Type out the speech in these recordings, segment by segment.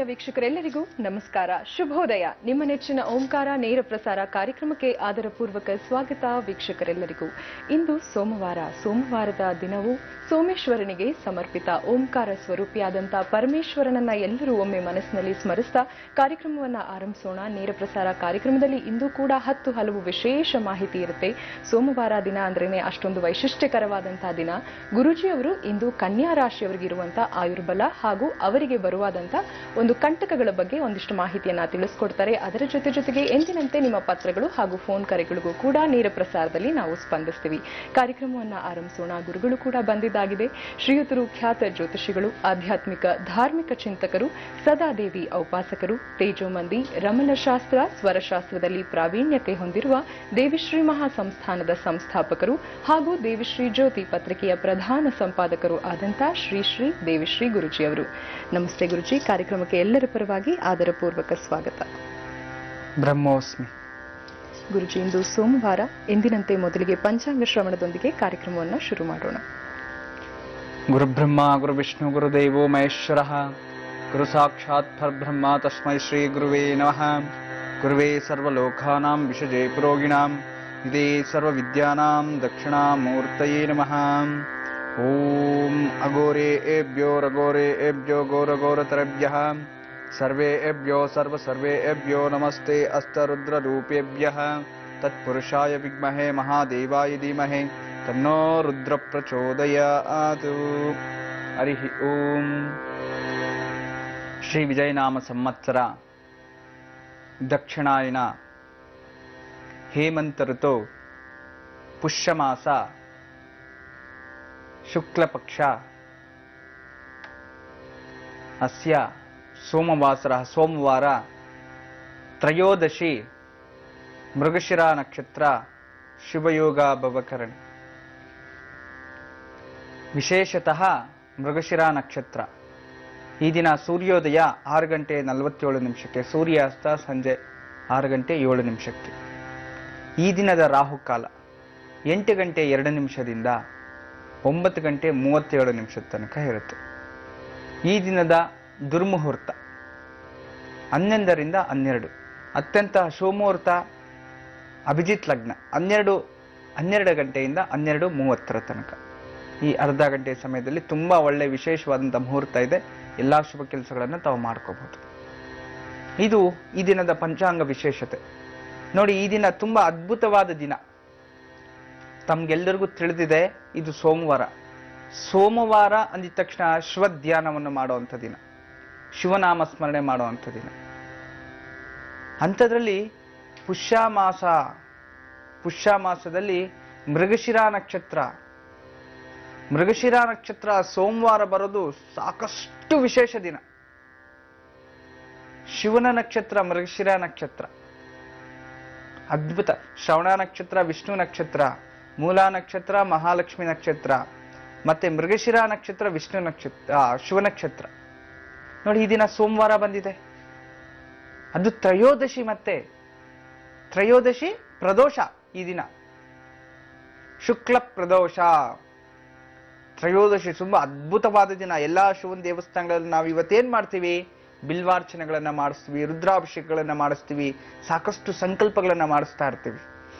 ಆತ್ಮೀಯ ವೀಕ್ಷಕರೆಲ್ಲರಿಗೂ ನಮಸ್ಕಾರ ಶುಭೋದಯ ನಿಮ್ಮ ನೆಚ್ಚಿನ ಓಂಕಾರ ನೇರ ಪ್ರಸಾರ ಕಾರ್ಯಕ್ರಮಕ್ಕೆ ಆದರಪೂರ್ವಕ ಸ್ವಾಗತ ವೀಕ್ಷಕರೆಲ್ಲರಿಗೂ ಇಂದು ಸೋಮವಾರ ಸೋಮವಾರದ ದಿನವು ಸೋಮೇಶ್ವರನಿಗೆ ಸಮರ್ಪಿತ ಓಂಕಾರ ಸ್ವರೂಪಿಯಾದಂಥ ಪರಮೇಶ್ವರನನ್ನ ಎಲ್ಲರೂ ಒಮ್ಮೆ ಮನಸ್ಸಿನಲ್ಲಿ ಸ್ಮರಿಸ್ತಾ ಕಾರ್ಯಕ್ರಮವನ್ನ ಆರಂಭಿಸೋಣ ನೇರ ಪ್ರಸಾರ ಕಾರ್ಯಕ್ರಮದಲ್ಲಿ ಇಂದು ಕೂಡ ಹತ್ತು ಹಲವು ವಿಶೇಷ ಮಾಹಿತಿ ಇರುತ್ತೆ ಸೋಮವಾರ ದಿನ ಅಂದ್ರೇನೆ ಅಷ್ಟೊಂದು ವೈಶಿಷ್ಟ್ಯಕರವಾದಂತಹ ದಿನ ಗುರುಜಿಯವರು ಇಂದು ಕನ್ಯಾ ರಾಶಿಯವರಿಗಿರುವಂತ ಆಯುರ್ಬಲ ಹಾಗೂ ಅವರಿಗೆ ಬರುವಾದಂತ ಒಂದು ಕಂಟಕಗಳ ಬಗ್ಗೆ ಒಂದಿಷ್ಟು ಮಾಹಿತಿಯನ್ನ ತಿಳಿಸ್ಕೊಡ್ತಾರೆ ಅದರ ಜೊತೆ ಜೊತೆಗೆ ಎಂದಿನಂತೆ ನಿಮ್ಮ ಪತ್ರಗಳು ಹಾಗೂ ಫೋನ್ ಕರೆಗಳಿಗೂ ಕೂಡ ನೇರ ಪ್ರಸಾರದಲ್ಲಿ ನಾವು ಸ್ಪಂದಿಸ್ತೀವಿ ಕಾರ್ಯಕ್ರಮವನ್ನ ಆರಂಭಿಸೋಣ ಗುರುಗಳು ಕೂಡ ಬಂದಿದ್ದಾಗಿದೆ ಶ್ರೀಯುತರು ಖ್ಯಾತ ಜ್ಯೋತಿಷಿಗಳು ಆಧ್ಯಾತ್ಮಿಕ ಧಾರ್ಮಿಕ ಚಿಂತಕರು ಸದಾದೇವಿ ಔಪಾಸಕರು ತೇಜೋಮಂದಿ ರಮಣಶಾಸ್ತ್ರ ಸ್ವರಶಾಸ್ತ್ರದಲ್ಲಿ ಪ್ರಾವೀಣ್ಯತೆ ಹೊಂದಿರುವ ದೇವಿಶ್ರೀ ಮಹಾ ಸಂಸ್ಥಾನದ ಸಂಸ್ಥಾಪಕರು ಹಾಗೂ ದೇವಿಶ್ರೀ ಜ್ಯೋತಿ ಪತ್ರಿಕೆಯ ಪ್ರಧಾನ ಸಂಪಾದಕರು ಆದಂತ ಶ್ರೀ ಶ್ರೀ ದೇವಿಶ್ರೀ ಗುರುಜಿಯವರು ನಮಸ್ತೆ ಗುರುಜಿ ಕಾರ್ಯಕ್ರಮಕ್ಕೆ ಎಲ್ಲರ ಪರವಾಗಿ ಆದರಪೂರ್ವಕ ಸ್ವಾಗತ ಬ್ರಹ್ಮೋಸ್ಮಿ ಗುರುಜಿ ಇಂದು ಸೋಮವಾರ ಎಂದಿನಂತೆ ಮೊದಲಿಗೆ ಪಂಚಾಂಗ ಶ್ರವಣದೊಂದಿಗೆ ಕಾರ್ಯಕ್ರಮವನ್ನು ಶುರು ಮಾಡೋಣ ಗುರುಬ್ರಹ್ಮ ಗುರುವಿಷ್ಣು ಗುರುದೇವೋ ಮಹೇಶ್ವರ ಗುರು ಸಾಕ್ಷಾತ್ ಪರಬ್ರಹ್ಮ ತಸ್ಮೈ ಶ್ರೀ ಗುರುವೇ ನಮಃ ಗುರುವೇ ಸರ್ವಲೋಕಾನಾಂ ವಿಷಜೇ ಪುರೋಗಿಣಾಂ ಇದೇ ಸರ್ವವಿದ್ಯಾನಾಂ ದಕ್ಷಿಣಾಮೂರ್ತಯೇ ನಮಃ ಓಂ ಅಗೋರೆ ಏಭ್ಯೋ ರಗೋರೆ ಏಭ್ಯೋ ಘೋರಘೋರತರಭ್ಯಃ ಸರ್ವೇ ಏಭ್ಯೋ ಸರ್ವ ಸರ್ವೇ ಏಭ್ಯೋ ನಮಸ್ತೆ ಅಸ್ತರುದ್ರರೂಪೇಭ್ಯಃ ತತ್ಪುರುಷಾಯ ವಿದ್ಮಹೇ ಮಹಾದೇವಾಯ ಧೀಮಹೇ ತನ್ನೋ ರುದ್ರ ಪ್ರಚೋದಯಾತು ಹರಿ ಓಂ ಶ್ರೀ ವಿಜಯನಾಮ ಸಂವತ್ಸರ ದಕ್ಷಿಣಾಯನ ಹೇಮಂತ ಋತು ಪುಷ್ಯಮಾಸ ಶುಕ್ಲಪಕ್ಷ ಅಸ್ಯ ಸೋಮವಾಸರ ಸೋಮವಾರ ತ್ರಯೋದಶಿ ಮೃಗಶಿರಾ ನಕ್ಷತ್ರ ಶುಭಯೋಗ ಭವಕರಣಿ ವಿಶೇಷತಃ ಮೃಗಶಿರಾ ನಕ್ಷತ್ರ ಈ ದಿನ ಸೂರ್ಯೋದಯ ಆರು ಗಂಟೆ ನಲವತ್ತೇಳು ನಿಮಿಷಕ್ಕೆ ಸೂರ್ಯಾಸ್ತ ಸಂಜೆ ಆರು ಗಂಟೆ ಏಳು ನಿಮಿಷಕ್ಕೆ ಈ ದಿನದ ರಾಹುಕಾಲ ಎಂಟು ಗಂಟೆ ಎರಡು ನಿಮಿಷದಿಂದ ಒಂಬತ್ತು ಗಂಟೆ ಮೂವತ್ತೇಳು ನಿಮಿಷದ ತನಕ ಇರುತ್ತೆ ಈ ದಿನದ ದುರ್ಮುಹೂರ್ತ ಹನ್ನೊಂದರಿಂದ ಹನ್ನೆರಡು ಅತ್ಯಂತ ಶುಭಮುಹೂರ್ತ ಅಭಿಜಿತ್ ಲಗ್ನ ಹನ್ನೆರಡು ಹನ್ನೆರಡು ಗಂಟೆಯಿಂದ ಹನ್ನೆರಡು ಮೂವತ್ತರ ತನಕ ಈ ಅರ್ಧ ಗಂಟೆ ಸಮಯದಲ್ಲಿ ತುಂಬಾ ಒಳ್ಳೆ ವಿಶೇಷವಾದಂಥ ಮುಹೂರ್ತ ಇದೆ ಎಲ್ಲಾ ಶುಭ ಕೆಲಸಗಳನ್ನು ತಾವು ಮಾಡ್ಕೋಬಹುದು ಇದು ಈ ದಿನದ ಪಂಚಾಂಗ ವಿಶೇಷತೆ ನೋಡಿ ಈ ದಿನ ತುಂಬಾ ಅದ್ಭುತವಾದ ದಿನ ತಮ್ಗೆಲ್ಲರಿಗೂ ತಿಳಿದಿದೆ ಇದು ಸೋಮವಾರ ಸೋಮವಾರ ಅಂದಿದ ತಕ್ಷಣ ಶಿವಧ್ಯಾನವನ್ನು ಮಾಡುವಂಥ ದಿನ ಶಿವನಾಮ ಸ್ಮರಣೆ ಮಾಡುವಂಥ ದಿನ ಅಂಥದ್ರಲ್ಲಿ ಪುಷ್ಯಮಾಸ ಪುಷ್ಯಮಾಸದಲ್ಲಿ ಮೃಗಶಿರಾ ನಕ್ಷತ್ರ ಮೃಗಶಿರಾ ನಕ್ಷತ್ರ ಸೋಮವಾರ ಬರೋದು ಸಾಕಷ್ಟು ವಿಶೇಷ ದಿನ ಶಿವನ ನಕ್ಷತ್ರ ಮೃಗಶಿರಾ ನಕ್ಷತ್ರ ಅದ್ಭುತ ಶ್ರವಣ ನಕ್ಷತ್ರ ವಿಷ್ಣು ನಕ್ಷತ್ರ ಮೂಲ ನಕ್ಷತ್ರ ಮಹಾಲಕ್ಷ್ಮಿ ನಕ್ಷತ್ರ ಮತ್ತೆ ಮೃಗಶಿರಾ ನಕ್ಷತ್ರ ವಿಷ್ಣು ನಕ್ಷತ್ರ ಆ, ಶಿವ ನಕ್ಷತ್ರ ನೋಡಿ ಈ ದಿನ ಸೋಮವಾರ ಬಂದಿದೆ ಅದು ತ್ರಯೋದಶಿ ಮತ್ತೆ ತ್ರಯೋದಶಿ ಪ್ರದೋಷ ಈ ದಿನ ಶುಕ್ಲ ಪ್ರದೋಷ ತ್ರಯೋದಶಿ ತುಂಬಾ ಅದ್ಭುತವಾದ ದಿನ ಎಲ್ಲಾ ಶಿವನ ದೇವಸ್ಥಾನಗಳಲ್ಲಿ ನಾವು ಇವತ್ತೇನ್ ಮಾಡ್ತೀವಿ ಬಿಲ್ವಾರ್ಚನೆಗಳನ್ನ ಮಾಡಿಸ್ತೀವಿ ರುದ್ರಾಭಿಷೇಕಗಳನ್ನ ಮಾಡಿಸ್ತೀವಿ ಸಾಕಷ್ಟು ಸಂಕಲ್ಪಗಳನ್ನ ಮಾಡಿಸ್ತಾ ಇರ್ತೀವಿ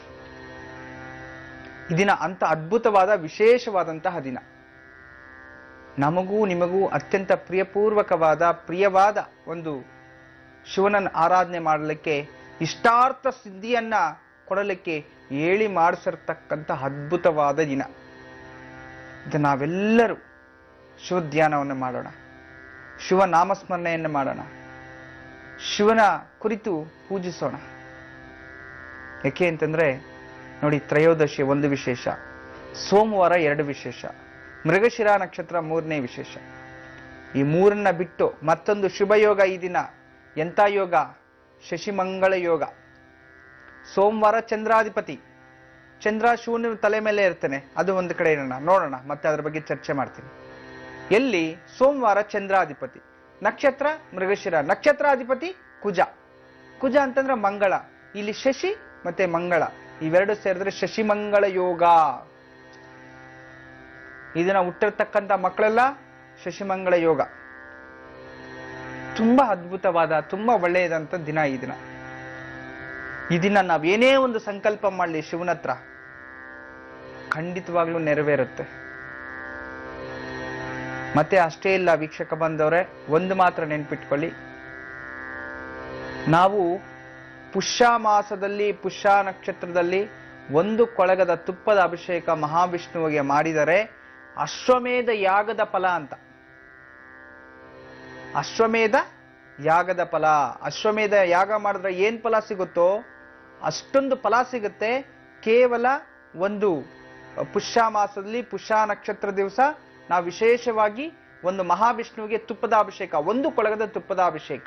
ಈ ದಿನ ಅಂತ ಅದ್ಭುತವಾದ ವಿಶೇಷವಾದಂತಹ ದಿನ ನಮಗೂ ನಿಮಗೂ ಅತ್ಯಂತ ಪ್ರಿಯಪೂರ್ವಕವಾದ ಪ್ರಿಯವಾದ ಒಂದು ಶಿವನನ್ನು ಆರಾಧನೆ ಮಾಡಲಿಕ್ಕೆ ಇಷ್ಟಾರ್ಥ ಸಿದ್ಧಿಯನ್ನ ಕೊಡಲಿಕ್ಕೆ ಹೇಳಿ ಮಾಡಿಸಿರ್ತಕ್ಕಂಥ ಅದ್ಭುತವಾದ ದಿನ ಇದು ನಾವೆಲ್ಲರೂ ಶಿವಧ್ಯಾನವನ್ನು ಮಾಡೋಣ ಶಿವ ನಾಮಸ್ಮರಣೆಯನ್ನು ಮಾಡೋಣ ಶಿವನ ಕುರಿತು ಪೂಜಿಸೋಣ ಯಾಕೆ ಅಂತಂದ್ರೆ ನೋಡಿ ತ್ರಯೋದಶಿ ಒಂದು ವಿಶೇಷ ಸೋಮವಾರ ಎರಡು ವಿಶೇಷ ಮೃಗಶಿರಾ ನಕ್ಷತ್ರ ಮೂರನೇ ವಿಶೇಷ ಈ ಮೂರನ್ನ ಬಿಟ್ಟು ಮತ್ತೊಂದು ಶುಭ ಯೋಗ ಈ ದಿನ ಎಂಥ ಯೋಗ ಶಶಿಮಂಗಳ ಯೋಗ ಸೋಮವಾರ ಚಂದ್ರಾಧಿಪತಿ ಚಂದ್ರ ಶಿವನ ತಲೆ ಮೇಲೆ ಇರ್ತಾನೆ ಅದು ಒಂದು ಕಡೆ ಇರೋಣ ನೋಡೋಣ ಮತ್ತೆ ಅದ್ರ ಬಗ್ಗೆ ಚರ್ಚೆ ಮಾಡ್ತೀನಿ ಎಲ್ಲಿ ಸೋಮವಾರ ಚಂದ್ರಾಧಿಪತಿ ನಕ್ಷತ್ರ ಮೃಗಶಿರ ನಕ್ಷತ್ರಾಧಿಪತಿ ಕುಜ ಕುಜ ಅಂತಂದ್ರೆ ಮಂಗಳ ಇಲ್ಲಿ ಶಶಿ ಮತ್ತೆ ಮಂಗಳ ಇವೆರಡು ಸೇರಿದ್ರೆ ಶಶಿಮಂಗಳ ಯೋಗ ಇದನ್ನ ಹುಟ್ಟಿರ್ತಕ್ಕಂಥ ಮಕ್ಕಳೆಲ್ಲ ಶಶಿಮಂಗಳ ಯೋಗ ತುಂಬಾ ಅದ್ಭುತವಾದ ತುಂಬಾ ಒಳ್ಳೆಯದಂತ ದಿನ ಈ ದಿನ ಈ ದಿನ ನಾವೇನೇ ಒಂದು ಸಂಕಲ್ಪ ಮಾಡಲಿ ಶಿವನ ಹತ್ರ ಖಂಡಿತವಾಗ್ಲೂ ನೆರವೇರುತ್ತೆ ಮತ್ತೆ ಅಷ್ಟೇ ಇಲ್ಲ ವೀಕ್ಷಕ ಬಂದವರೇ ಒಂದು ಮಾತ್ರ ನೆನ್ಪಿಟ್ಕೊಳ್ಳಿ ನಾವು ಪುಷ್ಯ ಮಾಸದಲ್ಲಿ ಪುಷ್ಯ ನಕ್ಷತ್ರದಲ್ಲಿ ಒಂದು ಕೊಳಗದ ತುಪ್ಪದ ಅಭಿಷೇಕ ಮಹಾವಿಷ್ಣುವಿಗೆ ಮಾಡಿದರೆ ಅಶ್ವಮೇಧ ಯಾಗದ ಫಲ ಅಂತ ಅಶ್ವಮೇಧ ಯಾಗದ ಫಲ ಅಶ್ವಮೇಧ ಯಾಗ ಮಾಡಿದ್ರೆ ಏನ್ ಫಲ ಸಿಗುತ್ತೋ ಅಷ್ಟೊಂದು ಫಲ ಸಿಗುತ್ತೆ ಕೇವಲ ಒಂದು ಪುಷ್ಯ ಮಾಸದಲ್ಲಿ ಪುಷ್ಯ ನಕ್ಷತ್ರ ದಿವಸ ನಾವು ವಿಶೇಷವಾಗಿ ಒಂದು ಮಹಾವಿಷ್ಣುವಿಗೆ ತುಪ್ಪದ ಅಭಿಷೇಕ ಒಂದು ಕೊಳಗದ ತುಪ್ಪದ ಅಭಿಷೇಕ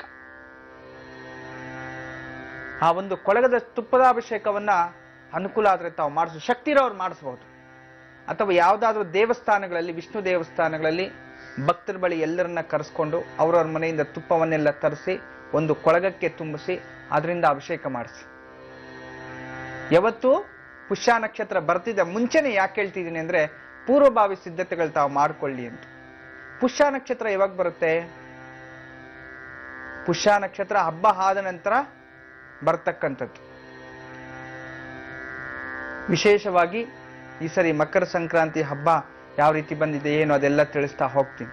ಆ ಒಂದು ಕೊಳಗದ ತುಪ್ಪದ ಅಭಿಷೇಕವನ್ನ ಅನುಕೂಲ ಆದ್ರೆ ತಾವು ಮಾಡಿಸ ಶಕ್ತಿ ಇರೋರು ಮಾಡಿಸಬಹುದು ಅಥವಾ ಯಾವುದಾದ್ರೂ ದೇವಸ್ಥಾನಗಳಲ್ಲಿ ವಿಷ್ಣು ದೇವಸ್ಥಾನಗಳಲ್ಲಿ ಭಕ್ತರ ಬಳಿ ಎಲ್ಲರನ್ನ ಕರೆಸ್ಕೊಂಡು ಅವ್ರವ್ರ ಮನೆಯಿಂದ ತುಪ್ಪವನ್ನೆಲ್ಲ ತರಿಸಿ ಒಂದು ಕೊಳಗಕ್ಕೆ ತುಂಬಿಸಿ ಅದರಿಂದ ಅಭಿಷೇಕ ಮಾಡಿಸಿ ಯಾವತ್ತು ಪುಷ್ಯ ನಕ್ಷತ್ರ ಬರ್ತಿದ್ದ ಮುಂಚೆನೆ ಯಾಕೆ ಹೇಳ್ತಿದ್ದೀನಿ ಅಂದ್ರೆ ಪೂರ್ವಭಾವಿ ಸಿದ್ಧತೆಗಳು ತಾವು ಮಾಡ್ಕೊಳ್ಳಿ ಅಂತ ಪುಷ್ಯ ನಕ್ಷತ್ರ ಯಾವಾಗ ಬರುತ್ತೆ ಪುಷ್ಯ ನಕ್ಷತ್ರ ಹಬ್ಬ ಆದ ನಂತರ ಬರ್ತಕ್ಕಂಥದ್ದು ವಿಶೇಷವಾಗಿ ಈ ಸರಿ ಮಕರ ಸಂಕ್ರಾಂತಿ ಹಬ್ಬ ಯಾವ ರೀತಿ ಬಂದಿದೆ ಏನು ಅದೆಲ್ಲ ತಿಳಿಸ್ತಾ ಹೋಗ್ತೀನಿ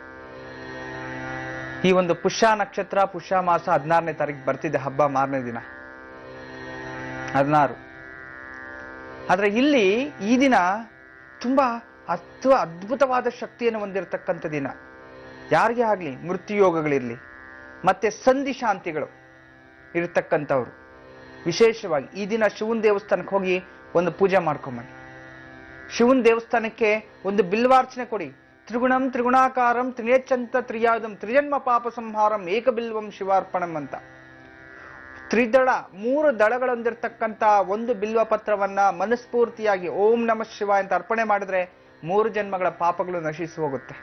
ಈ ಒಂದು ಪುಷ್ಯ ನಕ್ಷತ್ರ ಪುಷ್ಯ ಮಾಸ ಹದಿನಾರನೇ ತಾರೀಕು ಬರ್ತಿದೆ ಹಬ್ಬ ಮಾರನೇ ದಿನ ಹದಿನಾರು ಆದ್ರೆ ಇಲ್ಲಿ ಈ ದಿನ ತುಂಬಾ ಅತ್ವ ಅದ್ಭುತವಾದ ಶಕ್ತಿಯನ್ನು ಹೊಂದಿರತಕ್ಕಂಥ ದಿನ ಯಾರಿಗೆ ಆಗ್ಲಿ ಮೃತ್ಯುಯೋಗಗಳಿರ್ಲಿ ಮತ್ತೆ ಸಂಧಿ ಶಾಂತಿಗಳು ಇರತಕ್ಕಂಥವ್ರು ವಿಶೇಷವಾಗಿ ಈ ದಿನ ಶಿವನ ದೇವಸ್ಥಾನಕ್ಕೆ ಹೋಗಿ ಒಂದು ಪೂಜೆ ಮಾಡ್ಕೊಂಬನ್ನಿ ಶಿವನ ದೇವಸ್ಥಾನಕ್ಕೆ ಒಂದು ಬಿಲ್ವಾರ್ಚನೆ ಕೊಡಿ ತ್ರಿಗುಣಂ ತ್ರಿಗುಣಾಕಾರಂ ತ್ರಿನೇಚಂತ ತ್ರಿಯಾದಂ ತ್ರಿಜನ್ಮ ಪಾಪ ಸಂಹಾರಂ ಏಕಬಿಲ್ವಂ ಶಿವಾರ್ಪಣಂ ಅಂತ ತ್ರಿದಳ ಮೂರು ದಳಗಳೊಂದಿರ್ತಕ್ಕಂಥ ಒಂದು ಬಿಲ್ವ ಪತ್ರವನ್ನ ಮನಸ್ಫೂರ್ತಿಯಾಗಿ ಓಂ ನಮಃ ಶಿವ ಅಂತ ಅರ್ಪಣೆ ಮಾಡಿದ್ರೆ ಮೂರು ಜನ್ಮಗಳ ಪಾಪಗಳು ನಶಿಸಿ ಹೋಗುತ್ತೆ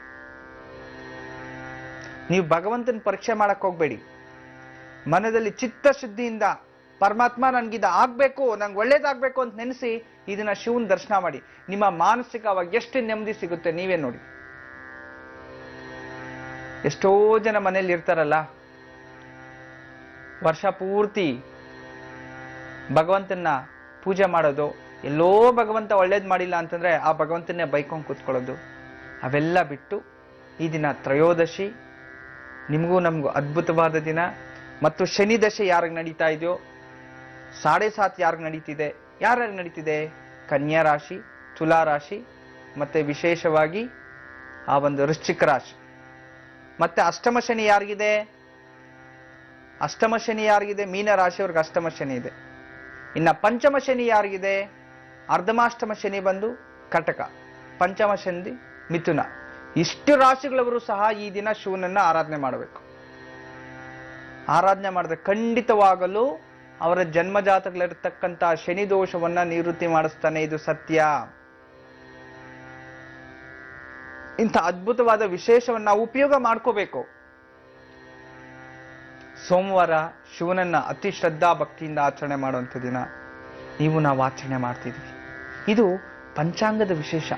ನೀವು ಭಗವಂತನ ಪರೀಕ್ಷೆ ಮಾಡಕ್ ಹೋಗ್ಬೇಡಿ ಮನದಲ್ಲಿ ಚಿತ್ತಶುದ್ಧಿಯಿಂದ ಪರಮಾತ್ಮ ನನ್ಗಿದ ಆಗ್ಬೇಕು ನಂಗೆ ಒಳ್ಳೇದಾಗ್ಬೇಕು ಅಂತ ನೆನೆಸಿ ಇದನ್ನ ಶಿವನ್ ದರ್ಶನ ಮಾಡಿ ನಿಮ್ಮ ಮಾನಸಿಕವಾಗಿ ಎಷ್ಟು ನೆಮ್ಮದಿ ಸಿಗುತ್ತೆ ನೀವೇ ನೋಡಿ ಎಷ್ಟೋ ಜನ ಮನೇಲಿ ಇರ್ತಾರಲ್ಲ ವರ್ಷ ಪೂರ್ತಿ ಭಗವಂತನ ಪೂಜೆ ಮಾಡೋದು ಎಲ್ಲೋ ಭಗವಂತ ಒಳ್ಳೇದ್ ಮಾಡಿಲ್ಲ ಅಂತಂದ್ರೆ ಆ ಭಗವಂತನ್ನೇ ಬೈಕೊಂಡ್ ಕೂತ್ಕೊಳ್ಳೋದು ಅವೆಲ್ಲ ಬಿಟ್ಟು ಈ ದಿನ ತ್ರಯೋದಶಿ ನಿಮಗೂ ನಮಗೂ ಅದ್ಭುತವಾದ ದಿನ ಮತ್ತು ಶನಿ ದಶೆ ಯಾರಿಗೆ ನಡೀತಾ ಇದೆಯೋ ಸಾಡೆ ಸಾತ್ ಯಾರಿಗೆ ನಡೀತಿದೆ ಯಾರ್ಯಾರಿಗೆ ನಡೀತಿದೆ ಕನ್ಯಾ ರಾಶಿ ತುಲಾ ರಾಶಿ ಮತ್ತೆ ವಿಶೇಷವಾಗಿ ಆ ಒಂದು ವೃಶ್ಚಿಕ ರಾಶಿ ಮತ್ತೆ ಅಷ್ಟಮ ಶನಿ ಯಾರಿಗಿದೆ ಅಷ್ಟಮ ಶನಿ ಯಾರಿಗಿದೆ ಮೀನ ರಾಶಿಯವ್ರಿಗೆ ಅಷ್ಟಮ ಶನಿ ಇದೆ ಇನ್ನ ಪಂಚಮ ಶನಿ ಯಾರಿಗಿದೆ ಅರ್ಧಮಾಷ್ಟಮ ಶನಿ ಬಂದು ಕಟಕ ಪಂಚಮ ಶನಿ ಮಿಥುನ ಇಷ್ಟು ರಾಶಿಗಳವರು ಸಹ ಈ ದಿನ ಶಿವನನ್ನ ಆರಾಧನೆ ಮಾಡಬೇಕು ಆರಾಧನೆ ಮಾಡಿದ್ರೆ ಖಂಡಿತವಾಗಲು ಅವರ ಜನ್ಮಜಾತಕಲ್ಲಿರ್ತಕ್ಕಂಥ ಶನಿ ದೋಷವನ್ನ ನಿವೃತ್ತಿ ಮಾಡಿಸ್ತಾನೆ ಇದು ಸತ್ಯ ಇಂಥ ಅದ್ಭುತವಾದ ವಿಶೇಷವನ್ನ ನಾವು ಉಪಯೋಗ ಮಾಡ್ಕೋಬೇಕು ಸೋಮವಾರ ಶಿವನನ್ನ ಅತಿ ಶ್ರದ್ಧಾ ಭಕ್ತಿಯಿಂದ ಆಚರಣೆ ಮಾಡುವಂಥ ದಿನ ನೀವು ನಾವು ಆಚರಣೆ ಮಾಡ್ತಿದ್ವಿ ಇದು ಪಂಚಾಂಗದ ವಿಶೇಷ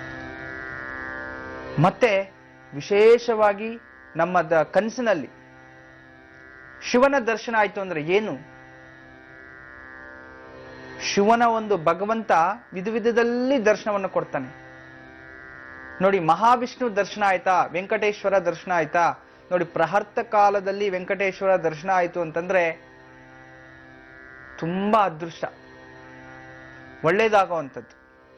ಮತ್ತೆ ವಿಶೇಷವಾಗಿ ನಮ್ಮ ದ ಕನಸಿನಲ್ಲಿ ಶಿವನ ದರ್ಶನ ಆಯ್ತು ಅಂದ್ರೆ ಏನು ಶಿವನ ಒಂದು ಭಗವಂತ ವಿಧ ವಿಧದಲ್ಲಿ ದರ್ಶನವನ್ನು ಕೊಡ್ತಾನೆ ನೋಡಿ ಮಹಾವಿಷ್ಣು ದರ್ಶನ ಆಯ್ತಾ ವೆಂಕಟೇಶ್ವರ ದರ್ಶನ ಆಯ್ತಾ ನೋಡಿ ಪ್ರಹರ್ತ ಕಾಲದಲ್ಲಿ ವೆಂಕಟೇಶ್ವರ ದರ್ಶನ ಆಯ್ತು ಅಂತಂದ್ರೆ ತುಂಬಾ ಅದೃಷ್ಟ ಒಳ್ಳೇದಾಗುವಂಥದ್ದು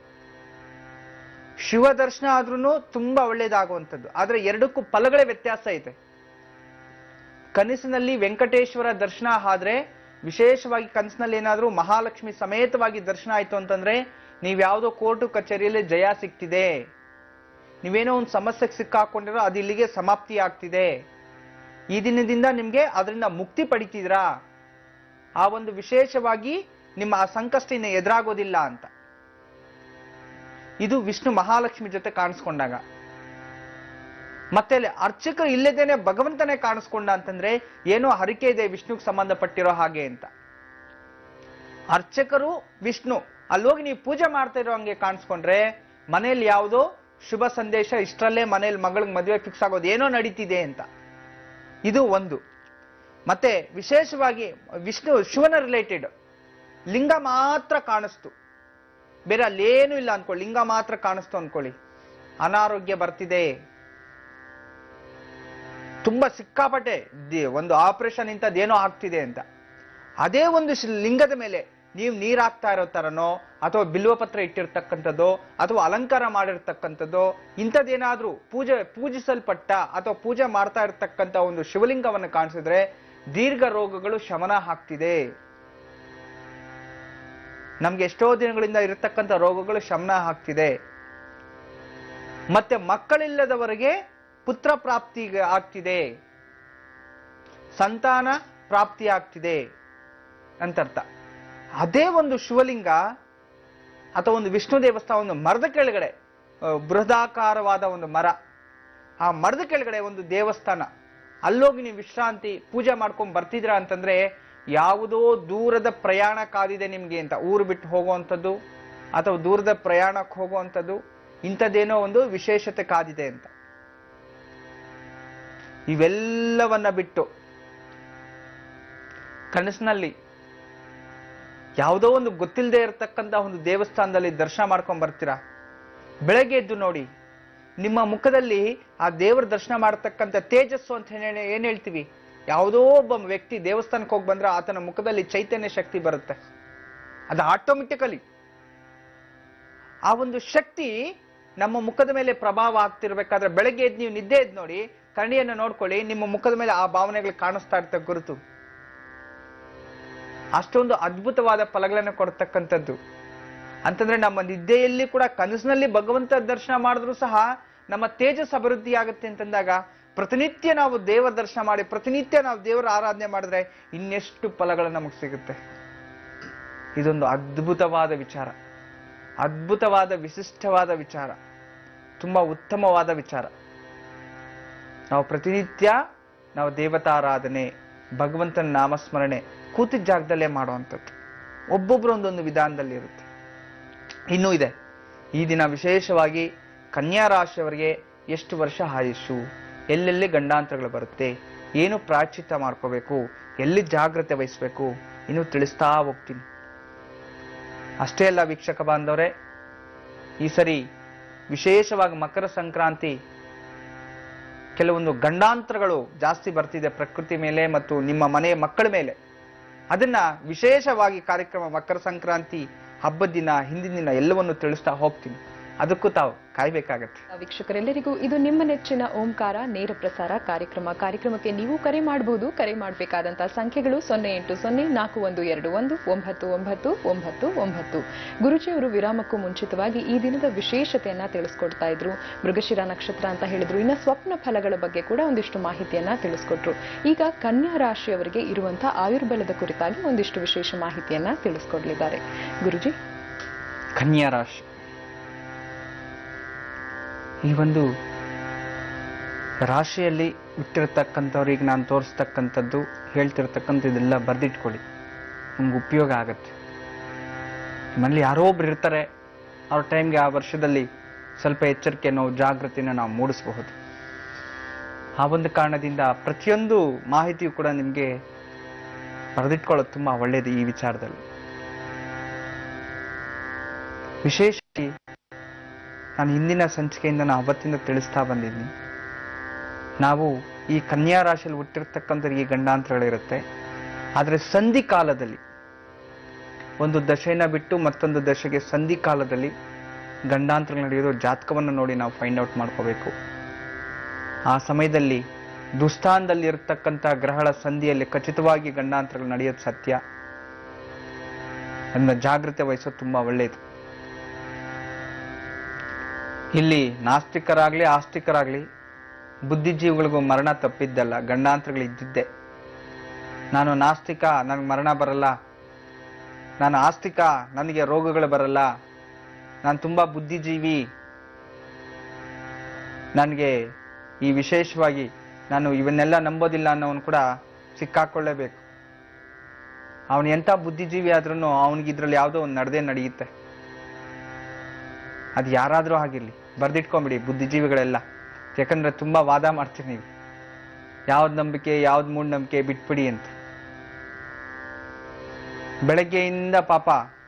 ಶಿವ ದರ್ಶನ ಆದ್ರೂ ತುಂಬಾ ಒಳ್ಳೇದಾಗುವಂಥದ್ದು ಆದ್ರೆ ಎರಡಕ್ಕೂ ಫಲಗಳೇ ವ್ಯತ್ಯಾಸ ಇದೆ ಕನಸಿನಲ್ಲಿ ವೆಂಕಟೇಶ್ವರ ದರ್ಶನ ಆದ್ರೆ ವಿಶೇಷವಾಗಿ ಕನಸಿನಲ್ಲಿ ಏನಾದ್ರೂ ಮಹಾಲಕ್ಷ್ಮಿ ಸಮೇತವಾಗಿ ದರ್ಶನ ಆಯ್ತು ಅಂತಂದ್ರೆ ನೀವ್ಯಾವುದೋ ಕೋರ್ಟು ಕಚೇರಿಯಲ್ಲಿ ಜಯ ಸಿಗ್ತಿದೆ ನೀವೇನೋ ಒಂದು ಸಮಸ್ಯೆಗೆ ಸಿಕ್ಕಾಕೊಂಡಿರೋ ಅದು ಇಲ್ಲಿಗೆ ಸಮಾಪ್ತಿ ಆಗ್ತಿದೆ ಈ ದಿನದಿಂದ ನಿಮ್ಗೆ ಅದರಿಂದ ಮುಕ್ತಿ ಪಡಿತಿದ್ರಾ ಆ ಒಂದು ವಿಶೇಷವಾಗಿ ನಿಮ್ಮ ಆ ಸಂಕಷ್ಟ ಇನ್ನು ಎದುರಾಗೋದಿಲ್ಲ ಅಂತ ಇದು ವಿಷ್ಣು ಮಹಾಲಕ್ಷ್ಮಿ ಜೊತೆ ಕಾಣಿಸ್ಕೊಂಡಾಗ ಮತ್ತೆ ಅಲ್ಲಿ ಅರ್ಚಕರು ಇಲ್ಲದೇನೆ ಭಗವಂತನೇ ಕಾಣಿಸ್ಕೊಂಡ ಅಂತಂದ್ರೆ ಏನೋ ಹರಿಕೆ ಇದೆ ವಿಷ್ಣುಗೆ ಸಂಬಂಧಪಟ್ಟಿರೋ ಹಾಗೆ ಅಂತ ಅರ್ಚಕರು ವಿಷ್ಣು ಅಲ್ಲೋಗಿ ನೀವು ಪೂಜೆ ಮಾಡ್ತಾ ಇರೋ ಹಂಗೆ ಕಾಣಿಸ್ಕೊಂಡ್ರೆ ಮನೇಲಿ ಯಾವುದೋ ಶುಭ ಸಂದೇಶ ಇಷ್ಟರಲ್ಲೇ ಮನೇಲಿ ಮಗಳಿಗೆ ಮದುವೆ ಫಿಕ್ಸ್ ಆಗೋದು ಏನೋ ನಡೀತಿದೆ ಅಂತ ಇದು ಒಂದು ಮತ್ತೆ ವಿಶೇಷವಾಗಿ ವಿಷ್ಣು ಶಿವನ ರಿಲೇಟೆಡ್ ಲಿಂಗ ಮಾತ್ರ ಕಾಣಿಸ್ತು ಬೇರೆ ಅಲ್ಲೇನು ಇಲ್ಲ ಅನ್ಕೊಳ್ಳಿ ಲಿಂಗ ಮಾತ್ರ ಕಾಣಿಸ್ತು ಅನ್ಕೊಳ್ಳಿ ಅನಾರೋಗ್ಯ ಬರ್ತಿದೆ ತುಂಬಾ ಸಿಕ್ಕಾಪಟ್ಟೆ ದಿ- ಒಂದು ಆಪರೇಷನ್ ಇಂಥದ್ದೇನೋ ಆಗ್ತಿದೆ ಅಂತ ಅದೇ ಒಂದು ಶಿ- ಲಿಂಗದ ಮೇಲೆ ನೀವು ನೀರ್ ಹಾಕ್ತಾ ಇರೋ ತರನೋ ಅಥವಾ ಬಿಲ್ವಪತ್ರ ಇಟ್ಟಿರ್ತಕ್ಕಂಥದ್ದೋ ಅಥವಾ ಅಲಂಕಾರ ಮಾಡಿರ್ತಕ್ಕಂಥದ್ದೋ ಇಂಥದ್ದೇನಾದ್ರೂ ಪೂಜೆ ಪೂಜಿಸಲ್ಪಟ್ಟ ಅಥವಾ ಪೂಜೆ ಮಾಡ್ತಾ ಇರ್ತಕ್ಕಂಥ ಒಂದು ಶಿವಲಿಂಗವನ್ನು ಕಾಣಿಸಿದ್ರೆ ದೀರ್ಘ ರೋಗಗಳು ಶಮನ ಆಗ್ತಿದೆ ನಮ್ಗೆ ಎಷ್ಟೋ ದಿನಗಳಿಂದ ಇರತಕ್ಕಂಥ ರೋಗಗಳು ಶಮನ ಆಗ್ತಿದೆ ಮತ್ತೆ ಮಕ್ಕಳಿಲ್ಲದವರಿಗೆ ಪುತ್ರ ಪ್ರಾಪ್ತಿ ಆಗ್ತಿದೆ ಸಂತಾನ ಪ್ರಾಪ್ತಿ ಆಗ್ತಿದೆ ಅಂತರ್ಥ ಅದೇ ಒಂದು ಶಿವಲಿಂಗ ಅಥವಾ ಒಂದು ವಿಷ್ಣು ದೇವಸ್ಥಾನ ಒಂದು ಮರದ ಕೆಳಗಡೆ ಆ, ಬೃಹದಾಕಾರವಾದ ಒಂದು ಮರ ಆ ಮರದ ಕೆಳಗಡೆ ಒಂದು ದೇವಸ್ಥಾನ ಅಲ್ಲೋಗಿ ನೀವು ವಿಶ್ರಾಂತಿ ಪೂಜೆ ಮಾಡ್ಕೊಂಡ್ ಬರ್ತಿದ್ರ ಅಂತಂದ್ರೆ ಯಾವುದೋ ದೂರದ ಪ್ರಯಾಣ ಕಾದಿದೆ ನಿಮ್ಗೆ ಅಂತ ಊರು ಬಿಟ್ಟು ಹೋಗುವಂಥದ್ದು ಅಥವಾ ದೂರದ ಪ್ರಯಾಣಕ್ಕೆ ಹೋಗುವಂಥದ್ದು ಇಂಥದ್ದೇನೋ ಒಂದು ವಿಶೇಷತೆ ಕಾದಿದೆ ಅಂತ ಇವೆಲ್ಲವನ್ನ ಬಿಟ್ಟು ಕನಸಿನಲ್ಲಿ ಯಾವುದೋ ಒಂದು ಗೊತ್ತಿಲ್ಲದೆ ಇರತಕ್ಕಂತ ಒಂದು ದೇವಸ್ಥಾನದಲ್ಲಿ ದರ್ಶನ ಮಾಡ್ಕೊಂಡ್ ಬರ್ತೀರಾ ಬೆಳಗ್ಗೆ ಎದ್ದು ನೋಡಿ ನಿಮ್ಮ ಮುಖದಲ್ಲಿ ಆ ದೇವರ ದರ್ಶನ ಮಾಡತಕ್ಕಂಥ ತೇಜಸ್ಸು ಅಂತ ಹೇಳಿ ಏನ್ ಹೇಳ್ತೀವಿ ಯಾವುದೋ ಒಬ್ಬ ವ್ಯಕ್ತಿ ದೇವಸ್ಥಾನಕ್ಕೆ ಹೋಗಿ ಬಂದ್ರೆ ಆತನ ಮುಖದಲ್ಲಿ ಚೈತನ್ಯ ಶಕ್ತಿ ಬರುತ್ತೆ ಅದು ಆಟೋಮೆಟಿಕಲಿ ಆ ಒಂದು ಶಕ್ತಿ ನಮ್ಮ ಮುಖದ ಮೇಲೆ ಪ್ರಭಾವ ಆಗ್ತಿರ್ಬೇಕಾದ್ರೆ ಬೆಳಗ್ಗೆ ಎದ್ದು ನೀವು ನಿದ್ದೆ ಎದ್ದು ನೋಡಿ ಕರಣಿಯನ್ನು ನೋಡ್ಕೊಳ್ಳಿ ನಿಮ್ಮ ಮುಖದ ಮೇಲೆ ಆ ಭಾವನೆಗಳು ಕಾಣಿಸ್ತಾ ಇರ್ತಕ್ಕ ಗುರುತು ಅಷ್ಟೊಂದು ಅದ್ಭುತವಾದ ಫಲಗಳನ್ನು ಕೊಡ್ತಕ್ಕಂಥದ್ದು ಅಂತಂದ್ರೆ ನಮ್ಮ ನಿದ್ದೆಯಲ್ಲಿ ಕೂಡ ಕನಸಿನಲ್ಲಿ ಭಗವಂತ ದರ್ಶನ ಮಾಡಿದ್ರು ಸಹ ನಮ್ಮ ತೇಜಸ್ ಅಭಿವೃದ್ಧಿ ಆಗುತ್ತೆ ಅಂತಂದಾಗ ಪ್ರತಿನಿತ್ಯ ನಾವು ದೇವರ ದರ್ಶನ ಮಾಡಿ ಪ್ರತಿನಿತ್ಯ ನಾವು ದೇವರ ಆರಾಧನೆ ಮಾಡಿದ್ರೆ ಇನ್ನೆಷ್ಟು ಫಲಗಳು ನಮಗೆ ಸಿಗುತ್ತೆ ಇದೊಂದು ಅದ್ಭುತವಾದ ವಿಚಾರ ಅದ್ಭುತವಾದ ವಿಶಿಷ್ಟವಾದ ವಿಚಾರ ತುಂಬಾ ಉತ್ತಮವಾದ ವಿಚಾರ ನಾವು ಪ್ರತಿನಿತ್ಯ ನಾವು ದೇವತಾರಾಧನೆ ಭಗವಂತನ ನಾಮಸ್ಮರಣೆ ಕೂತಿದ್ದ ಜಾಗದಲ್ಲೇ ಮಾಡುವಂಥದ್ದು ಒಬ್ಬೊಬ್ರು ಒಂದೊಂದು ವಿಧಾನದಲ್ಲಿ ಇರುತ್ತೆ ಇನ್ನೂ ಇದೆ ಈ ದಿನ ವಿಶೇಷವಾಗಿ ಕನ್ಯಾ ರಾಶಿಯವರಿಗೆ ಎಷ್ಟು ವರ್ಷ ಆಯುಷು ಎಲ್ಲೆಲ್ಲಿ ಗಂಡಾಂತರಗಳು ಬರುತ್ತೆ ಏನು ಪ್ರಾಚಿತ್ಯ ಮಾಡ್ಕೋಬೇಕು ಎಲ್ಲಿ ಜಾಗ್ರತೆ ವಹಿಸ್ಬೇಕು ಇನ್ನು ತಿಳಿಸ್ತಾ ಹೋಗ್ತೀನಿ ಅಷ್ಟೇ ಅಲ್ಲ ವೀಕ್ಷಕ ಬಾಂಧವರೇ ಈ ಸರಿ ವಿಶೇಷವಾಗಿ ಮಕರ ಸಂಕ್ರಾಂತಿ ಕೆಲವೊಂದು ಗಂಡಾಂತರಗಳು ಜಾಸ್ತಿ ಬರ್ತಿದೆ ಪ್ರಕೃತಿ ಮೇಲೆ ಮತ್ತು ನಿಮ್ಮ ಮನೆಯ ಮಕ್ಕಳ ಮೇಲೆ ಅದನ್ನ ವಿಶೇಷವಾಗಿ ಕಾರ್ಯಕ್ರಮ ಮಕರ ಸಂಕ್ರಾಂತಿ ಹಬ್ಬದ ದಿನ ಹಿಂದಿನ ದಿನ ಎಲ್ಲವನ್ನು ತಿಳಿಸ್ತಾ ಹೋಗ್ತೀನಿ ಅದಕ್ಕೂ ತಾವು ಕಾಯ್ಬೇಕಾಗತ್ತೆ ವೀಕ್ಷಕರೆಲ್ಲರಿಗೂ ಇದು ನಿಮ್ಮ ನೆಚ್ಚಿನ ಓಂಕಾರ ನೇರ ಪ್ರಸಾರ ಕಾರ್ಯಕ್ರಮ ಕಾರ್ಯಕ್ರಮಕ್ಕೆ ನೀವು ಕರೆ ಮಾಡಬಹುದು ಕರೆ ಮಾಡಬೇಕಾದಂತಹ ಸಂಖ್ಯೆಗಳು ಸೊನ್ನೆ ಎಂಟು ಸೊನ್ನೆ ನಾಲ್ಕು ಒಂದು ಎರಡು ಒಂದು ಒಂಬತ್ತು ಒಂಬತ್ತು ಒಂಬತ್ತು ಒಂಬತ್ತು ಗುರುಜಿಯವರು ವಿರಾಮಕ್ಕೂ ಮುಂಚಿತವಾಗಿ ಈ ದಿನದ ವಿಶೇಷತೆಯನ್ನ ತಿಳಿಸ್ಕೊಡ್ತಾ ಇದ್ರು ಮೃಗಶಿರ ನಕ್ಷತ್ರ ಅಂತ ಹೇಳಿದ್ರು ಇನ್ನು ಸ್ವಪ್ನ ಫಲಗಳ ಬಗ್ಗೆ ಕೂಡ ಒಂದಿಷ್ಟು ಮಾಹಿತಿಯನ್ನ ತಿಳಿಸ್ಕೊಟ್ರು ಈಗ ಕನ್ಯಾ ರಾಶಿಯವರಿಗೆ ಇರುವಂತಹ ಆಯುರ್ಬಲದ ಕುರಿತಾಗಿ ಒಂದಿಷ್ಟು ವಿಶೇಷ ಮಾಹಿತಿಯನ್ನ ತಿಳಿಸ್ಕೊಡ್ಲಿದ್ದಾರೆ ಗುರುಜಿ ಕನ್ಯಾ ರಾಶಿ ಈ ಒಂದು ರಾಶಿಯಲ್ಲಿ ಹುಟ್ಟಿರ್ತಕ್ಕಂಥವ್ರಿಗೆ ನಾನು ತೋರಿಸ್ತಕ್ಕಂಥದ್ದು ಹೇಳ್ತಿರ್ತಕ್ಕಂಥ ಇದೆಲ್ಲ ಬರೆದಿಟ್ಕೊಳ್ಳಿ ನಿಮ್ಗೆ ಉಪಯೋಗ ಆಗತ್ತೆ ನಿಮ್ಮಲ್ಲಿ ಯಾರೋ ಒಬ್ರು ಇರ್ತಾರೆ ಅವ್ರ ಟೈಮ್ಗೆ ಆ ವರ್ಷದಲ್ಲಿ ಸ್ವಲ್ಪ ಎಚ್ಚರಿಕೆನೋ ಜಾಗೃತಿನ ನಾವು ಮೂಡಿಸಬಹುದು ಆ ಒಂದು ಕಾರಣದಿಂದ ಪ್ರತಿಯೊಂದು ಮಾಹಿತಿಯು ಕೂಡ ನಿಮಗೆ ಬರೆದಿಟ್ಕೊಳ್ಳೋದು ತುಂಬಾ ಒಳ್ಳೆಯದು ಈ ವಿಚಾರದಲ್ಲಿ ವಿಶೇಷವಾಗಿ ನಾನು ಹಿಂದಿನ ಸಂಚಿಕೆಯಿಂದ ನಾನು ಅವತ್ತಿಂದ ತಿಳಿಸ್ತಾ ಬಂದಿದ್ದೀನಿ ನಾವು ಈ ಕನ್ಯಾ ರಾಶಿಯಲ್ಲಿ ಹುಟ್ಟಿರ್ತಕ್ಕಂಥ ಈ ಗಂಡಾಂತರಗಳಿರುತ್ತೆ ಆದರೆ ಸಂಧಿ ಕಾಲದಲ್ಲಿ ಒಂದು ದಶೆನ ಬಿಟ್ಟು ಮತ್ತೊಂದು ದಶೆಗೆ ಸಂಧಿ ಕಾಲದಲ್ಲಿ ಗಂಡಾಂತರಗಳು ನಡೆಯೋದು ಜಾತಕವನ್ನು ನೋಡಿ ನಾವು ಫೈಂಡ್ ಔಟ್ ಮಾಡ್ಕೋಬೇಕು ಆ ಸಮಯದಲ್ಲಿ ದುಸ್ಥಾನದಲ್ಲಿ ಇರತಕ್ಕಂಥ ಗ್ರಹಗಳ ಸಂಧಿಯಲ್ಲಿ ಖಚಿತವಾಗಿ ಗಂಡಾಂತರಗಳು ನಡೆಯೋದು ಸತ್ಯ ಅದನ್ನ ಜಾಗ್ರತೆ ವಹಿಸೋದು ತುಂಬಾ ಒಳ್ಳೆಯದು ಇಲ್ಲಿ ನಾಸ್ತಿಕರಾಗ್ಲಿ ಆಸ್ತಿಕರಾಗ್ಲಿ ಬುದ್ಧಿಜೀವಿಗಳಿಗೂ ಮರಣ ತಪ್ಪಿದ್ದಲ್ಲ ಗಂಡಾಂತರಗಳು ಇದ್ದಿದ್ದೆ ನಾನು ನಾಸ್ತಿಕ ನನಗೆ ಮರಣ ಬರಲ್ಲ ನಾನು ಆಸ್ತಿಕ ನನಗೆ ರೋಗಗಳು ಬರಲ್ಲ ನಾನು ತುಂಬಾ ಬುದ್ಧಿಜೀವಿ ನನಗೆ ಈ ವಿಶೇಷವಾಗಿ ನಾನು ಇವನ್ನೆಲ್ಲ ನಂಬೋದಿಲ್ಲ ಅನ್ನೋನು ಕೂಡ ಸಿಕ್ಕಾಕೊಳ್ಳೇಬೇಕು ಅವನು ಎಂಥ ಬುದ್ಧಿಜೀವಿ ಆದ್ರೂ ಅವನಿಗೆ ಇದ್ರಲ್ಲಿ ಯಾವುದೋ ಒಂದು ನಡೆದೇ ನಡೆಯುತ್ತೆ ಅದು ಯಾರಾದರೂ ಆಗಿರ್ಲಿ ಬರ್ದಿಟ್ಕೊಂಬಿಡಿ ಬುದ್ಧಿಜೀವಿಗಳೆಲ್ಲ ಯಾಕಂದ್ರೆ ತುಂಬಾ ವಾದ ಮಾಡ್ತೀರಿ ನೀವು ಯಾವ್ದು ನಂಬಿಕೆ ಯಾವ್ದು ಮೂಢನಂಬಿಕೆ ಬಿಟ್ಬಿಡಿ ಅಂತ ಬೆಳಗ್ಗೆಯಿಂದ ಪಾಪ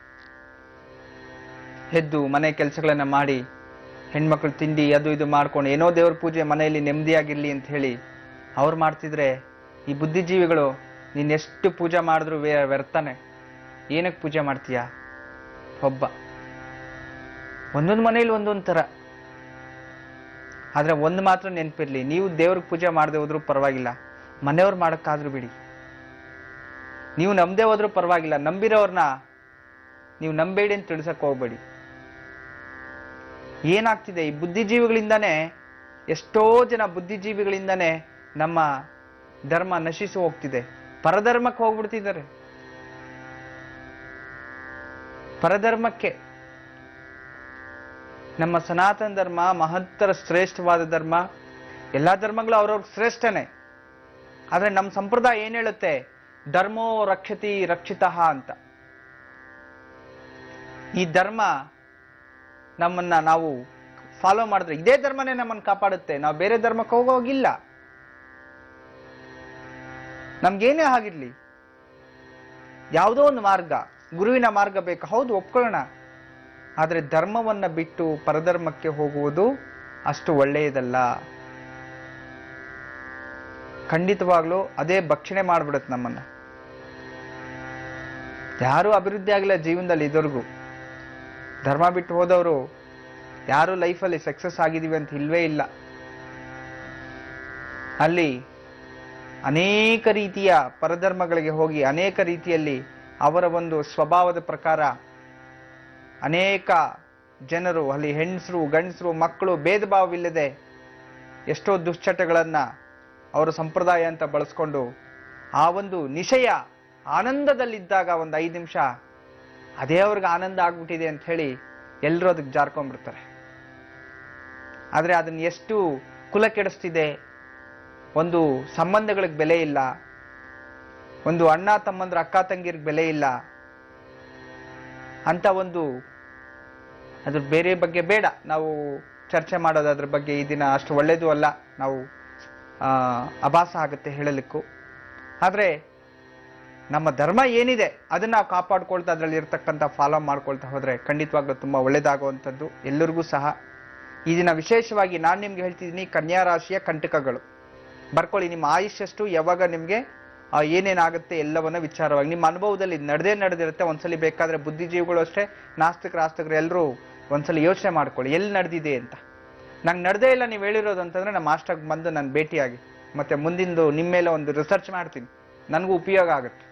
ಎದ್ದು ಮನೆ ಕೆಲಸಗಳನ್ನ ಮಾಡಿ ಹೆಣ್ಮಕ್ಳು ತಿಂಡಿ ಅದು ಇದು ಮಾಡ್ಕೊಂಡು ಏನೋ ದೇವ್ರ ಪೂಜೆ ಮನೆಯಲ್ಲಿ ನೆಮ್ಮದಿಯಾಗಿರ್ಲಿ ಅಂತ ಹೇಳಿ ಅವ್ರು ಮಾಡ್ತಿದ್ರೆ ಈ ಬುದ್ಧಿಜೀವಿಗಳು ನೀನ್ ಎಷ್ಟು ಪೂಜೆ ಮಾಡಿದ್ರು ವ್ಯ- ವ್ಯರ್ಥನೆ ಏನಕ್ಕೆ ಪೂಜೆ ಮಾಡ್ತೀಯಾ ಒಬ್ಬ ಒಂದೊಂದು ಮನೇಲಿ ಒಂದೊಂದು ಥರ ಆದ್ರೆ ಒಂದು ಮಾತ್ರ ನೆನಪಿರ್ಲಿ ನೀವು ದೇವ್ರಿಗೆ ಪೂಜೆ ಮಾಡದೆ ಹೋದ್ರೂ ಪರವಾಗಿಲ್ಲ ಮನೆಯವ್ರು ಮಾಡಕ್ಕಾದ್ರೂ ಬಿಡಿ ನೀವು ನಂಬದೆ ಹೋದ್ರೂ ಪರವಾಗಿಲ್ಲ ನಂಬಿರೋರ್ನ ನೀವು ನಂಬೇಡಿ ಅಂತ ತಿಳ್ಸಕ್ ಹೋಗ್ಬೇಡಿ ಏನಾಗ್ತಿದೆ ಈ ಬುದ್ಧಿಜೀವಿಗಳಿಂದಾನೇ ಎಷ್ಟೋ ಜನ ಬುದ್ಧಿಜೀವಿಗಳಿಂದಾನೇ ನಮ್ಮ ಧರ್ಮ ನಶಿಸಿ ಹೋಗ್ತಿದೆ ಪರಧರ್ಮಕ್ಕೆ ಹೋಗ್ಬಿಡ್ತಿದ್ದಾರೆ ಪರಧರ್ಮಕ್ಕೆ ನಮ್ಮ ಸನಾತನ ಧರ್ಮ ಮಹತ್ತರ ಶ್ರೇಷ್ಠವಾದ ಧರ್ಮ ಎಲ್ಲಾ ಧರ್ಮಗಳು ಅವ್ರವ್ರ ಶ್ರೇಷ್ಠನೇ ಆದ್ರೆ ನಮ್ಮ ಸಂಪ್ರದಾಯ ಏನ್ ಹೇಳುತ್ತೆ ಧರ್ಮೋ ರಕ್ಷತಿ ರಕ್ಷಿತಃ ಅಂತ ಈ ಧರ್ಮ ನಮ್ಮನ್ನ ನಾವು ಫಾಲೋ ಮಾಡಿದ್ರೆ ಇದೇ ಧರ್ಮನೇ ನಮ್ಮನ್ನು ಕಾಪಾಡುತ್ತೆ ನಾವು ಬೇರೆ ಧರ್ಮಕ್ಕೆ ಹೋಗೋಗಿಲ್ಲ ನಮ್ಗೇನೇ ಆಗಿರ್ಲಿ ಯಾವುದೋ ಒಂದು ಮಾರ್ಗ ಗುರುವಿನ ಮಾರ್ಗ ಬೇಕು ಹೌದು ಒಪ್ಕೊಳ್ಳೋಣ ಆದ್ರೆ ಧರ್ಮವನ್ನ ಬಿಟ್ಟು ಪರಧರ್ಮಕ್ಕೆ ಹೋಗುವುದು ಅಷ್ಟು ಒಳ್ಳೆಯದಲ್ಲ ಖಂಡಿತವಾಗ್ಲೂ ಅದೇ ಭಕ್ಷಣೆ ಮಾಡ್ಬಿಡುತ್ತೆ ನಮ್ಮನ್ನ ಯಾರು ಅಭಿವೃದ್ಧಿ ಆಗಿಲ್ಲ ಜೀವನದಲ್ಲಿ ಇದುವರೆಗೂ ಧರ್ಮ ಬಿಟ್ಟು ಹೋದವರು ಯಾರು ಲೈಫಲ್ಲಿ ಸಕ್ಸಸ್ ಆಗಿದೀವಿ ಅಂತ ಇಲ್ವೇ ಇಲ್ಲ ಅಲ್ಲಿ ಅನೇಕ ರೀತಿಯ ಪರಧರ್ಮಗಳಿಗೆ ಹೋಗಿ ಅನೇಕ ರೀತಿಯಲ್ಲಿ ಅವರ ಒಂದು ಸ್ವಭಾವದ ಪ್ರಕಾರ ಅನೇಕ ಜನರು ಅಲ್ಲಿ ಹೆಂಗಸರು ಗಂಡಸರು ಮಕ್ಕಳು ಭೇದ ಭಾವವಿಲ್ಲದೆ ಎಷ್ಟೋ ದುಶ್ಚಟಗಳನ್ನ ಅವರ ಸಂಪ್ರದಾಯ ಅಂತ ಬಳಸ್ಕೊಂಡು ಆ ಒಂದು ನಿಶಯ ಆನಂದದಲ್ಲಿದ್ದಾಗ ಒಂದು ಐದು ನಿಮಿಷ ಅದೇ ಅವ್ರಿಗೆ ಆನಂದ ಆಗ್ಬಿಟ್ಟಿದೆ ಅಂತ ಹೇಳಿ ಎಲ್ಲರೂ ಅದಕ್ಕೆ ಜಾರ್ಕೊಂಡ್ಬಿಡ್ತಾರೆ ಆದ್ರೆ ಅದನ್ನ ಎಷ್ಟು ಕುಲ ಕೆಡಿಸ್ತಿದೆ ಒಂದು ಸಂಬಂಧಗಳಿಗೆ ಬೆಲೆ ಇಲ್ಲ ಒಂದು ಅಣ್ಣ ತಮ್ಮಂದ್ರ ಅಕ್ಕ ತಂಗಿರ್ಗೆ ಬೆಲೆ ಇಲ್ಲ ಅಂತ ಒಂದು ಅದ್ರ ಬೇರೆ ಬಗ್ಗೆ ಬೇಡ ನಾವು ಚರ್ಚೆ ಮಾಡೋದು ಅದ್ರ ಬಗ್ಗೆ ಈ ದಿನ ಅಷ್ಟು ಒಳ್ಳೇದು ಅಲ್ಲ ನಾವು ಆ, ಅಭಾಸ ಆಗುತ್ತೆ ಹೇಳಲಿಕ್ಕೂ ಆದ್ರೆ ನಮ್ಮ ಧರ್ಮ ಏನಿದೆ ಅದನ್ನ ನಾವು ಕಾಪಾಡ್ಕೊಳ್ತಾ ಅದರಲ್ಲಿ ಇರ್ತಕ್ಕಂಥ ಫಾಲೋ ಮಾಡ್ಕೊಳ್ತಾ ಹೋದ್ರೆ ಖಂಡಿತವಾಗ್ಲೂ ತುಂಬಾ ಒಳ್ಳೇದಾಗುವಂಥದ್ದು ಎಲ್ಲರಿಗೂ ಸಹ ಈ ದಿನ ವಿಶೇಷವಾಗಿ ನಾನು ನಿಮ್ಗೆ ಹೇಳ್ತಿದ್ದೀನಿ ಕನ್ಯಾ ರಾಶಿಯ ಕಂಟಕಗಳು ಬರ್ಕೊಳ್ಳಿ ನಿಮ್ಮ ಆಯುಷ್ಯಷ್ಟು ಯಾವಾಗ ನಿಮ್ಗೆ ಆ, ಏನೇನಾಗುತ್ತೆ ಎಲ್ಲವನ್ನ ವಿಚಾರವಾಗಿ ನಿಮ್ಮ ಅನುಭವದಲ್ಲಿ ನಡೆದೇ ನಡೆದಿರುತ್ತೆ ಒಂದ್ಸಲಿ ಬೇಕಾದ್ರೆ ಬುದ್ಧಿಜೀವಿಗಳು ಅಷ್ಟೇ ನಾಸ್ತಿಕರು ಆಸ್ತಿಕರು ಎಲ್ಲರೂ ಒಂದ್ಸಲಿ ಯೋಚನೆ ಮಾಡ್ಕೊಳ್ಳಿ ಎಲ್ಲಿ ನಡೆದಿದೆ ಅಂತ ನಂಗೆ ನಡೆದೇ ಇಲ್ಲ ನೀವು ಹೇಳಿರೋದು ಅಂತಂದ್ರೆ ನಮ್ಮ ಮಾಸ್ಟರ್ಗೆ ಬಂದು ನಾನು ಭೇಟಿಯಾಗಿ ಮತ್ತೆ ಮುಂದಿಂದು ನಿಮ್ಮ ಮೇಲೆ ಒಂದು ರಿಸರ್ಚ್ ಮಾಡ್ತೀನಿ ನನಗೂ ಉಪಯೋಗ ಆಗುತ್ತೆ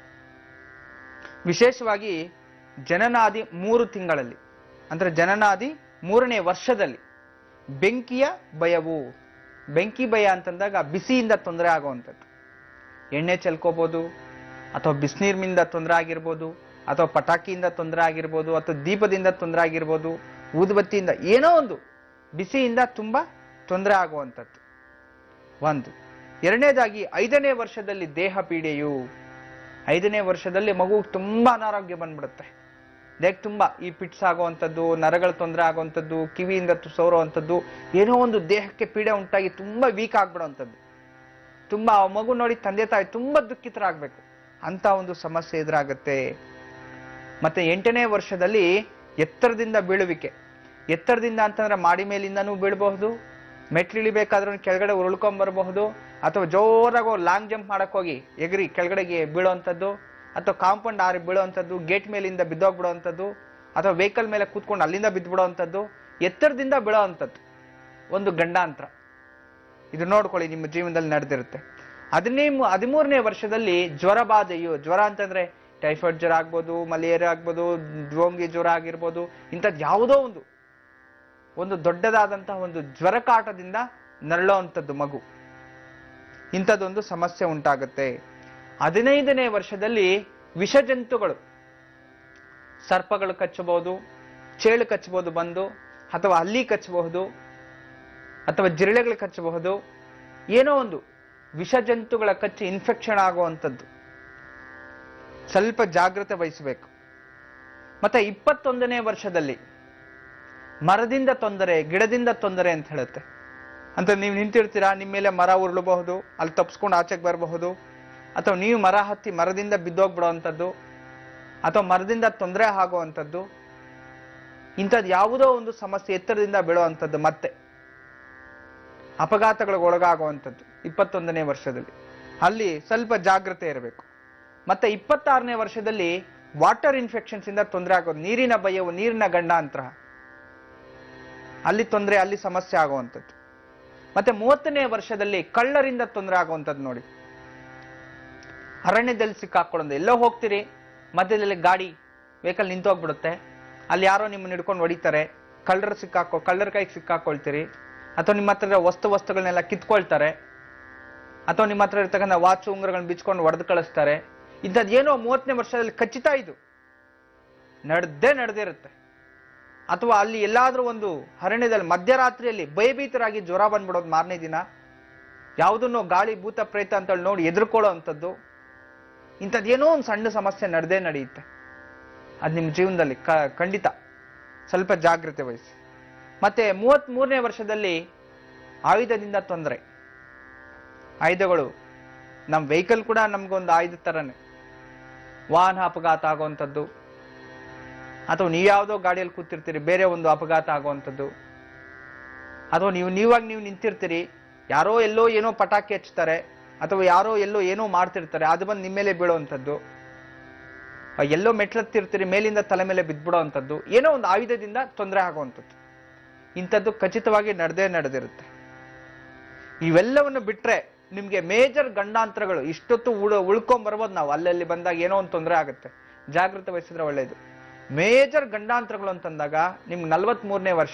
ವಿಶೇಷವಾಗಿ ಜನನಾದಿ ಮೂರು ತಿಂಗಳಲ್ಲಿ ಅಂದ್ರೆ ಜನನಾದಿ ಮೂರನೇ ವರ್ಷದಲ್ಲಿ ಬೆಂಕಿಯ ಭಯವು ಬೆಂಕಿ ಭಯ ಅಂತಂದಾಗ ಬಿಸಿಯಿಂದ ತೊಂದರೆ ಆಗುವಂಥದ್ದು ಎಣ್ಣೆ ಚೆಲ್ಕೋಬಹುದು ಅಥವಾ ಬಿಸಿನೀರಿನಿಂದ ತೊಂದರೆ ಆಗಿರ್ಬೋದು ಅಥವಾ ಪಟಾಕಿಯಿಂದ ತೊಂದರೆ ಆಗಿರ್ಬೋದು ಅಥವಾ ದೀಪದಿಂದ ತೊಂದರೆ ಆಗಿರ್ಬೋದು ಊದುಬತ್ತಿಯಿಂದ ಏನೋ ಒಂದು ಬಿಸಿಯಿಂದ ತುಂಬಾ ತೊಂದರೆ ಆಗುವಂಥದ್ದು ಒಂದು ಎರಡನೇದಾಗಿ ಐದನೇ ವರ್ಷದಲ್ಲಿ ದೇಹ ಪೀಡೆಯು ಐದನೇ ವರ್ಷದಲ್ಲಿ ಮಗು ತುಂಬಾ ಅನಾರೋಗ್ಯ ಬಂದ್ಬಿಡುತ್ತೆ ದೇಹ ತುಂಬಾ ಈ ಪಿಟ್ಸ್ ಆಗುವಂಥದ್ದು ನರಗಳ ತೊಂದರೆ ಆಗುವಂಥದ್ದು ಕಿವಿಯಿಂದ ತು- ಸೋರುವಂಥದ್ದು ಏನೋ ಒಂದು ದೇಹಕ್ಕೆ ಪೀಡೆ ಉಂಟಾಗಿ ತುಂಬಾ ವೀಕ್ ಆಗ್ಬಿಡುವಂಥದ್ದು ತುಂಬಾ ಆ ಮಗು ನೋಡಿ ತಂದೆ ತಾಯಿ ತುಂಬಾ ದುಃಖಿತರಾಗಬೇಕು ಅಂತ ಒಂದು ಸಮಸ್ಯೆ ಎದುರಾಗತ್ತೆ ಮತ್ತೆ ಎಂಟನೇ ವರ್ಷದಲ್ಲಿ ಎತ್ತರದಿಂದ ಬೀಳುವಿಕೆ ಎತ್ತರದಿಂದ ಅಂತಂದ್ರೆ ಮಾಡಿ ಮೇಲಿಂದನೂ ಬೀಳಬಹುದು ಮೆಟ್ಲಿಳಿಬೇಕಾದ್ರೂ ಕೆಳಗಡೆ ಉರುಳ್ಕೊಂಡ್ ಬರಬಹುದು ಅಥವಾ ಜೋರಾಗಿ ಲಾಂಗ್ ಜಂಪ್ ಮಾಡಕ್ ಹೋಗಿ ಎಗರಿ ಕೆಳಗಡೆಗೆ ಬೀಳುವಂಥದ್ದು ಅಥವಾ ಕಾಂಪೌಂಡ್ ಆರಿ ಬೀಳುವಂಥದ್ದು ಗೇಟ್ ಮೇಲಿಂದ ಬಿದ್ದೋಗ್ಬಿಡುವಂಥದ್ದು ಅಥವಾ ವೆಹಿಕಲ್ ಮೇಲೆ ಕೂತ್ಕೊಂಡು ಅಲ್ಲಿಂದ ಬಿದ್ದುಬಿಡುವಂಥದ್ದು ಎತ್ತರದಿಂದ ಬೀಳೋವಂಥದ್ದು ಒಂದು ಗಂಡಾಂತರ ಇದು ನೋಡ್ಕೊಳ್ಳಿ ನಿಮ್ಮ ಜೀವನದಲ್ಲಿ ನಡೆದಿರುತ್ತೆ ಹದಿನೇ ಹದಿಮೂರನೇ ವರ್ಷದಲ್ಲಿ ಜ್ವರ ಬಾಧೆಯು ಜ್ವರ ಅಂತಂದ್ರೆ ಟೈಫಾಯ್ಡ್ ಜ್ವರ ಆಗ್ಬೋದು ಮಲೇರಿಯಾ ಆಗ್ಬೋದು ಡ್ರೋಂಗಿ ಜ್ವರ ಆಗಿರ್ಬೋದು ಇಂಥದ್ದು ಯಾವುದೋ ಒಂದು ಒಂದು ದೊಡ್ಡದಾದಂತಹ ಒಂದು ಜ್ವರ ಕಾಟದಿಂದ ನರಳುವಂಥದ್ದು ಮಗು ಇಂಥದ್ದೊಂದು ಸಮಸ್ಯೆ ಉಂಟಾಗುತ್ತೆ ಹದಿನೈದನೇ ವರ್ಷದಲ್ಲಿ ವಿಷಜಂತುಗಳು ಸರ್ಪಗಳು ಕಚ್ಚಬಹುದು ಚೇಳು ಕಚ್ಚಬಹುದು ಬಂದು ಅಥವಾ ಹಲ್ಲಿ ಕಚ್ಚಬಹುದು ಅಥವಾ ಜಿರಳೆಗಳು ಕಚ್ಚಬಹುದು ಏನೋ ಒಂದು ವಿಷಜಂತುಗಳ ಕಚ್ಚಿ ಇನ್ಫೆಕ್ಷನ್ ಆಗುವಂಥದ್ದು ಸ್ವಲ್ಪ ಜಾಗ್ರತೆ ವಹಿಸಬೇಕು ಮತ್ತೆ ಇಪ್ಪತ್ತೊಂದನೇ ವರ್ಷದಲ್ಲಿ ಮರದಿಂದ ತೊಂದರೆ ಗಿಡದಿಂದ ತೊಂದರೆ ಅಂತ ಹೇಳುತ್ತೆ ಅಂತ ನೀವು ನಿಂತಿರ್ತೀರಾ ನಿಮ್ಮ ಮೇಲೆ ಮರ ಉರುಳಬಹುದು ಅಲ್ಲಿ ತಪ್ಸ್ಕೊಂಡು ಆಚೆಗೆ ಬರಬಹುದು ಅಥವಾ ನೀವು ಮರ ಹತ್ತಿ ಮರದಿಂದ ಬಿದ್ದೋಗ್ಬಿಡೋವಂಥದ್ದು ಅಥವಾ ಮರದಿಂದ ತೊಂದರೆ ಆಗುವಂಥದ್ದು ಇಂಥದ್ದು ಯಾವುದೋ ಒಂದು ಸಮಸ್ಯೆ ಎತ್ತರದಿಂದ ಬೀಳುವಂಥದ್ದು ಮತ್ತೆ ಅಪಘಾತಗಳಿಗೆ ಒಳಗಾಗುವಂಥದ್ದು ಇಪ್ಪತ್ತೊಂದನೇ ವರ್ಷದಲ್ಲಿ ಅಲ್ಲಿ ಸ್ವಲ್ಪ ಜಾಗ್ರತೆ ಇರಬೇಕು ಮತ್ತೆ ಇಪ್ಪತ್ತಾರನೇ ವರ್ಷದಲ್ಲಿ ವಾಟರ್ ಇನ್ಫೆಕ್ಷನ್ಸ್ ಇಂದ ತೊಂದರೆ ಆಗೋದು ನೀರಿನ ಭಯವು ನೀರಿನ ಗಂಡಾಂತರ ಅಲ್ಲಿ ತೊಂದರೆ ಅಲ್ಲಿ ಸಮಸ್ಯೆ ಆಗುವಂಥದ್ದು ಮತ್ತೆ ಮೂವತ್ತನೇ ವರ್ಷದಲ್ಲಿ ಕಳ್ಳರಿಂದ ತೊಂದರೆ ಆಗುವಂಥದ್ದು ನೋಡಿ ಅರಣ್ಯದಲ್ಲಿ ಸಿಕ್ಕಾಕೊಳ್ಳೋದು ಎಲ್ಲೋ ಹೋಗ್ತೀರಿ ಮಧ್ಯದಲ್ಲಿ ಗಾಡಿ ವೆಹಿಕಲ್ ನಿಂತೋಗ್ಬಿಡುತ್ತೆ ಅಲ್ಲಿ ಯಾರೋ ನಿಮ್ಮನ್ನ ಹಿಡ್ಕೊಂಡು ಹೊಡಿತಾರೆ ಕಳ್ಳರು ಸಿಕ್ಕಾಕೊ ಕಳ್ಳರ ಕೈಗೆ ಸಿಕ್ಕಾಕೊಳ್ತೀರಿ ಅಥವಾ ನಿಮ್ಮ ಹತ್ರ ಇರೋ ವಸ್ತು ವಸ್ತುಗಳನ್ನೆಲ್ಲ ಕಿತ್ಕೊಳ್ತಾರೆ ಅಥವಾ ನಿಮ್ಮ ಹತ್ರ ಇರ್ತಕ್ಕಂಥ ವಾಚ್ ಉಂಗುರಗಳನ್ನ ಬಿಚ್ಕೊಂಡು ಹೊಡೆದು ಕಳಿಸ್ತಾರೆ ಇಂಥದ್ದು ಏನೋ ಮೂವತ್ತನೇ ವರ್ಷದಲ್ಲಿ ಖಚಿತ ಇದು ನಡೆದೇ ನಡೆದಿರುತ್ತೆ ಅಥವಾ ಅಲ್ಲಿ ಎಲ್ಲಾದ್ರೂ ಒಂದು ಅರಣ್ಯದಲ್ಲಿ ಮಧ್ಯರಾತ್ರಿಯಲ್ಲಿ ಭಯಭೀತರಾಗಿ ಜ್ವರ ಬಂದ್ಬಿಡೋದು ಮಾರನೇ ದಿನ ಯಾವುದನ್ನು ಗಾಳಿ ಭೂತ ಪ್ರೇತ ಅಂತ ಹೇಳಿ ನೋಡಿ ಎದುರ್ಕೊಳ್ಳೋ ಅಂಥದ್ದು ಇಂಥದ್ದೇನೋ ಒಂದು ಸಣ್ಣ ಸಮಸ್ಯೆ ನಡೆದೇ ನಡೆಯುತ್ತೆ ಅದು ನಿಮ್ಮ ಜೀವನದಲ್ಲಿ ಕ ಖಂಡಿತ ಸ್ವಲ್ಪ ಜಾಗ್ರತೆ ವಹಿಸಿ ಮತ್ತೆ ಮೂವತ್ತ್ ಮೂರನೇ ವರ್ಷದಲ್ಲಿ ಆಯುಧದಿಂದ ತೊಂದರೆ ಆಯುಧಗಳು ನಮ್ಮ ವೆಹಿಕಲ್ ಕೂಡ ನಮ್ಗೊಂದು ಆಯುಧ ಥರನೇ ವಾಹನ ಅಪಘಾತ ಆಗುವಂಥದ್ದು ಅಥವಾ ನೀವು ಯಾವುದೋ ಗಾಡಿಯಲ್ಲಿ ಕೂತಿರ್ತೀರಿ ಬೇರೆ ಒಂದು ಅಪಘಾತ ಆಗುವಂಥದ್ದು ಅಥವಾ ನೀವು ನೀವಾಗಿ ನೀವು ನಿಂತಿರ್ತೀರಿ ಯಾರೋ ಎಲ್ಲೋ ಏನೋ ಪಟಾಕಿ ಹಚ್ತಾರೆ ಅಥವಾ ಯಾರೋ ಎಲ್ಲೋ ಏನೋ ಮಾಡ್ತಿರ್ತಾರೆ ಅದು ಬಂದು ನಿಮ್ಮ ಮೇಲೆ ಬೀಳುವಂಥದ್ದು ಆ ಎಲ್ಲೋ ಮೆಟ್ಲತ್ತಿರ್ತೀರಿ ಮೇಲಿಂದ ತಲೆ ಮೇಲೆ ಬಿದ್ಬಿಡೋವಂಥದ್ದು ಏನೋ ಒಂದು ಆಯುಧದಿಂದ ತೊಂದರೆ ಆಗುವಂಥದ್ದು ಇಂಥದ್ದು ಖಚಿತವಾಗಿ ನಡೆದೇ ನಡೆದಿರುತ್ತೆ ಇವೆಲ್ಲವನ್ನು ಬಿಟ್ರೆ ನಿಮ್ಗೆ ಮೇಜರ್ ಗಂಡಾಂತರಗಳು ಇಷ್ಟೊತ್ತು ಉಳ ಉಳ್ಕೊಂಡ್ ಬರ್ಬೋದು ನಾವು ಅಲ್ಲಲ್ಲಿ ಬಂದಾಗ ಏನೋ ಒಂದು ತೊಂದರೆ ಆಗುತ್ತೆ ಜಾಗೃತೆ ವಹಿಸಿದ್ರೆ ಒಳ್ಳೇದು ಮೇಜರ್ ಗಂಡಾಂತರಗಳು ಅಂತಂದಾಗ ನಿಮ್ಗೆ ನಲ್ವತ್ ಮೂರನೇ ವರ್ಷ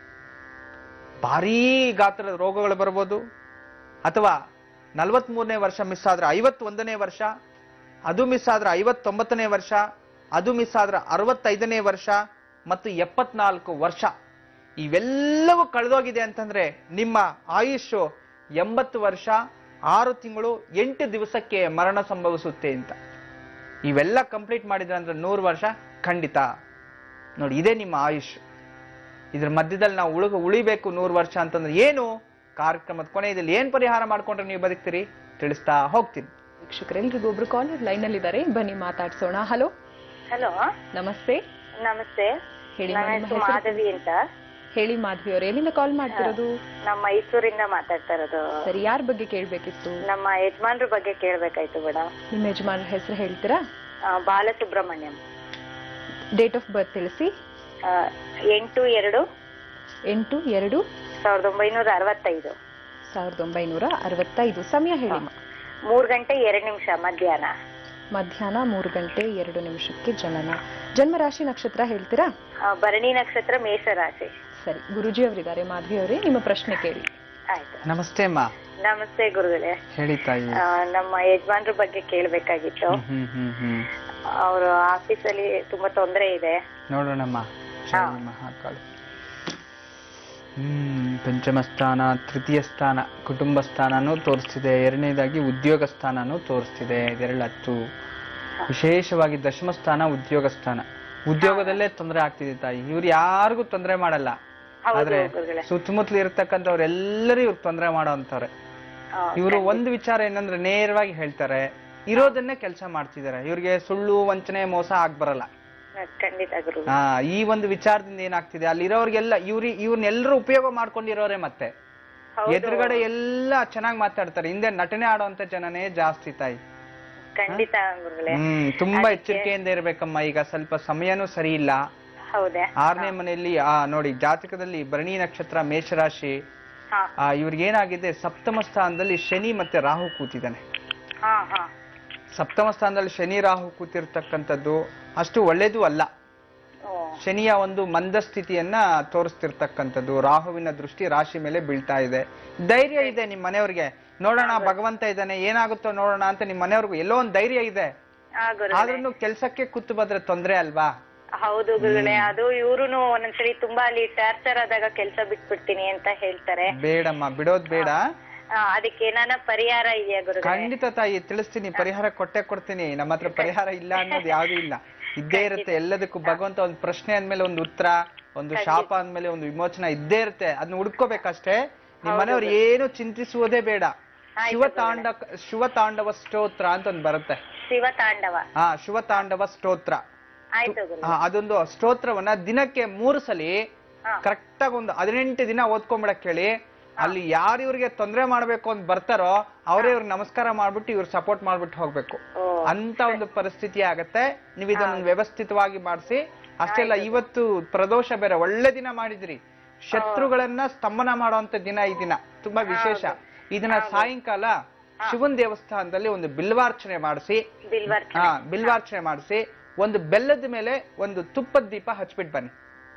ಭಾರೀ ಗಾತ್ರದ ರೋಗಗಳು ಬರ್ಬೋದು ಅಥವಾ ನಲ್ವತ್ ಮೂರನೇ ವರ್ಷ ಮಿಸ್ ಆದ್ರೆ ಐವತ್ತೊಂದನೇ ವರ್ಷ ಅದು ಮಿಸ್ ಆದ್ರೆ ಐವತ್ತೊಂಬತ್ತನೇ ವರ್ಷ ಅದು ಮಿಸ್ ಆದ್ರೆ ಅರವತ್ತೈದನೇ ವರ್ಷ ಮತ್ತು ಎಪ್ಪತ್ನಾಲ್ಕು ವರ್ಷ ಇವೆಲ್ಲವೂ ಕಳೆದೋಗಿದೆ ಅಂತಂದ್ರೆ ನಿಮ್ಮ ಆಯುಷು ಎಂಬತ್ತು ವರ್ಷ ಆರು ತಿಂಗಳು ಎಂಟು ದಿವಸಕ್ಕೆ ಮರಣ ಸಂಭವಿಸುತ್ತೆ ಅಂತ ಇವೆಲ್ಲ ಕಂಪ್ಲೀಟ್ ಮಾಡಿದ್ರೆ ಅಂದ್ರೆ ನೂರು ವರ್ಷ ಖಂಡಿತ ನೋಡಿ ಇದೇ ನಿಮ್ಮ ಆಯುಷ್ ಇದ್ರ ಮಧ್ಯದಲ್ಲಿ ನಾವು ಉಳುಗ ಉಳಿಬೇಕು ನೂರು ವರ್ಷ ಅಂತಂದ್ರೆ ಏನು ಕಾರ್ಯಕ್ರಮದ ಕೊನೆಯಲ್ಲಿ ಏನ್ ಪರಿಹಾರ ಮಾಡ್ಕೊಂಡ್ರೆ ನೀವು ಬದುಕ್ತೀರಿ ತಿಳಿಸ್ತಾ ಹೋಗ್ತೀನಿ ವೀಕ್ಷಕರೆಲ್ರಿಗೂ ಒಬ್ರು ಕಾಲರ್ ಲೈನ್ ಅಲ್ಲಿ ಇದ್ದಾರೆ ಬನ್ನಿ ಮಾತಾಡ್ಸೋಣ ಹಲೋ ಹಲೋ ನಮಸ್ತೆ ನಮಸ್ತೆ ಹೇಳಿ ನನ್ನ madam, ಹೆಸರು ಹೆಸರು? ಮಾಧವಿ ಅಂತ ಹೇಳಿ ಮಾಧವಿ ಅವ್ರು ಎಲ್ಲಿಂದ ಕಾಲ್ ಮಾಡ್ತಿರೋದು ನಮ್ಮ ಮೈಸೂರಿಂದ ಮಾತಾಡ್ತಾ ಇರೋದು ಸರಿ ಯಾರ ಬಗ್ಗೆ ಕೇಳ್ಬೇಕಿತ್ತು ನಮ್ಮ ಯಜಮಾನ್ರ ಬಗ್ಗೆ ಕೇಳ್ಬೇಕಾಯ್ತು ಮೇಡಮ್ ನಿಮ್ಮ ಯಜಮಾನ್ರ ಹೆಸರು ಹೇಳ್ತೀರಾ ಬಾಲಸುಬ್ರಹ್ಮಣ್ಯಂ ಡೇಟ್ ಆಫ್ ಬರ್ತ್ ತಿಳಿಸಿ ಆ, ಎಂಟು ಎರಡು ಎಂಟು ಎರಡು ಸಾವಿರದ ಒಂಬೈನೂರ ಅರವತ್ತೈದು ಸಾವಿರದ ಒಂಬೈನೂರ ಅರವತ್ತೈದು ಸಮಯ ಹೇಳಿ ಮಾ. ಮೂರ್ ಗಂಟೆ ಎರಡು ನಿಮಿಷ ಮಧ್ಯಾಹ್ನ ಮಧ್ಯಾಹ್ನ ಮೂರು ಗಂಟೆ ಎರಡು ನಿಮಿಷಕ್ಕೆ ಜನನ ಜನ್ಮರಾಶಿ ನಕ್ಷತ್ರ ಹೇಳ್ತೀರಾ ಆ, ಭರಣಿ ನಕ್ಷತ್ರ ಮೇಷರಾಶಿ ಸರಿ ಗುರುಜಿ ಅವರಿದ್ದಾರೆ ಮಾಧವಿ ಅವರೇ ನಿಮ್ಮ ಪ್ರಶ್ನೆ ಕೇಳಿ ಆಯ್ತು ನಮಸ್ತೆ ಅಮ್ಮ ನಮಸ್ತೆ ಗುರುಗಳೇ ಹೇಳಿ ತಾಯಿ ಆ, ನಮ್ಮ ಯಜಮಾನ್ರ ಬಗ್ಗೆ ಕೇಳ್ಬೇಕಾಗಿತ್ತು ಹ್ಮ್ ಹ್ಮ್ ಹ್ಮ್ ಅವರು ಆಫೀಸಲ್ಲಿ ತುಂಬಾ ತೊಂದರೆ ಇದೆ ನೋಡೋಣಮ್ಮ ಹಾ. ಜೈ ಮಹಾಕಾಳಿ ಹ್ಮ್ ಪಂಚಮ ಸ್ಥಾನ ತೃತೀಯ ಸ್ಥಾನ ಕುಟುಂಬ ಸ್ಥಾನನೂ ತೋರಿಸ್ತಿದೆ ಎರಡನೇದಾಗಿ ಉದ್ಯೋಗ ಸ್ಥಾನನೂ ತೋರಿಸ್ತಿದೆ ಇದೆರಡು ಹತ್ತು ವಿಶೇಷವಾಗಿ ದಶಮ ಸ್ಥಾನ ಉದ್ಯೋಗ ಸ್ಥಾನ ಉದ್ಯೋಗದಲ್ಲೇ ತೊಂದರೆ ಆಗ್ತಿದೆ ತಾಯಿ ಇವ್ರು ಯಾರಿಗೂ ತೊಂದರೆ ಮಾಡಲ್ಲ ಹೌದು ಆದ್ರೆ ಗುರುಗಳೇ ಸುತ್ತಮುತ್ತಲು ಇರ್ತಕ್ಕಂಥವ್ರೆಲ್ಲರೂ ಇವ್ರು ತೊಂದರೆ ಮಾಡೋ ಅಂತಾರೆ ಆ, ಇವರು ಒಂದು ವಿಚಾರ ಏನಂದ್ರೆ ನೇರವಾಗಿ ಹೇಳ್ತಾರೆ ಇರೋದನ್ನೇ ಕೆಲಸ ಮಾಡ್ತಿದ್ದಾರೆ ಇವ್ರಿಗೆ ಸುಳ್ಳು ವಂಚನೆ ಮೋಸ ಆಗ್ಬರಲ್ಲ ಖಂಡಿತ ಗುರು ಆ ಈ ಒಂದು ವಿಚಾರದಿಂದ ಏನಾಗ್ತಿದೆ ಅಲ್ಲಿರೋರ್ಗೆಲ್ಲ ಇವ್ರಿ ಇವ್ರನ್ನೆಲ್ಲರೂ ಉಪಯೋಗ ಮಾಡ್ಕೊಂಡಿರೋರೆ ಮತ್ತೆ ಹೌದು. ಎದುರುಗಡೆ ಎಲ್ಲ ಚೆನ್ನಾಗಿ ಮಾತಾಡ್ತಾರೆ ಹಿಂದೆ ನಟನೆ ಆಡುವಂತ ಜನನೇ ಜಾಸ್ತಿ ತಾಯಿ ಖಂಡಿತ ಗುರುಗಳೇ ಹ್ಮ್ ತುಂಬಾ ಎಚ್ಚರಿಕೆಯಿಂದ ಇರ್ಬೇಕಮ್ಮ ಈಗ ಸ್ವಲ್ಪ ಸಮಯನೂ ಸರಿ ಇಲ್ಲ ಹೌದೇ ಆರನೇ ಮನೆಯಲ್ಲಿ ಆ ನೋಡಿ ಜಾತಕದಲ್ಲಿ ಭರಣಿ ನಕ್ಷತ್ರ ಮೇಷರಾಶಿ ಹಾ ಆ ಇವ್ರಿಗೆ ಏನಾಗಿದೆ ಸಪ್ತಮ ಸ್ಥಾನದಲ್ಲಿ ಶನಿ ಮತ್ತೆ ರಾಹು ಕೂತಿದ್ದಾನೆ ಹಾ ಹಾ ಸಪ್ತಮ ಸ್ಥಾನದಲ್ಲಿ ಶನಿ ರಾಹು ಕೂತಿರ್ತಕ್ಕಂಥದ್ದು ಅಷ್ಟು ಒಳ್ಳೇದು ಅಲ್ಲ ಓ ಶನಿಯ ಒಂದು ಮಂದಸ್ಥಿತಿಯನ್ನ ತೋರಿಸ್ತಿರ್ತಕ್ಕಂಥದ್ದು ರಾಹುವಿನ ದೃಷ್ಟಿ ರಾಶಿ ಮೇಲೆ ಬೀಳ್ತಾ ಇದೆ ಧೈರ್ಯ ಇದೆ ನಿಮ್ ಮನೆಯವ್ರಿಗೆ ನೋಡೋಣ ಭಗವಂತ ಇದ್ದಾನೆ ಏನಾಗುತ್ತೋ ನೋಡೋಣ ಅಂತ ನಿಮ್ ಮನೆಯವ್ರಿಗೂ ಎಲ್ಲೋ ಒಂದ್ ಧೈರ್ಯ ಇದೆ ಆ ಗುರುಗಳೇ ಆದ್ರೂ ಕೆಲ್ಸಕ್ಕೆ ಕೂತು ಬಂದ್ರೆ ತೊಂದ್ರೆ ಅಲ್ವಾ ಹೌದು ಗುರುಗಳೇ ಅದು ಇವ್ರುನು ಒಂದೊಂದ್ಸರಿ ತುಂಬಾ ಅಲ್ಲಿ ಟಾರ್ಚರ್ ಆದಾಗ ಕೆಲ್ಸ ಬಿಟ್ಬಿಡ್ತೀನಿ ಅಂತ ಹೇಳ್ತಾರೆ ಬೇಡಮ್ಮ ಬಿಡೋದ್ ಬೇಡ ಆ, ಅದಕ್ಕೆ ಏನಾನ ಪರಿಹಾರ ಇದೆಯಾ ಗುರುಗಳೇ ಖಂಡಿತ ತಾಯಿ ತಿಳಿಸ್ತೀನಿ ಪರಿಹಾರ ಕೊಟ್ಟೆ ಕೊಡ್ತೀನಿ ನಮ್ಮ ಹತ್ರ ಪರಿಹಾರ ಇಲ್ಲ ಅನ್ನೋದು ಯಾವ್ದು ಇಲ್ಲ ಇದ್ದೇ ಇರುತ್ತೆ ಎಲ್ಲದಕ್ಕೂ ಭಗವಂತ ಒಂದು ಪ್ರಶ್ನೆ ಅಂದ್ಮೇಲೆ ಒಂದು ಉತ್ತರ ಒಂದು ಶಾಪ ಅಂದ್ಮೇಲೆ ಒಂದು ವಿಮೋಚನ ಇದ್ದೇ ಇರುತ್ತೆ ಅದನ್ನ ಹುಡ್ಕೋಬೇಕಷ್ಟೇ ನಿಮ್ ಮನೆಯವ್ರು ಏನು ಚಿಂತಿಸುವುದೇ ಬೇಡ ಆಯ್ತು ಶಿವತಾಂಡ ಶಿವತಾಂಡವ ಸ್ತೋತ್ರ ಅಂತ ಒಂದು ಬರುತ್ತೆ ಶಿವ ತಾಂಡವ ಹಾ ಶಿವತಾಂಡವ ಸ್ತೋತ್ರ ಆಯ್ತು ಗುರು ಹಾ, ಅದೊಂದು ಸ್ತೋತ್ರವನ್ನ ದಿನಕ್ಕೆ ಮೂರು ಸಲಿ ಹಾ. ಕರೆಕ್ಟ್ ಆಗಿ ಒಂದು ಹದಿನೆಂಟು ದಿನ ಓದ್ಕೊಂಬಿಡಕ್ ಹೇಳಿ ಅಲ್ಲಿ ಯಾರು ಇವ್ರಿಗೆ ತೊಂದರೆ ಮಾಡ್ಬೇಕು ಅಂತ ಬರ್ತಾರೋ ಅವರೇ ಇವ್ರಿಗೆ ನಮಸ್ಕಾರ ಮಾಡ್ಬಿಟ್ಟು ಇವ್ರು ಸಪೋರ್ಟ್ ಮಾಡ್ಬಿಟ್ಟು ಹೋಗ್ಬೇಕು ಓ ಅಂತ ಒಂದು ಪರಿಸ್ಥಿತಿ ಆಗತ್ತೆ ನೀವು ಇದನ್ನ ವ್ಯವಸ್ಥಿತವಾಗಿ ಮಾಡಿಸಿ ಅಷ್ಟೆಲ್ಲ ಇವತ್ತು ಪ್ರದೋಷ ಬೇರೆ ಒಳ್ಳೆ ದಿನ ಮಾಡಿದ್ರಿ ಶತ್ರುಗಳನ್ನ ಸ್ತಂಭನ ಮಾಡುವಂತ ದಿನ ಈ ದಿನ ತುಂಬಾ ವಿಶೇಷ ಇದನ್ನ ಸಾಯಂಕಾಲ ಶಿವನ್ ದೇವಸ್ಥಾನದಲ್ಲಿ ಒಂದು ಬಿಲ್ವಾರ್ಚನೆ ಮಾಡಿಸಿ ಬಿಲ್ವರ್ಚ ಹಾ ಬಿಲ್ವಾರ್ಚನೆ ಮಾಡಿಸಿ ಒಂದು ಬೆಲ್ಲದ ಮೇಲೆ ಒಂದು ತುಪ್ಪದ ದೀಪ ಹಚ್ಬಿಟ್ಟು ಬನ್ನಿ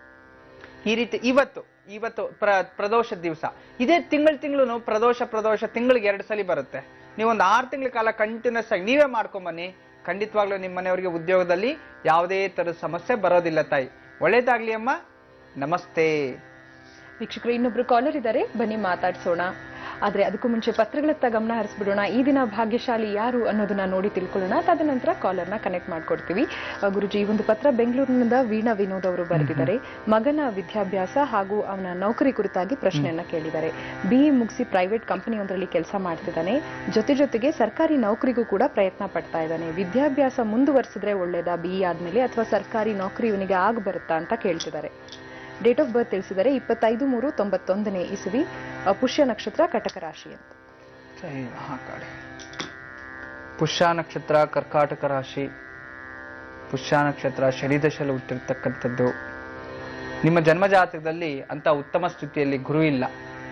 ಈ ರೀತಿ ಇವತ್ತು ಇವತ್ತು ಪ್ರ ಪ್ರದೋಷ ದಿವಸ ಇದೇ ತಿಂಗಳು ತಿಂಗಳು ಪ್ರದೋಷ ಪ್ರದೋಷ ತಿಂಗಳಿಗೆ ಎರಡು ಸಲ ಬರುತ್ತೆ ನೀವು ಒಂದು ಆರು ತಿಂಗಳ ಕಾಲ ಕಂಟಿನ್ಯೂಸ್ ಆಗಿ ನೀವೇ ಮಾಡ್ಕೊಂಬನ್ನಿ ಖಂಡಿತವಾಗ್ಲೂ ನಿಮ್ಮ ಮನೆಯವರಿಗೆ ಉದ್ಯೋಗದಲ್ಲಿ ಯಾವುದೇ ತರದ ಸಮಸ್ಯೆ ಬರೋದಿಲ್ಲ ತಾಯಿ ಒಳ್ಳೇದಾಗ್ಲಿ ಅಮ್ಮ ನಮಸ್ತೆ ವೀಕ್ಷಕರು ಇನ್ನೊಬ್ರು ಕಾಲರ್ ಇದ್ದಾರೆ ಬನ್ನಿ ಮಾತಾಡ್ಸೋಣ ಆದ್ರೆ ಅದಕ್ಕೂ ಮುಂಚೆ ಪತ್ರಗಳತ್ತ ಗಮನ ಹರಿಸ್ಬಿಡೋಣ ಈ ದಿನ ಭಾಗ್ಯಶಾಲಿ ಯಾರು ಅನ್ನೋದನ್ನ ನೋಡಿ ತಿಳ್ಕೊಳ್ಳೋಣ ತದನಂತರ ಕಾಲರ್ನ ಕನೆಕ್ಟ್ ಮಾಡ್ಕೊಡ್ತೀವಿ ಆ, ಗುರುಜಿ ಈ ಒಂದು ಪತ್ರ ಬೆಂಗಳೂರಿನಿಂದ ವೀಣಾ ವಿನೋದ್ ಅವರು ಬರೆದಿದ್ದಾರೆ ಮಗನ ವಿದ್ಯಾಭ್ಯಾಸ ಹಾಗೂ ಅವನ ನೌಕರಿ ಕುರಿತಾಗಿ ಪ್ರಶ್ನೆಯನ್ನ ಕೇಳಿದ್ದಾರೆ ಬಿ ಮುಗಿಸಿ ಪ್ರೈವೇಟ್ ಕಂಪನಿಯೊಂದರಲ್ಲಿ ಕೆಲಸ ಮಾಡ್ತಿದ್ದಾನೆ ಜೊತೆ ಜೊತೆಗೆ ಸರ್ಕಾರಿ ನೌಕರಿಗೂ ಕೂಡ ಪ್ರಯತ್ನ ಪಡ್ತಾ ಇದ್ದಾನೆ ವಿದ್ಯಾಭ್ಯಾಸ ಮುಂದುವರಿಸಿದ್ರೆ ಒಳ್ಳೇದಾ ಬಿ ಆದ್ಮೇಲೆ ಅಥವಾ ಸರ್ಕಾರಿ ನೌಕರಿ ಇವನಿಗೆ ಆಗ ಬರುತ್ತಾ ಅಂತ ಕೇಳ್ತಿದ್ದಾರೆ ಡೇಟ್ ಆಫ್ ಬರ್ತ್ ತಿಳಿಸಿದರೆ ಇಪ್ಪತ್ತೈದು ಮೂರು ತೊಂಬತ್ತೊಂದನೇ ಇಸುವಿ ಅ, ಪುಷ್ಯ ನಕ್ಷತ್ರ ಕಟಕ ರಾಶಿ ಅಂತ ಜೈ ಮಹಾಕಾಳಿ ಪುಷ್ಯ ನಕ್ಷತ್ರ ಕರ್ಕಾಟಕ ರಾಶಿ ಪುಷ್ಯ ನಕ್ಷತ್ರ ಶನಿದಶಲ್ಲಿ ಹುಟ್ಟಿರ್ತಕ್ಕಂಥದ್ದು ನಿಮ್ಮ ಜನ್ಮ ಜಾತಕದಲ್ಲಿ ಅಂತ ಉತ್ತಮ ಸ್ಥಿತಿಯಲ್ಲಿ ಗುರು ಇಲ್ಲ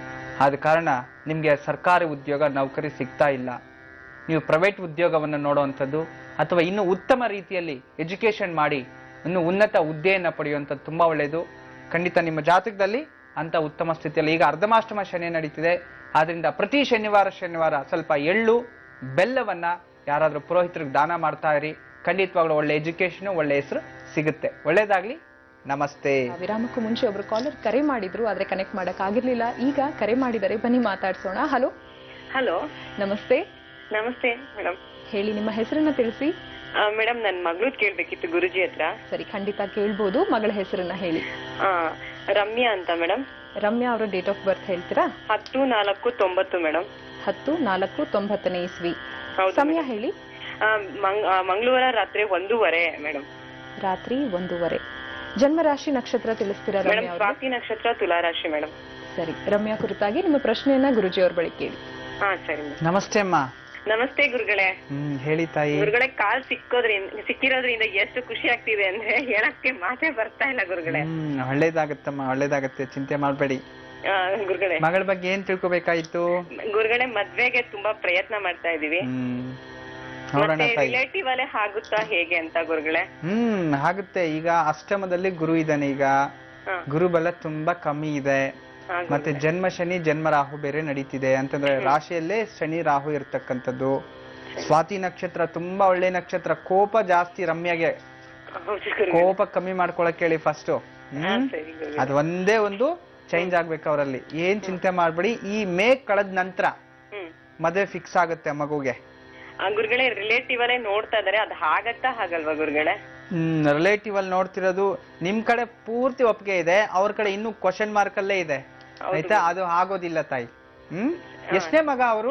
ಆದ ಕಾರಣ ನಿಮಗೆ ಸರ್ಕಾರಿ ಉದ್ಯೋಗ ನೌಕರಿ ಸಿಗ್ತಾ ಇಲ್ಲ ನೀವು ಪ್ರೈವೇಟ್ ಉದ್ಯೋಗವನ್ನು ನೋಡುವಂಥದ್ದು ಅಥವಾ ಇನ್ನು ಉತ್ತಮ ರೀತಿಯಲ್ಲಿ ಎಜುಕೇಶನ್ ಮಾಡಿ ಇನ್ನು ಉನ್ನತ ಹುದ್ದೆಯನ್ನು ಪಡೆಯುವಂಥದ್ದು ತುಂಬಾ ಒಳ್ಳೆಯದು ಖಂಡಿತ ನಿಮ್ಮ ಜಾತಕದಲ್ಲಿ ಅಂತ ಉತ್ತಮ ಸ್ಥಿತಿಯಲ್ಲಿ ಈಗ ಅರ್ಧಮಾಷ್ಟಮ ಶನಿ ನಡೀತಿದೆ ಆದ್ರಿಂದ ಪ್ರತಿ ಶನಿವಾರ ಶನಿವಾರ ಸ್ವಲ್ಪ ಎಳ್ಳು ಬೆಲ್ಲವನ್ನ ಯಾರಾದ್ರೂ ಪುರೋಹಿತರಿಗೆ ದಾನ ಮಾಡ್ತಾ ಇರಿ ಖಂಡಿತವಾಗ್ಲೂ ಒಳ್ಳೆ ಎಜುಕೇಶನ್ ಒಳ್ಳೆ ಹೆಸರು ಸಿಗುತ್ತೆ ಒಳ್ಳೇದಾಗ್ಲಿ ನಮಸ್ತೆ ಆ, ವಿರಾಮಕ್ಕೂ ಮುಂಚೆ ಒಬ್ರು ಕಾಲರ್ ಕರೆ ಮಾಡಿದ್ರು ಆದ್ರೆ ಕನೆಕ್ಟ್ ಮಾಡಕ್ ಆಗಿರ್ಲಿಲ್ಲ ಈಗ ಕರೆ ಮಾಡಿದರೆ ಬನ್ನಿ ಮಾತಾಡ್ಸೋಣ ಹಲೋ ಹಲೋ ನಮಸ್ತೆ ನಮಸ್ತೆ ಮೇಡಮ್ ಹೇಳಿ ನಿಮ್ಮ ಹೆಸರನ್ನ ತಿಳಿಸಿ ಮೇಡಮ್ ನನ್ ಮಗಳದ್ ಕೇಳ್ಬೇಕಿತ್ತು ಗುರುಜಿ ಹತ್ರ ಸರಿ ಖಂಡಿತ ಕೇಳ್ಬೋದು ಮಗಳ ಹೆಸರನ್ನ ಹೇಳಿ ಆ, ರಮ್ಯಾ ಅಂತ ಮೇಡಮ್ ರಮ್ಯಾ ಅವರ ಡೇಟ್ ಆಫ್ ಬರ್ತ್ ಹೇಳ್ತೀರಾ ಹತ್ತು ನಾಲ್ಕು ತೊಂಬತ್ತು ಮೇಡಮ್ ಹತ್ತು ನಾಲ್ಕು ತೊಂಬತ್ತನೇ ಇಸ್ವಿ ಹೌದು ಸಮಯ ಹೇಳಿ ಆ, ಮಂಗ್- ಆ, ಮಂಗಳವಾರ ರಾತ್ರಿ ಒಂದೂವರೆ ಮೇಡಮ್ ರಾತ್ರಿ ಒಂದೂವರೆ ಜನ್ಮರಾಶಿ ನಕ್ಷತ್ರ ತಿಳಿಸ್ತೀರಾ ಮೇಡಮ್ ರಮ್ಯಾ ಅವರು ಸ್ವಾತಿ ನಕ್ಷತ್ರ ತುಲಾರಾಶಿ ಮೇಡಮ್ ಸರಿ ರಮ್ಯಾ ಕುರಿತಾಗಿ ನಿಮ್ಮ ಪ್ರಶ್ನೆಯನ್ನ ಗುರುಜಿ ಅವ್ರ ಬಳಿ ಕೇಳಿ ಹಾ ಸರಿ ಮೇಡಮ್ ನಮಸ್ತೆ ಅಮ್ಮ ನಮಸ್ತೆ ಗುರುಗಳೇ ಹ್ಮ್ ಹೇಳಿ ತಾಯಿ ಗುರುಗಳೇ ಕಾಲ್ ಸಿಕ್ಕೋದ್ರಿಂದ ಸಿಕ್ಕಿರೋದ್ರಿಂದ ಎಷ್ಟು ಖುಷಿ ಆಗ್ತಿದೆ ಅಂದ್ರೆ ಹೇಳಕ್ಕೆ ಮಾತೇ ಬರ್ತಾ ಇಲ್ಲ ಗುರುಗಳೇ ಹ್ಮ್ ಒಳ್ಳೇದಾಗತ್ತಮ್ಮ ಒಳ್ಳೇದಾಗತ್ತೆ ಚಿಂತೆ ಮಾಡ್ಬೇಡಿ ಆ, ಗುರುಗಳೇ ಮಗಳ ಬಗ್ಗೆ ಏನ್ ತಿಳ್ಕೊಬೇಕಾಯ್ತು ಗುರುಗಳೇ ಮದ್ವೆಗೆ ತುಂಬಾ ಪ್ರಯತ್ನ ಮಾಡ್ತಾ ಇದೀವಿ ಹ್ಮ್ ನೋಡೋಣ ಮತ್ತೆ ತಾಯಿ ರಿಲೇಟಿವ್ ಅಲ್ಲೇ ಆಗುತ್ತಾ ಹೇಗೆ ಅಂತ ಗುರುಗಳೇ ಹ್ಮ್ ಆಗುತ್ತೆ ಈಗ ಅಷ್ಟಮದಲ್ಲಿ ಗುರು ಇದ್ದಾನೆ ಈಗ ಹಾ. ಗುರುಬಲ ತುಂಬಾ ಕಮ್ಮಿ ಇದೆ ಹಾ, ಮತ್ತೆ ಜನ್ಮ ಶನಿ ಜನ್ಮ ರಾಹು ಬೇರೆ ನಡೀತಿದೆ ಅಂತಂದ್ರೆ ರಾಶಿಯಲ್ಲೇ ಶನಿ ರಾಹು ಇರ್ತಕ್ಕಂಥದ್ದು ಸ್ವಾತಿ ನಕ್ಷತ್ರ ತುಂಬಾ ಒಳ್ಳೆ ನಕ್ಷತ್ರ ಕೋಪ ಜಾಸ್ತಿ ರಮ್ಯಗೆ ಹೌದು ಗುರುಗಳೇ. ಕೋಪ ಕಮ್ಮಿ ಮಾಡ್ಕೊಳಕ್ ಹೇಳಿ ಫಸ್ಟ್ ಹಾ, ಹ್ಮ್ ಸರಿ ಗುರುಗಳೇ. ಅದ್ ಒಂದೇ ಒಂದು ಚೇಂಜ್ ಆಗ್ಬೇಕು ಅವರಲ್ಲಿ ಏನ್ ಚಿಂತೆ ಮಾಡ್ಬೇಡಿ ಈ ಮೇ ಕಳೆದ ನಂತರ ಹ್ಮ್ ಮದುವೆ ಫಿಕ್ಸ್ ಆಗುತ್ತೆ ಮಗುಗೆ ಆ ಗುರುಗಳೇ ರಿಲೇಟಿವ್ ಅಲ್ಲೇ ನೋಡ್ತಾ ಇದಾರೆ ಅದ್ ಹಾಗತ್ತಾ ಹಾಗಲ್ವಾ ಗುರುಗಳೇ ಹ್ಮ್ ರಿಲೇಟಿವ್ ಅಲ್ಲಿ ನೋಡ್ತಿರೋದು ನಿಮ್ ಕಡೆ ಪೂರ್ತಿ ಒಪ್ಪಿಗೆ ಇದೆ ಅವ್ರ ಕಡೆ ಇನ್ನೂ ಕ್ವಶನ್ ಮಾರ್ಕ್ ಅಲ್ಲೇ ಇದೆ ಆಯ್ತಾ ಅದು ಆಗೋದಿಲ್ಲ ತಾಯಿ ಹ್ಮ್ ಎಷ್ಟನೇ ಮಗ ಅವರು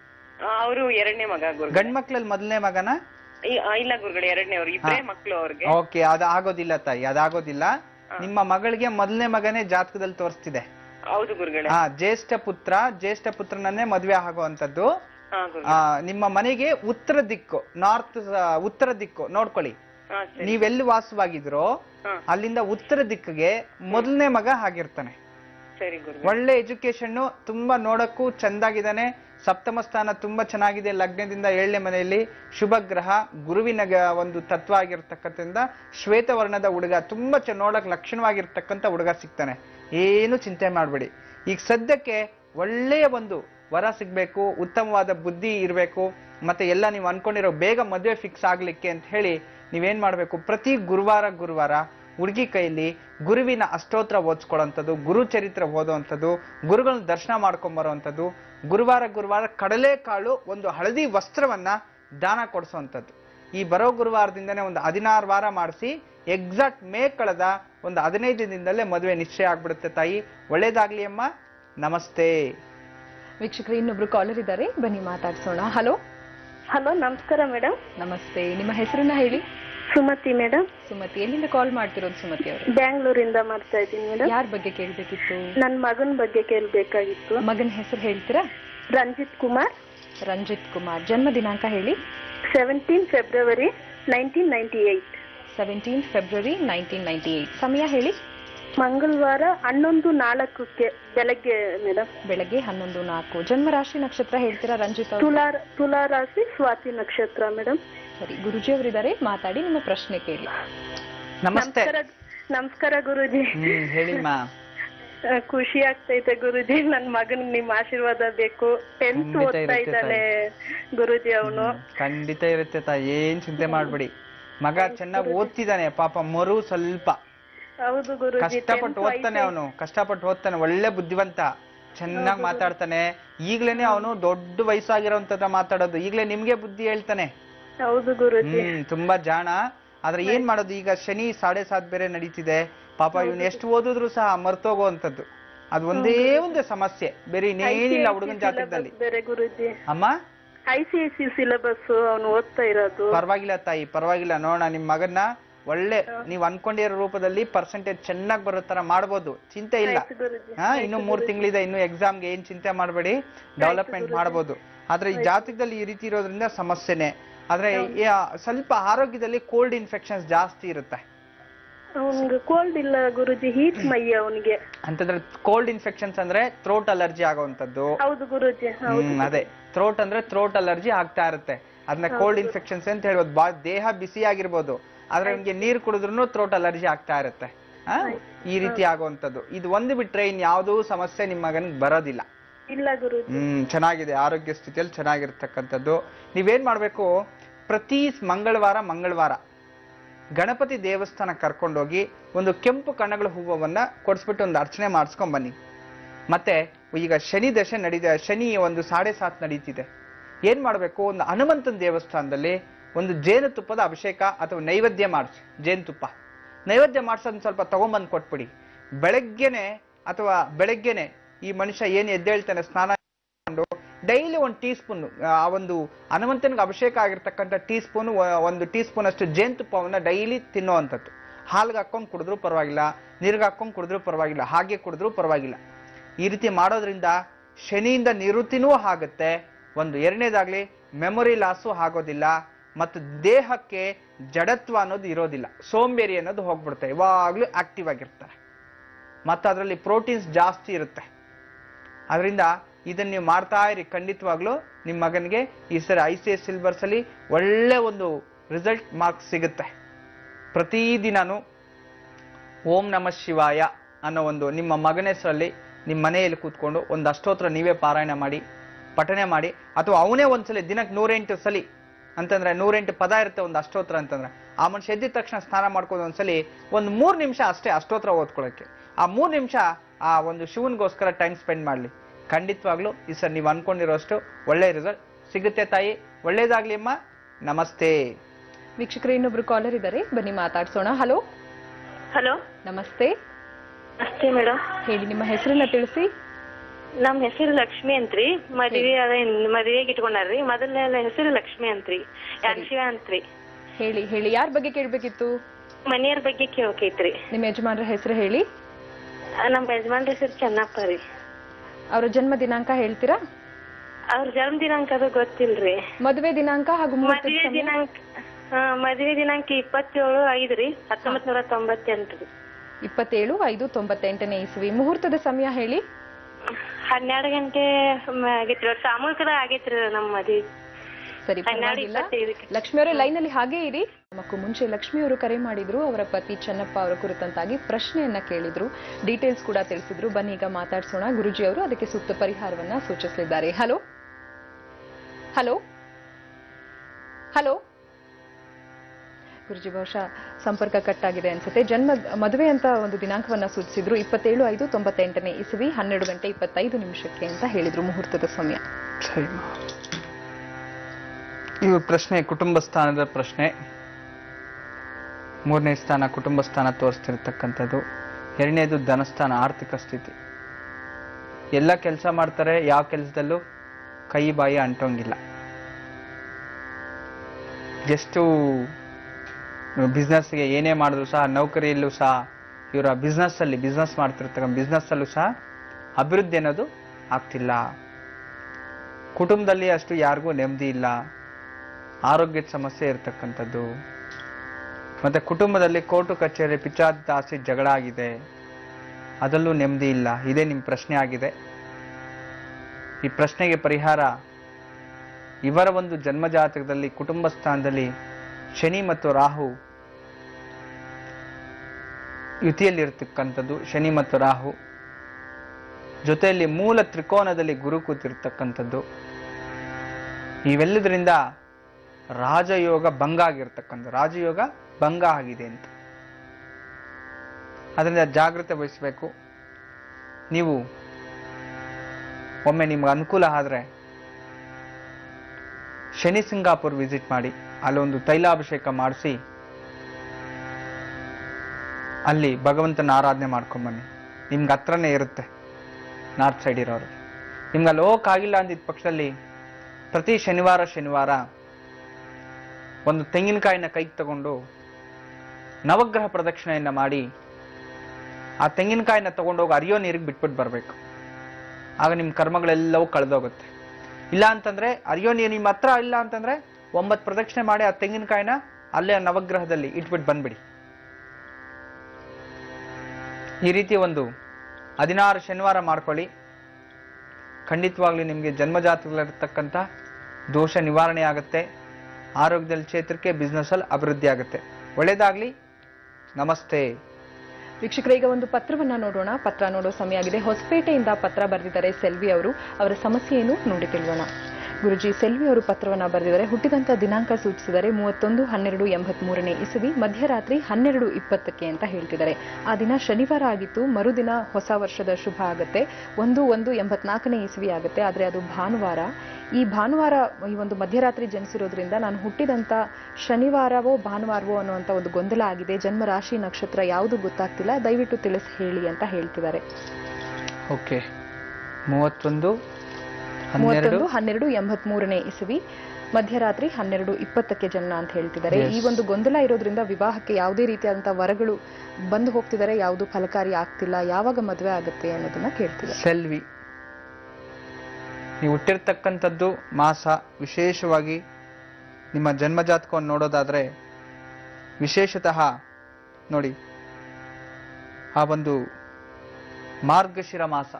ಅವರು ಎರಡನೇ ಮಗ ಗುರುಗಳೇ ಗಂಡ್ ಮಕ್ಳಲ್ಲಿ ಮೊದಲನೇ ಮಗನ ಈ- ಆ, ಇಲ್ಲ ಗುರುಗಳೇ ಎರಡನೇ ಅವ್ರು ಇಬ್ಬರೇ ಮಕ್ಳು ಅವ್ರಿಗೆ ಓಕೆ ಅದು ಆಗೋದಿಲ್ಲ ತಾಯಿ ಅದಾಗೋದಿಲ್ಲ ನಿಮ್ಮ ಮಗಳಿಗೆ ಮೊದಲನೇ ಮಗನೇ ಜಾತಕದಲ್ಲಿ ತೋರಿಸ್ತಿದೆ ಹೌದು ಗುರುಗಳೇ ಹಾ ಜ್ಯೇಷ್ಠ ಪುತ್ರ ಜ್ಯೇಷ್ಠ ಪುತ್ರನನ್ನೇ ಮದ್ವೆ ಆಗುವಂತದ್ದು ಹಾ ಗುರು ಆ, ನಿಮ್ಮ ಮನೆಗೆ ಉತ್ತರ ದಿಕ್ಕು ನಾರ್ತ್ ಉತ್ತರ ದಿಕ್ಕು ನೋಡ್ಕೊಳ್ಳಿ ಹಾ ಸರಿ ನೀವೆಲ್ಲಿ ವಾಸವಾಗಿದ್ರೋ ಹಾ ಅಲ್ಲಿಂದ ಉತ್ತರ ದಿಕ್ಕಿಗೆ ಮೊದಲನೇ ಮಗ ಆಗಿರ್ತಾನೆ ಸರಿ ಗುರು ಒಳ್ಳೆ ಎಜುಕೇಶನ್ ತುಂಬಾ ನೋಡಕ್ಕೂ ಚಂದಾಗಿದ್ದಾನೆ ಸಪ್ತಮ ಸ್ಥಾನ ತುಂಬಾ ಚೆನ್ನಾಗಿದೆ ಲಗ್ನದಿಂದ ಏಳನೇ ಮನೆಯಲ್ಲಿ ಶುಭ ಗ್ರಹ ಗುರುವಿನ ಗ- ಒಂದು ತತ್ವ ಆಗಿರ್ತಕ್ಕಂಥದ್ರಿಂದ ಶ್ವೇತವರ್ಣದ ಹುಡುಗ ತುಂಬಾ ಚ ನೋಡಕ್ ಲಕ್ಷಣವಾಗಿರ್ತಕ್ಕಂಥ ಹುಡುಗ ಸಿಗ್ತಾನೆ ಏನು ಚಿಂತೆ ಮಾಡಬೇಡಿ ಈಗ ಸದ್ಯಕ್ಕೆ ಒಳ್ಳೆಯ ಒಂದು ವರ ಸಿಗ್ಬೇಕು ಉತ್ತಮವಾದ ಬುದ್ಧಿ ಇರಬೇಕು ಮತ್ತೆ ಎಲ್ಲ ನೀವು ಅನ್ಕೊಂಡಿರೋ ಬೇಗ ಮದುವೆ ಫಿಕ್ಸ್ ಆಗ್ಲಿಕ್ಕೆ ಅಂತ ಹೇಳಿ ನೀವೇನ್ ಮಾಡ್ಬೇಕು ಪ್ರತಿ ಗುರುವಾರ ಗುರುವಾರ ಹುಡುಗಿ ಕೈಯಲ್ಲಿ ಗುರುವಿನ ಅಷ್ಟೋತ್ರ ಓದಿಸ್ಕೊಳ್ಳೋಂಥದ್ದು ಗುರು ಚರಿತ್ರೆ ಓದೋವಂಥದ್ದು ಗುರುಗಳನ್ನ ದರ್ಶನ ಮಾಡ್ಕೊಂಡ್ ಬರೋವಂಥದ್ದು ಗುರುವಾರ ಗುರುವಾರ ಕಡಲೆಕಾಳು ಒಂದು ಹಳದಿ ವಸ್ತ್ರವನ್ನ ದಾನ ಕೊಡಿಸುವಂಥದ್ದು ಈ ಬರೋ ಗುರುವಾರದಿಂದನೇ ಒಂದು ಹದಿನಾರು ವಾರ ಮಾಡಿಸಿ ಎಕ್ಸಾಕ್ಟ್ ಮೇ ಕಳೆದ ಒಂದು ಹದಿನೈದು ದಿನದಲ್ಲೇ ಮದುವೆ ನಿಶ್ಚಯ ಆಗ್ಬಿಡುತ್ತೆ ತಾಯಿ ಒಳ್ಳೇದಾಗ್ಲಿ ಅಮ್ಮ ನಮಸ್ತೆ ವೀಕ್ಷಕರು ಇನ್ನೊಬ್ರು ಕಾಲರ್ ಇದ್ದಾರೆ ಬನ್ನಿ ಮಾತಾಡ್ಸೋಣ ಹಲೋ ಹಲೋ ನಮಸ್ಕಾರ ಮೇಡಮ್ ನಮಸ್ತೆ ನಿಮ್ಮ ಹೆಸರನ್ನ ಹೇಳಿ ಸುಮತಿ ಮೇಡಮ್ ಸುಮತಿ ಎಲ್ಲಿಂದ ಕಾಲ್ ಮಾಡ್ತಿರೋದು ಸುಮತಿ ಅವರು ಬ್ಯಾಂಗ್ಳೂರಿಂದ ಮಾಡ್ತಾ ಇದ್ದೀನಿ ಮೇಡಮ್ ಯಾರ ಬಗ್ಗೆ ಕೇಳ್ಬೇಕಿತ್ತು ನನ್ನ ಮಗನ ಬಗ್ಗೆ ಕೇಳಬೇಕಾಗಿತ್ತು ಮಗನ ಹೆಸರು ಹೇಳ್ತೀರಾ ರಂಜಿತ್ ಕುಮಾರ್ ರಂಜಿತ್ ಕುಮಾರ್ ಜನ್ಮ ದಿನಾಂಕ ಹೇಳಿ seventeen February nineteen ninety eight seventeen February nineteen ninety eight ಸಮಯ ಹೇಳಿ ಮಂಗಳವಾರ ಹನ್ನೊಂದು ನಾಲ್ಕಕ್ಕೆ ಬೆಳಗ್ಗೆ ಮೇಡಮ್ ಬೆಳಗ್ಗೆ ಹನ್ನೊಂದು ನಾಲ್ಕು ಜನ್ಮ ರಾಶಿ ನಕ್ಷತ್ರ ಹೇಳ್ತೀರಾ ರಂಜಿತ್ ಅವರು ತುಲಾ ತುಲಾ ರಾಶಿ ಸ್ವಾತಿ ನಕ್ಷತ್ರ ಮೇಡಮ್ ಸರಿ ಗುರುಜಿ ಅವರಿದ್ದಾರೆ ಮಾತಾಡಿ ನಿಮ್ಮ ಪ್ರಶ್ನೆ ಕೇಳಿ ನಮಸ್ತೆ ನಮಸ್ಕಾರ ನಮಸ್ಕಾರ ಗುರುಜಿ ಹ್ಮ್ ಹೇಳಿಮ್ಮ ಆ, ಖುಷಿ ಆಗ್ತೈತೆ ಗುರುಜಿ ನನ್ ಮಗನ್ ನಿಮ್ ಆಶೀರ್ವಾದ ಬೇಕು ಟೆಂತ್ ಖಂಡಿತ ಓದ್ತಾ ಇರುತ್ತೆ ಇದ್ದಾನೆ ಗುರುಜಿ ಅವನು ಖಂಡಿತ ಇರುತ್ತೆ ತಾ ಏನ್ ಚಿಂತೆ ಮಾಡ್ಬೇಡಿ ಮಗ ಚೆನ್ನಾಗಿ ಓದ್ತಿದ್ದಾನೆ ಪಾಪ ಮರು ಸ್ವಲ್ಪ ಹೌದು ಗುರುಜಿ ಕಷ್ಟಪಟ್ಟು ಓದ್ತಾನೆ ಅವನು ಕಷ್ಟಪಟ್ಟು ಓದ್ತಾನೆ ಒಳ್ಳೆ ಬುದ್ಧಿವಂತ ಚೆನ್ನಾಗಿ ಮಾತಾಡ್ತಾನೆ ಈಗ್ಲೇನೆ ಅವನು ದೊಡ್ಡ ವಯಸ್ಸಾಗಿರೋಂತ ಮಾತಾಡೋದು ಈಗ್ಲೇ ನಿಮ್ಗೆ ಬುದ್ಧಿ ಹೇಳ್ತಾನೆ ಹೌದು ಗುರುಜಿ ಹ್ಮ್ ತುಂಬಾ ಜಾಣ ಆದ್ರೆ ಏನ್ ಮಾಡೋದು ಈಗ ಶನಿ ಸಾಡೆ ಸಾತ್ ಬೇರೆ ನಡೀತಿದೆ ಪಾಪ ಇವ್ನು ಎಷ್ಟು ಓದಿದ್ರು ಸಹ ಮರ್ತೋಗುವಂತದ್ದು ಅದು ಒಂದೇ ಒಂದು ಸಮಸ್ಯೆ ಬೇರೆ ಇನ್ನೇನಿಲ್ಲ ಹುಡುಗನ ಜಾತಕದಲ್ಲಿ ಬೇರೆ ಗುರುಜಿ ಅಮ್ಮ I C I C syllabus ಅವನು ಓದ್ತಾ ಇರೋದು ಪರವಾಗಿಲ್ಲ ತಾಯಿ ಪರವಾಗಿಲ್ಲ ನೋಡೋಣ ನಿಮ್ ಮಗನ್ನ ಒಳ್ಳೆ ನೀವ್ ಅನ್ಕೊಂಡಿರೋ ರೂಪದಲ್ಲಿ ಪರ್ಸೆಂಟೇಜ್ ಚೆನ್ನಾಗಿ ಬರೋ ತರ ಮಾಡ್ಬೋದು ಚಿಂತೆ ಇಲ್ಲ ಆಯ್ತು ಗುರುಜಿ ಹಾ ಇನ್ನು ಮೂರ್ ತಿಂಗಳಿದೆ ಇನ್ನು ಎಕ್ಸಾಮ್ಗೆ ಏನ್ ಚಿಂತೆ ಮಾಡಬೇಡಿ ಡೆವಲಪ್ಮೆಂಟ್ ಮಾಡ್ಬೋದು ಆದ್ರೆ ಈ ಜಾತಕದಲ್ಲಿ ಈ ರೀತಿ ಇರೋದ್ರಿಂದ ಸಮಸ್ಯೆನೆ ಆದ್ರೆ ಯಾ- ಸ್ವಲ್ಪ ಆರೋಗ್ಯದಲ್ಲಿ ಕೋಲ್ಡ್ ಇನ್ಫೆಕ್ಷನ್ಸ್ ಜಾಸ್ತಿ ಇರುತ್ತೆ ಅವನ್ಗೆ ಕೋಲ್ಡ್ ಇಲ್ಲ ಗುರುಜಿ ಹೀಟ್ ಮೈ ಅವನಿಗೆ ಅಂತಂದ್ರೆ ಕೋಲ್ಡ್ ಇನ್ಫೆಕ್ಷನ್ಸ್ ಅಂದ್ರೆ ಥ್ರೋಟ್ ಅಲರ್ಜಿ ಆಗುವಂತದ್ದು ಹೌದು ಗುರುಜಿ ಹೌದು ಹ್ಮ್ ಅದೇ ಥ್ರೋಟ್ ಅಂದ್ರೆ ಥ್ರೋಟ್ ಅಲರ್ಜಿ ಆಗ್ತಾ ಇರುತ್ತೆ ಅದನ್ನ ಕೋಲ್ಡ್ ಇನ್ಫೆಕ್ಷನ್ಸ್ ಅಂತ ಹೇಳ್ಬೋದು ಬಾ ದೇಹ ಬಿಸಿ ಆಗಿರ್ಬೋದು ಆದ್ರೆ ನಿಮ್ಗೆ ನೀರ್ ಕುಡಿದ್ರು ಥ್ರೋಟ್ ಅಲರ್ಜಿ ಆಗ್ತಾ ಇರುತ್ತೆ ಆ? ಈ ರೀತಿ ಆಗುವಂತದ್ದು ಇದು ಒಂದು ಬಿಟ್ರೆ ಇನ್ ಯಾವ್ದೂ ಸಮಸ್ಯೆ ನಿಮ್ ಮಗನ್ಗೆ ಬರೋದಿಲ್ಲ ಇಲ್ಲ ಗುರುಜಿ ಹ್ಮ್ ಚೆನ್ನಾಗಿದೆ ಆರೋಗ್ಯ ಸ್ಥಿತಿಯಲ್ಲಿ ಚೆನ್ನಾಗಿರ್ತಕ್ಕಂಥದ್ದು ನೀವೇನ್ ಮಾಡ್ಬೇಕು ಪ್ರತಿ ಮಂಗಳವಾರ ಮಂಗಳವಾರ ಗಣಪತಿ ದೇವಸ್ಥಾನ ಕರ್ಕೊಂಡೋಗಿ ಒಂದು ಕೆಂಪು ಕಣಗಳ ಹೂವನ್ನ ಕೊಡಿಸ್ಬಿಟ್ಟು ಒಂದು ಅರ್ಚನೆ ಮಾಡಿಸ್ಕೊಂಡ್ ಬನ್ನಿ ಮತ್ತೆ ಈಗ ಶನಿ ದಶೆ ನಡೀದೆ ಶನಿ ಒಂದು ಸಾಡೆ ಸಾತ್ ನಡೀತಿದೆ ಏನ್ ಮಾಡ್ಬೇಕು ಒಂದು ಹನುಮಂತನ ದೇವಸ್ಥಾನದಲ್ಲಿ ಒಂದು ಜೇನುತುಪ್ಪದ ಅಭಿಷೇಕ ಅಥವಾ ನೈವೇದ್ಯ ಮಾಡಿಸಿ ಜೇನುತುಪ್ಪ ನೈವೇದ್ಯ ಮಾಡ್ಸೋದ್ ಸ್ವಲ್ಪ ತಗೊಂಬಂದು ಕೊಟ್ಬಿಡಿ ಬೆಳಗ್ಗೆನೆ ಅಥವಾ ಬೆಳಗ್ಗೆನೆ ಈ ಮನುಷ್ಯ ಏನ್ ಎದ್ದೇಳ್ತಾನೆ ಸ್ನಾನ ಮಾಡ್ಕೊಂಡು ಡೈಲಿ ಒಂದು ಟೀ ಸ್ಪೂನ್ ಆ ಒಂದು ಹನುಮಂತನಿಗೆ ಅಭಿಷೇಕ ಆಗಿರ್ತಕ್ಕಂಥ ಟೀ ಸ್ಪೂನ್ ಒಂದು ಟೀ ಸ್ಪೂನ್ ಅಷ್ಟು ಜೇನುತುಪ್ಪವನ್ನ ಡೈಲಿ ತಿನ್ನುವಂಥದ್ದು ಹಾಲ್ಗೆ ಹಾಕೊಂಡು ಕುಡಿದ್ರು ಪರವಾಗಿಲ್ಲ ನೀರ್ಗೆ ಹಾಕೊಂಡು ಕುಡಿದ್ರು ಪರವಾಗಿಲ್ಲ ಹಾಗೆ ಕುಡಿದ್ರು ಪರವಾಗಿಲ್ಲ ಈ ರೀತಿ ಮಾಡೋದ್ರಿಂದ ಶನಿಯಿಂದ ನಿವೃತ್ತಿನೂ ಆಗುತ್ತೆ ಒಂದು ಎರಡನೇದಾಗ್ಲಿ ಮೆಮೊರಿ ಲಾಸು ಆಗೋದಿಲ್ಲ ಮತ್ತು ದೇಹಕ್ಕೆ ಜಡತ್ವ ಅನ್ನೋದು ಇರೋದಿಲ್ಲ ಸೋಂಬೇರಿ ಅನ್ನೋದು ಹೋಗ್ಬಿಡುತ್ತೆ ಯಾವಾಗ್ಲೂ ಆಕ್ಟಿವ್ ಆಗಿರ್ತಾರೆ ಮತ್ತು ಅದರಲ್ಲಿ ಪ್ರೋಟೀನ್ಸ್ ಜಾಸ್ತಿ ಇರುತ್ತೆ ಅದರಿಂದ ಇದನ್ನ ನೀವು ಮಾಡ್ತಾ ಇರಿ ಖಂಡಿತವಾಗ್ಲೂ ನಿಮ್ಮ ಮಗನಿಗೆ ಈ ಸರಿ ಐ ಸಿ ಎಸ್ ಸಿಲ್ಬರ್ಸ್ ಅಲ್ಲಿ ಒಳ್ಳೆ ಒಂದು ರಿಸಲ್ಟ್ ಮಾರ್ಕ್ಸ್ ಸಿಗುತ್ತೆ ಪ್ರತಿದಿನನೂ ಓಂ ನಮ ಶಿವಾಯ ಅನ್ನೋ ಒಂದು ನಿಮ್ಮ ಮಗನ ಹೆಸರಲ್ಲಿ ನಿಮ್ಮ ಮನೆಯಲ್ಲಿ ಕೂತ್ಕೊಂಡು ಒಂದು ಅಷ್ಟೋತ್ರ ನೀವೇ ಪಾರಾಯಣ ಮಾಡಿ ಪಠನೆ ಮಾಡಿ ಅಥವಾ ಅವನೇ ಒಂದ್ಸಲಿ ದಿನಕ್ಕೆ ನೂರೆಂಟು ಸಲಿ ಅಂತಂದ್ರೆ ನೂರೆಂಟು ಪದ ಇರುತ್ತೆ ಒಂದು ಅಷ್ಟೋತ್ರ ಅಂತಂದ್ರೆ ಆ ಮನುಷ್ಯ ಎದ್ದಿದ ತಕ್ಷಣ ಸ್ನಾನ ಮಾಡ್ಕೊಂಡು ಒಂದ್ಸಲಿ ಒಂದು ಮೂರು ನಿಮಿಷ ಅಷ್ಟೇ ಅಷ್ಟೋತ್ರ ಓದ್ಕೊಳ್ಳೋಕೆ ಆ ಮೂರು ನಿಮಿಷ ಆ ಒಂದು ಶಿವನ್ಗೋಸ್ಕರ ಟೈಮ್ ಸ್ಪೆಂಡ್ ಮಾಡಲಿ ಖಂಡಿತವಾಗ್ಲೂ ಈ ಸರ್ ನೀವು ಅನ್ಕೊಂಡಿರೋಷ್ಟು ಒಳ್ಳೆ ರಿಸಲ್ಟ್ ಸಿಗುತ್ತೆ ತಾಯಿ ಒಳ್ಳೇದಾಗ್ಲಿ ಅಮ್ಮ ನಮಸ್ತೆ ವೀಕ್ಷಕರು ಇನ್ನೊಬ್ರು ಕಾಲರ್ ಇದ್ದಾರೆ ಬನ್ನಿ ಮಾತಾಡ್ಸೋಣ ಹಲೋ ಹಲೋ ನಮಸ್ತೆ ನಮಸ್ತೆ ಮೇಡಮ್ ಹೇಳಿ ನಿಮ್ಮ ಹೆಸರನ್ನ ತಿಳಿಸಿ ನಮ್ ಹೆಸರು ಲಕ್ಷ್ಮಿ ಅಂತ್ರಿ ಮದ್ವಿ ಅದ ಮದ್ವೆಗೆ ಇಟ್ಕೊಂಡಾರ್ರಿ ಮೊದಲನೇ ಹೆಸರು ಲಕ್ಷ್ಮಿ ಅಂತ್ರಿ ಯಾನ್ಶಿವ ಅಂತ್ರಿ ಹೇಳಿ ಹೇಳಿ ಯಾರ ಬಗ್ಗೆ ಕೇಳ್ಬೇಕಿತ್ತು ಮನೆಯವ್ರ ಬಗ್ಗೆ ಕೇಳ್ಕೈತ್ರಿ ನಿಮ್ಮ ಯಜಮಾನ್ರ ಹೆಸರು ಹೇಳಿ ಆ, ನಮ್ ಯಜಮಾನ್ರ ಹೆಸರು ಚೆನ್ನಪ್ಪ ರೀ ಅವರ ಜನ್ಮ ದಿನಾಂಕ ಹೇಳ್ತೀರಾ ಅವ್ರ ಜನ್ಮ ದಿನಾಂಕ ಅದು ಗೊತ್ತಿಲ್ರಿ ಮದುವೆ ದಿನಾಂಕ ಹಾಗೂ ಮುಹೂರ್ತದ ಮದ್ವೆ ಸಮಯ ದಿನಾಂಕ ಹಾ ಮದ್ವೆ ದಿನಾಂಕ ಇಪ್ಪತ್ತೇಳು ಐದ್ರಿ ಹತ್ತೊಂಬತ್ ನೂರ ತೊಂಬತ್ತೆಂಟು ಇಪ್ಪತ್ತೇಳು ಐದು ತೊಂಬತ್ತೆಂಟನೇ ಇಸ್ವಿ ಮುಹೂರ್ತದ ಸಮಯ ಹೇಳಿ ಹನ್ನೆರಡು ಗಂಟೆ ಮ- ಆಗೈತ್ರಿ ಅವ್ರ ಸಾಮೂಹಿಕದ ಆಗೈತ್ರಿ ನಮ್ ಮದ್ವಿ ಸರಿ ಹನ್ನೆರಡು ಪರವಾಗಿಲ್ಲ ಇಪ್ಪತ್ತೈದಕ್ಕೆ ಲಕ್ಷ್ಮಿ ಅವರೇ ಲೈನ್ ಅಲ್ಲಿ ಹಾಗೇ ಇರಿ ನಮಗೂ ಮುಂಚೆ ಲಕ್ಷ್ಮಿ ಅವರು ಕರೆ ಮಾಡಿದ್ರು ಅವರ ಪತಿ ಚೆನ್ನಪ್ಪ ಅವರ ಕುರಿತಂತಾಗಿ ಪ್ರಶ್ನೆಯನ್ನ ಕೇಳಿದ್ರು ಡೀಟೇಲ್ಸ್ ಕೂಡ ತಿಳಿಸಿದ್ರು ಬನ್ನಿ ಈಗ ಮಾತಾಡ್ಸೋಣ ಗುರುಜಿ ಅವರು ಅದಕ್ಕೆ ಸೂಕ್ತ ಪರಿಹಾರವನ್ನ ಸೂಚಿಸಲಿದ್ದಾರೆ ಹಲೋ ಹಲೋ ಹಲೋ ಗುರುಜಿ ಬಹುಶಃ ಸಂಪರ್ಕ ಕಟ್ ಆಗಿದೆ ಅನ್ಸುತ್ತೆ ಜನ್ಮ ಮದುವೆ ಅಂತ ಒಂದು ದಿನಾಂಕವನ್ನ ಸೂಚಿಸಿದ್ರು ಇಪ್ಪತ್ತೇಳು ಐದು ತೊಂಬತ್ತೆಂಟನೇ ಇಸವಿ ಹನ್ನೆರಡು ಗಂಟೆ ಇಪ್ಪತ್ತೈದು ನಿಮಿಷಕ್ಕೆ ಅಂತ ಹೇಳಿದ್ರು ಮುಹೂರ್ತದ ಸಮಯ ಸರಿ ಇವು ಪ್ರಶ್ನೆ ಕುಟುಂಬ ಸ್ಥಾನದ ಪ್ರಶ್ನೆ ಮೂರನೇ ಸ್ಥಾನ ಕುಟುಂಬ ಸ್ಥಾನ ತೋರಿಸ್ತಿರ್ತಕ್ಕಂಥದ್ದು ಎರಡನೇದು ಧನಸ್ಥಾನ ಆರ್ಥಿಕ ಸ್ಥಿತಿ ಎಲ್ಲ ಕೆಲಸ ಮಾಡ್ತಾರೆ ಯಾವ ಕೆಲಸದಲ್ಲೂ ಕೈ ಬಾಯಿ ಅಂಟೋಂಗಿಲ್ಲ ಎಷ್ಟು ಬಿಸ್ನೆಸ್ಗೆ ಏನೇ ಮಾಡಿದ್ರು ಸಹ ನೌಕರಿಯಲ್ಲೂ ಸಹ ಇವರ ಬಿಸ್ನೆಸ್ ಅಲ್ಲಿ ಬಿಸ್ನೆಸ್ ಮಾಡ್ತಿರ್ತಕ್ಕಂಥ ಬಿಸ್ನೆಸ್ ಅಲ್ಲೂ ಸಹ ಅಭಿವೃದ್ಧಿ ಅನ್ನೋದು ಆಗ್ತಿಲ್ಲ ಕುಟುಂಬದಲ್ಲಿ ಅಷ್ಟು ಯಾರಿಗೂ ನೆಮ್ಮದಿ ಇಲ್ಲ ಆರೋಗ್ಯದ ಸಮಸ್ಯೆ ಇರತಕ್ಕಂಥದ್ದು ಮತ್ತೆ ಕುಟುಂಬದಲ್ಲಿ ಕೋರ್ಟು ಕಚೇರಿ ಪಿಚಾದಾಸಿ ಜಗಳ ಆಗಿದೆ ಅದರಲ್ಲೂ ನೆಮ್ಮದಿ ಇಲ್ಲ ಇದೇ ನಿಮ್ಮ ಪ್ರಶ್ನೆ ಆಗಿದೆ ಈ ಪ್ರಶ್ನೆಗೆ ಪರಿಹಾರ ಇವರ ಒಂದು ಜನ್ಮ ಜಾತಕದಲ್ಲಿ ಕುಟುಂಬ ಸ್ಥಾನದಲ್ಲಿ ಶನಿ ಮತ್ತು ರಾಹು ಯುತಿಯಲ್ಲಿರ್ತಕ್ಕಂಥದ್ದು ಶನಿ ಮತ್ತು ರಾಹು ಜೊತೆಯಲ್ಲಿ ಮೂಲ ತ್ರಿಕೋನದಲ್ಲಿ ಗುರು ಕೂತಿರ್ತಕ್ಕಂಥದ್ದು ಇವೆಲ್ಲದರಿಂದ ರಾಜಯೋಗ ಭಂಗ ಆಗಿರ್ತಕ್ಕಂಥ ರಾಜಯೋಗ ಭಂಗ ಆಗಿದೆ ಅಂತ ಅದರಿಂದ ಜಾಗ್ರತೆ ವಹಿಸಬೇಕು ನೀವು ಒಮ್ಮೆ ನಿಮ್ಗೆ ಅನುಕೂಲ ಆದ್ರೆ ಶನಿ ಸಿಂಗಾಪುರ್ ವಿಸಿಟ್ ಮಾಡಿ ಅಲ್ಲೊಂದು ತೈಲಾಭಿಷೇಕ ಮಾಡಿಸಿ ಅಲ್ಲಿ ಭಗವಂತನ ಆರಾಧನೆ ಮಾಡ್ಕೊಂಬನ್ನಿ ನಿಮ್ಗೆ ಹತ್ರನೇ ಇರುತ್ತೆ ನಾರ್ತ್ ಸೈಡ್ ಇರೋರು ನಿಮ್ಗೆ ಅಲ್ಲಿ ಹೋಗಕ್ ಆಗಿಲ್ಲ ಅಂದಿದ್ದ ಪಕ್ಷದಲ್ಲಿ ಪ್ರತಿ ಶನಿವಾರ ಶನಿವಾರ ಒಂದು ತೆಂಗಿನಕಾಯಿನ ಕೈಗೆ ತಗೊಂಡು ನವಗ್ರಹ ಪ್ರದಕ್ಷಿಣೆಯನ್ನ ಮಾಡಿ ಆ ತೆಂಗಿನಕಾಯಿನ ತಗೊಂಡೋಗಿ ಅರಿಯೋ ನೀರಿಗೆ ಬಿಟ್ಬಿಟ್ಟು ಬರಬೇಕು ಆಗ ನಿಮ್ಮ ಕರ್ಮಗಳೆಲ್ಲವೂ ಕಳೆದೋಗುತ್ತೆ ಇಲ್ಲ ಅಂತಂದ್ರೆ ಅರಿಯೋ ನೀರು ನಿಮ್ಮ ಹತ್ರ ಇಲ್ಲ ಅಂತಂದ್ರೆ ಒಂಬತ್ತು ಪ್ರದಕ್ಷಿಣೆ ಮಾಡಿ ಆ ತೆಂಗಿನಕಾಯಿನ ಅಲ್ಲೇ ಆ ನವಗ್ರಹದಲ್ಲಿ ಇಟ್ಬಿಟ್ಟು ಬಂದ್ಬಿಡಿ ಈ ರೀತಿ ಒಂದು ಹದಿನಾರು ಶನಿವಾರ ಮಾಡ್ಕೊಳ್ಳಿ ಖಂಡಿತವಾಗ್ಲೂ ನಿಮಗೆ ಜನ್ಮಜಾತಕದಲ್ಲಿರ್ತಕ್ಕಂಥ ದೋಷ ನಿವಾರಣೆ ಆಗುತ್ತೆ ಆರೋಗ್ಯದಲ್ಲಿ ಕ್ಷೇತ್ರಕ್ಕೆ ಬಿಸ್ನೆಸ್ ಅಲ್ಲಿ ಅಭಿವೃದ್ಧಿ ಆಗುತ್ತೆ ಒಳ್ಳೇದಾಗ್ಲಿ ನಮಸ್ತೆ ವೀಕ್ಷಕರೇ ಈಗ ಒಂದು ಪತ್ರವನ್ನ ನೋಡೋಣ ಪತ್ರ ನೋಡೋ ಸಮಯ ಆಗಿದೆ ಹೊಸಪೇಟೆಯಿಂದ ಪತ್ರ ಬರೆದಿದ್ದಾರೆ ಸೆಲ್ವಿ ಅವರು ಅವರ ಸಮಸ್ಯೆ ಏನು ನೋಡಿ ತಿಳಿಯೋಣ ಗುರುಜಿ ಸೆಲ್ವಿ ಅವರು ಪತ್ರವನ್ನ ಬರೆದಿದ್ದಾರೆ ಹುಟ್ಟಿದಂತ ದಿನಾಂಕ ಸೂಚಿಸಿದರೆ ಮೂವತ್ತೊಂದು ಹನ್ನೆರಡು ಎಂಬತ್ ಮೂರನೇ ಇಸವಿ ಮಧ್ಯರಾತ್ರಿ ಹನ್ನೆರಡು ಇಪ್ಪತ್ತಕ್ಕೆ ಅಂತ ಹೇಳ್ತಿದ್ದಾರೆ ಆ ದಿನ ಶನಿವಾರ ಆಗಿತ್ತು ಮರುದಿನ ಹೊಸ ವರ್ಷದ ಶುಭ ಆಗುತ್ತೆ ಒಂದು ಒಂದು ಎಂಬತ್ನಾಲ್ಕನೇ ಇಸವಿ ಆಗುತ್ತೆ ಆದ್ರೆ ಅದು ಭಾನುವಾರ ಈ ಭಾನುವಾರ ಈ ಒಂದು ಮಧ್ಯರಾತ್ರಿ ಜನಿಸಿರೋದ್ರಿಂದ ನಾನು ಹುಟ್ಟಿದಂತ ಶನಿವಾರವೋ ಭಾನುವಾರವೋ ಅನ್ನುವಂತ ಒಂದು ಗೊಂದಲ ಆಗಿದೆ ಜನ್ಮ ರಾಶಿ ನಕ್ಷತ್ರ ಯಾವುದು ಗೊತ್ತಾಗ್ತಿಲ್ಲ ದಯವಿಟ್ಟು ತಿಳಿಸಿ ಹೇಳಿ ಅಂತ ಹೇಳ್ತಿದ್ದಾರೆ ಓಕೆ ಮೂವತ್ತೊಂದು ಹನ್ನೆರಡು ಮೂವತ್ತೊಂದು ಹನ್ನೆರಡು ಎಂಬತ್ ಮೂರನೇ ಇಸವಿ ಮಧ್ಯರಾತ್ರಿ ಹನ್ನೆರಡು ಇಪ್ಪತ್ತಕ್ಕೆ ಜನ್ಮ ಅಂತ ಹೇಳ್ತಿದ್ದಾರೆ Yes. ಈ ಒಂದು ಗೊಂದಲ ಇರೋದ್ರಿಂದ ವಿವಾಹಕ್ಕೆ ಯಾವುದೇ ರೀತಿಯಾದಂತಹ ವರಗಳು ಬಂದು ಹೋಗ್ತಿದ್ದಾರೆ ಯಾವುದು ಫಲಕಾರಿ ಆಗ್ತಿಲ್ಲ ಯಾವಾಗ ಮದುವೆ ಆಗುತ್ತೆ ಅನ್ನೋದನ್ನ ಕೇಳ್ತಿದ್ದಾರೆ ಸೆಲ್ವಿ ನೀವು ಹುಟ್ಟಿರ್ತಕ್ಕಂಥದ್ದು ಮಾಸ ವಿಶೇಷವಾಗಿ ನಿಮ್ಮ ಜನ್ಮಜಾತಕವನ್ನು ನೋಡೋದಾದ್ರೆ ವಿಶೇಷತಃ ನೋಡಿ ಆ ಒಂದು ಮಾರ್ಗಶಿರ ಮಾಸ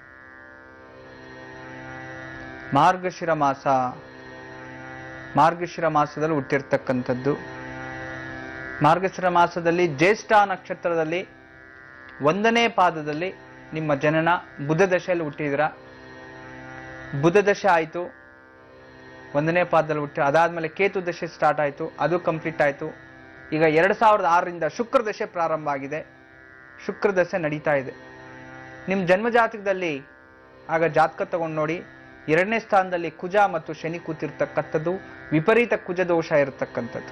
ಮಾರ್ಗಶಿರ ಮಾಸ ಮಾರ್ಗಶಿರ ಮಾಸದಲ್ಲಿ ಹುಟ್ಟಿರ್ತಕ್ಕಂಥದ್ದು ಮಾರ್ಗಶಿರ ಮಾಸದಲ್ಲಿ ಜ್ಯೇಷ್ಠ ನಕ್ಷತ್ರದಲ್ಲಿ ಒಂದನೇ ಪಾದದಲ್ಲಿ ನಿಮ್ಮ ಜನನ ಬುಧ ದಶೆಯಲ್ಲಿ ಹುಟ್ಟಿದಿರ ಬುಧ ದಶೆ ಆಯಿತು ಒಂದನೇ ಪಾದದಲ್ಲಿ ಹುಟ್ಟಿ ಅದಾದ್ಮೇಲೆ ಕೇತು ದಶೆ ಸ್ಟಾರ್ಟ್ ಆಯಿತು ಅದು ಕಂಪ್ಲೀಟ್ ಆಯಿತು ಈಗ ಎರಡು ಸಾವಿರದ ಆರರಿಂದ ಶುಕ್ರ ದಶೆ ಪ್ರಾರಂಭ ಆಗಿದೆ ಶುಕ್ರ ದಶೆ ನಡೀತಾ ಇದೆ ನಿಮ್ಮ ಜನ್ಮ ಜಾತಕದಲ್ಲಿ ಆಗ ಜಾತಕ ತಗೊಂಡು ನೋಡಿ ಎರಡನೇ ಸ್ಥಾನದಲ್ಲಿ ಕುಜ ಮತ್ತು ಶನಿ ಕೂತಿರ್ತಕ್ಕಂಥದ್ದು ವಿಪರೀತ ಕುಜ ದೋಷ ಇರತಕ್ಕಂಥದ್ದು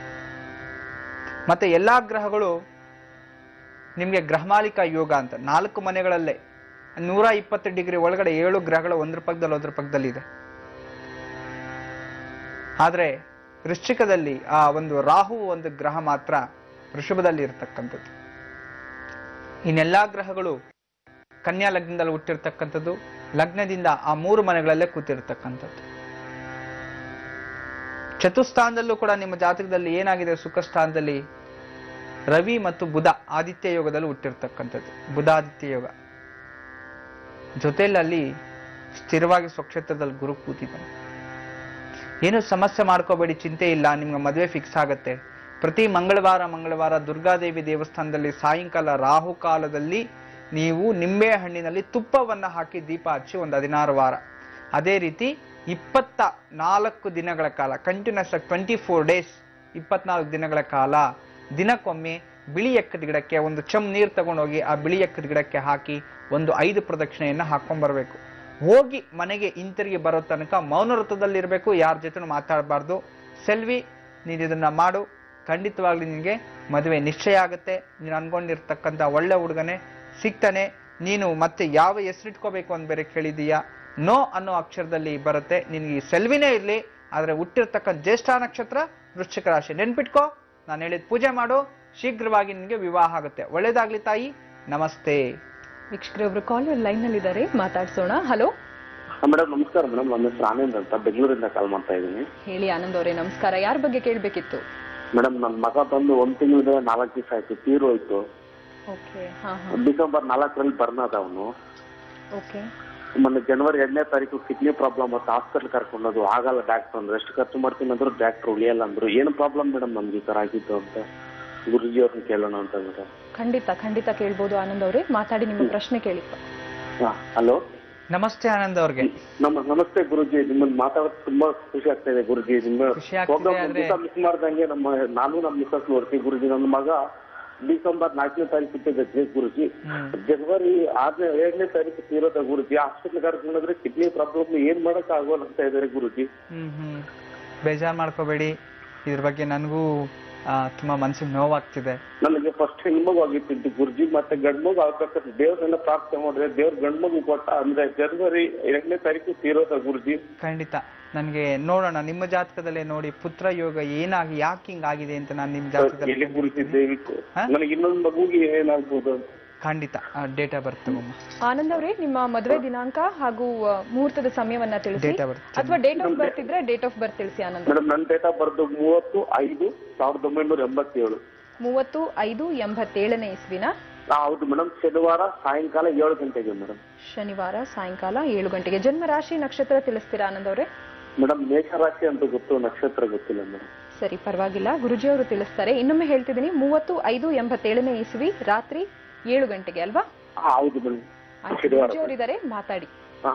ಮತ್ತೆ ಎಲ್ಲಾ ಗ್ರಹಗಳು ನಿಮಗೆ ಗ್ರಹಮಾಲಿಕ ಯೋಗ ಅಂತ ನಾಲ್ಕು ಮನೆಗಳಲ್ಲೇ ನೂರ ಇಪ್ಪತ್ತು ಡಿಗ್ರಿ ಒಳಗಡೆ ಏಳು ಗ್ರಹಗಳು ಒಂದ್ರ ಪಕ್ಕದಲ್ಲಿ ಒಂದ್ರ ಪಕ್ಕದಲ್ಲಿ ಇದೆ ಆದ್ರೆ ವೃಶ್ಚಿಕದಲ್ಲಿ ಆ ಒಂದು ರಾಹು ಒಂದು ಗ್ರಹ ಮಾತ್ರ ವೃಷಭದಲ್ಲಿ ಇರತಕ್ಕಂಥದ್ದು ಇನ್ನೆಲ್ಲಾ ಗ್ರಹಗಳು ಕನ್ಯಾ ಲಗ್ನದಲ್ಲಿ ಹುಟ್ಟಿರ್ತಕ್ಕಂಥದ್ದು ಲಗ್ನದಿಂದ ಆ ಮೂರು ಮನೆಗಳಲ್ಲೇ ಕೂತಿರ್ತಕ್ಕಂಥದ್ದು ಚತುಸ್ಥಾನದಲ್ಲೂ ಕೂಡ ನಿಮ್ಮ ಜಾತಕದಲ್ಲಿ ಏನಾಗಿದೆ ಸುಖ ಸ್ಥಾನದಲ್ಲಿ ರವಿ ಮತ್ತು ಬುಧ ಆದಿತ್ಯ ಯೋಗದಲ್ಲಿ ಹುಟ್ಟಿರ್ತಕ್ಕಂಥದ್ದು ಬುಧಾದಿತ್ಯ ಯೋಗ ಜೊತೆಯಲ್ಲಿ ಅಲ್ಲಿ ಸ್ಥಿರವಾಗಿ ಸ್ವಕ್ಷೇತ್ರದಲ್ಲಿ ಗುರು ಕೂತಿದ್ದಾನೆ ಏನು ಸಮಸ್ಯೆ ಮಾಡ್ಕೋಬೇಡಿ ಚಿಂತೆ ಇಲ್ಲ ನಿಮ್ಗೆ ಮದುವೆ ಫಿಕ್ಸ್ ಆಗತ್ತೆ ಪ್ರತಿ ಮಂಗಳವಾರ ಮಂಗಳವಾರ ದುರ್ಗಾದೇವಿ ದೇವಸ್ಥಾನದಲ್ಲಿ ಸಾಯಂಕಾಲ ರಾಹುಕಾಲದಲ್ಲಿ ನೀವು ನಿಂಬೆ ಹಣ್ಣಿನಲ್ಲಿ ತುಪ್ಪವನ್ನ ಹಾಕಿ ದೀಪ ಹಚ್ಚಿ ಒಂದು ಹದಿನಾರು ವಾರ ಅದೇ ರೀತಿ ಇಪ್ಪತ್ತ ನಾಲ್ಕು ದಿನಗಳ ಕಾಲ ಕಂಟಿನ್ಯೂಸ್ ಟ್ವೆಂಟಿ ಫೋರ್ ಡೇಸ್ ಇಪ್ಪತ್ನಾಲ್ಕು ದಿನಗಳ ಕಾಲ ದಿನಕ್ಕೊಮ್ಮೆ ಬಿಳಿ ಎಕ್ಕದ ಗಿಡಕ್ಕೆ ಒಂದು ಚಮ್ ನೀರು ತಗೊಂಡೋಗಿ ಆ ಬಿಳಿ ಎಕ್ಕದ ಗಿಡಕ್ಕೆ ಹಾಕಿ ಒಂದು ಐದು ಪ್ರದಕ್ಷಿಣೆಯನ್ನ ಹಾಕೊಂಡ್ಬರ್ಬೇಕು ಹೋಗಿ ಮನೆಗೆ ಹಿಂತಿರುಗಿ ಬರೋ ತನಕ ಮೌನ ವೃತ್ತದಲ್ಲಿರ್ಬೇಕು ಯಾರ ಜೊತೆ ಮಾತಾಡಬಾರ್ದು ಸೆಲ್ವಿ ನೀನು ಇದನ್ನ ಮಾಡು ಖಂಡಿತವಾಗ್ಲಿ ನಿನಗೆ ಮದುವೆ ನಿಶ್ಚಯ ಆಗುತ್ತೆ ನೀನು ಅನ್ಕೊಂಡಿರ್ತಕ್ಕಂಥ ಒಳ್ಳೆ ಹುಡುಗನೇ ಸಿಗ್ತಾನೆ ನೀನು ಮತ್ತೆ ಯಾವ ಹೆಸರಿಟ್ಕೋಬೇಕು ಅಂತ ಬೇರೆ ಕೇಳಿದೀಯಾ ನೋ ಅನ್ನೋ ಅಕ್ಷರದಲ್ಲಿ ಬರುತ್ತೆ ನಿನಗೆ ಈ ಸೆಲ್ವಿನೇ ಇರ್ಲಿ ಆದ್ರೆ ಹುಟ್ಟಿರ್ತಕ್ಕಂಥ ಜ್ಯೇಷ್ಠ ನಕ್ಷತ್ರ ವೃಶ್ಚಿಕ ರಾಶಿ ನೆನ್ಪಿಟ್ಕೋ ನಾನು ಹೇಳಿದ ಪೂಜೆ ಮಾಡು ಶೀಘ್ರವಾಗಿ ನಿನಗೆ ವಿವಾಹ ಆಗುತ್ತೆ ಒಳ್ಳೇದಾಗ್ಲಿ ತಾಯಿ ನಮಸ್ತೆ ವೀಕ್ಷಕರೇ ಒಬ್ರು ಕಾಲರ್ ಲೈನ್ ನಲ್ಲಿ ಇದ್ದಾರೆ ಮಾತಾಡ್ಸೋಣ ಹಲೋ ಮೇಡಮ್ ನಮಸ್ಕಾರ ಮೇಡಮ್ ನನ್ನ ಹೆಸರು ಆನಂದ್ ಅಂತ ಬೆಂಗಳೂರಿಂದ ಕಾಲ್ ಮಾಡ್ತಾ ಇದ್ದೀನಿ ಹೇಳಿ ಆನಂದ್ ಅವರೇ ನಮಸ್ಕಾರ ಯಾರ ಬಗ್ಗೆ ಕೇಳ್ಬೇಕಿತ್ತು ಮೇಡಮ್ ನನ್ನ ಮಗ ಬಂದು ಒಂದ್ ತಿಂಗಳಿಂದ ನಾಲ್ಕು ದಿವಸ ಆಯ್ತು ತೀರು ಹೋಯ್ತು ಓಕೆ ಹಾ ಹಾ ಡಿಸೆಂಬರ್ ನಾಲ್ಕರಲ್ಲಿ ಬರ್ನದ ಅವನು ಓಕೆ ಮೊನ್ನೆ ಜನವರಿ ಎರಡನೇ ತಾರೀಕು ಕಿಡ್ನಿ ಪ್ರಾಬ್ಲಮ್ ಮತ್ತೆ ಹಾಸ್ಪಿಟಲ್ ಕರ್ಕೊಂಡೋದು ಆಗಲ್ಲ ಡಾಕ್ಟರ್ ಅಂದ್ರೆ ಎಷ್ಟು ಖರ್ಚು ಮಾಡ್ತೀನಿ ಅಂದ್ರು ಡಾಕ್ಟರ್ ಉಳಿಯಲ್ಲ ಅಂದ್ರು ಏನು ಪ್ರಾಬ್ಲಮ್ ಮೇಡಮ್ ನಮ್ಗೆ ಈ ತರ ಆಗಿತ್ತು ಅಂತ ಗುರುಜಿ ಅವ್ರನ್ನ ಕೇಳೋಣ ಅಂತ ಮೇಡಮ್ ಖಂಡಿತ ಖಂಡಿತ ಕೇಳ್ಬೋದು ಆನಂದ್ ಅವರೇ ಮಾತಾಡಿ ನಿಮ್ಮ ಪ್ರಶ್ನೆ ಕೇಳಿಪ್ಪ ಹಲೋ ನಮಸ್ತೆ ಆನಂದ್ ಅವ್ರಿಗೆ ನಮ್ಮ ನಮಸ್ತೆ ಗುರುಜಿ ನಿಮ್ಮನ್ನ ಮಾತಾಡೋದು ತುಂಬಾ ಖುಷಿ ಆಗ್ತಾ ಇದೆ ಗುರುಜಿ ನಿಮ್ಮ ಖುಷಿ ಆಗ್ತಿದೆ ಪ್ರೋಗ್ರಾಮ್ ಆದ್ರೆ- ಮಿಸ್ ಮಾಡ್ದಂಗೆ ನಮ್ಮ ನಾನು ನಮ್ಮ ಮಿಸಸ್ ನೋಡ್ತೀವಿ ಗುರುಜಿ ನನ್ನ ಮಗ ಡಿಸೆಂಬರ್ ನಾಲ್ಕನೇ ತಾರೀಕು ಹುಟ್ಟಿದ್ದಕ್ಕೆ ಗುರುಜಿ ಹ್ಮ್. ಜನವರಿ ಆರನೇ ಏಳನೇ ತಾರೀಕು ತೀರೋದ ಗುರುಜಿ ಹಾಸ್ಪಿಟಲ್ ಕರ್ಕೊಂಡ್ರೆ ಕಿಡ್ನಿ ಪ್ರಾಬ್ಲಮ್ ಏನ್ ಮಾಡಕ್ ಆಗೋಲ್ಲ ಅಂತ ಇದಾರೆ ಗುರುಜಿ ಹ್ಮ್ ಹ್ಮ್ ಬೇಜಾರ್ ಮಾಡ್ಕೋಬೇಡಿ ಇದ್ರ ಬಗ್ಗೆ ನನಗೂ ಆ, ತುಂಬಾ ಮನ್ಸಿಗೆ ನೋವಾಗ್ತಿದೆ ನನಗೆ ಫಸ್ಟ್ ಹೆಣ್ಮಗು ಆಗಿತ್ತು ಗುರುಜಿ ಮತ್ತೆ ಗಂಡ್ಮಗು ಆಗ್ಬೇಕಂತ ದೇವ್ರನ್ನ ಪ್ರಾರ್ಥನೆ ಮಾಡಿದ್ರೆ ದೇವ್ರ ಗಂಡ್ಮಗು ಕೊಟ್ಟ ಅಂದ್ರೆ ಜನವರಿ ಎರಡನೇ ತಾರೀಕು ತೀರೋದ ಗುರುಜಿ ಖಂಡಿತ ನನಗೆ ನೋಡೋಣ ನಿಮ್ಮ ಜಾತಕದಲ್ಲೇ ನೋಡಿ ಪುತ್ರ ಯೋಗ ಏನಾಗಿ ಯಾಕೆ ಹಿಂಗಾಗಿದೆ ಅಂತ ನಾನು ನಿಮ್ಮ ಜಾತಕದಲ್ಲಿ ಎಲ್ಲಿ ಗುರುಜಿ ದಯವಿಟ್ಟು ಹಾ? ನನಗೆ ಇನ್ನೊಂದು ಮಗುಗೆ ಏನಾಗ್ಬೋದು ಅಂತ ಖಂಡಿತ ಡೇಟ್ ಆಫ್ ಬರ್ತ್ ತಗೊಮ್ಮ ಆನಂದ್ ಅವರೇ ನಿಮ್ಮ ಮದುವೆ ದಿನಾಂಕ ಹಾಗೂ ಆ, ಮುಹೂರ್ತದ ಸಮಯವನ್ನ ತಿಳಿಸಿ Date of birth. ಅಥವಾ ಡೇಟ್ ಆಫ್ ಬರ್ತ್ ಇದ್ರೆ ಡೇಟ್ ಆಫ್ ಬರ್ತ್ ತಿಳಿಸಿ ಆನಂದ್ ಮೇಡಮ್ ನನ್ನ ಡೇಟ್ ಆಫ್ ಬರ್ತ್ ಮೂವತ್ತು ಐದು ಸಾವಿರದ ಒಂಬೈನೂರ ಎಂಬತ್ತೇಳು ಮೂವತ್ತು ಐದು ಎಂಬತ್ತೇಳನೇ ಇಸ್ವಿನ ಆ, ಹೌದು ಮೇಡಮ್ ಶನಿವಾರ ಸಾಯಂಕಾಲ ಏಳು ಗಂಟೆಗೆ ಮೇಡಮ್ ಶನಿವಾರ ಸಾಯಂಕಾಲ ಏಳು ಗಂಟೆಗೆ ಜನ್ಮ ರಾಶಿ ನಕ್ಷತ್ರ ತಿಳಿಸ್ತೀರಾ ಆನಂದ್ ಅವರೇ ಮೇಡಮ್ ಮೇಷರಾಶಿ ಅಂತ ಗೊತ್ತು ನಕ್ಷತ್ರ ಗೊತ್ತಿಲ್ಲ ಮೇಡಮ್ ಸರಿ ಪರವಾಗಿಲ್ಲ ಗುರುಜಿ ಅವರು ತಿಳಿಸ್ತಾರೆ ಇನ್ನೊಮ್ಮೆ ಹೇಳ್ತಿದ್ದೀನಿ ಮೂವತ್ತು ಐದು ಎಂಬತ್ತೇಳನೇ ಇಸ್ವಿ ರಾತ್ರಿ ಏಳು ಗಂಟೆಗೆ ಅಲ್ವಾ ಹೌದು ಮೇಡಮ್ ಆಯ್ತು, ಶನಿವಾರ ಗುರೂಜಿ ಅವರಿದ್ದಾರೆ ಮಾತಾಡಿ ಹಾ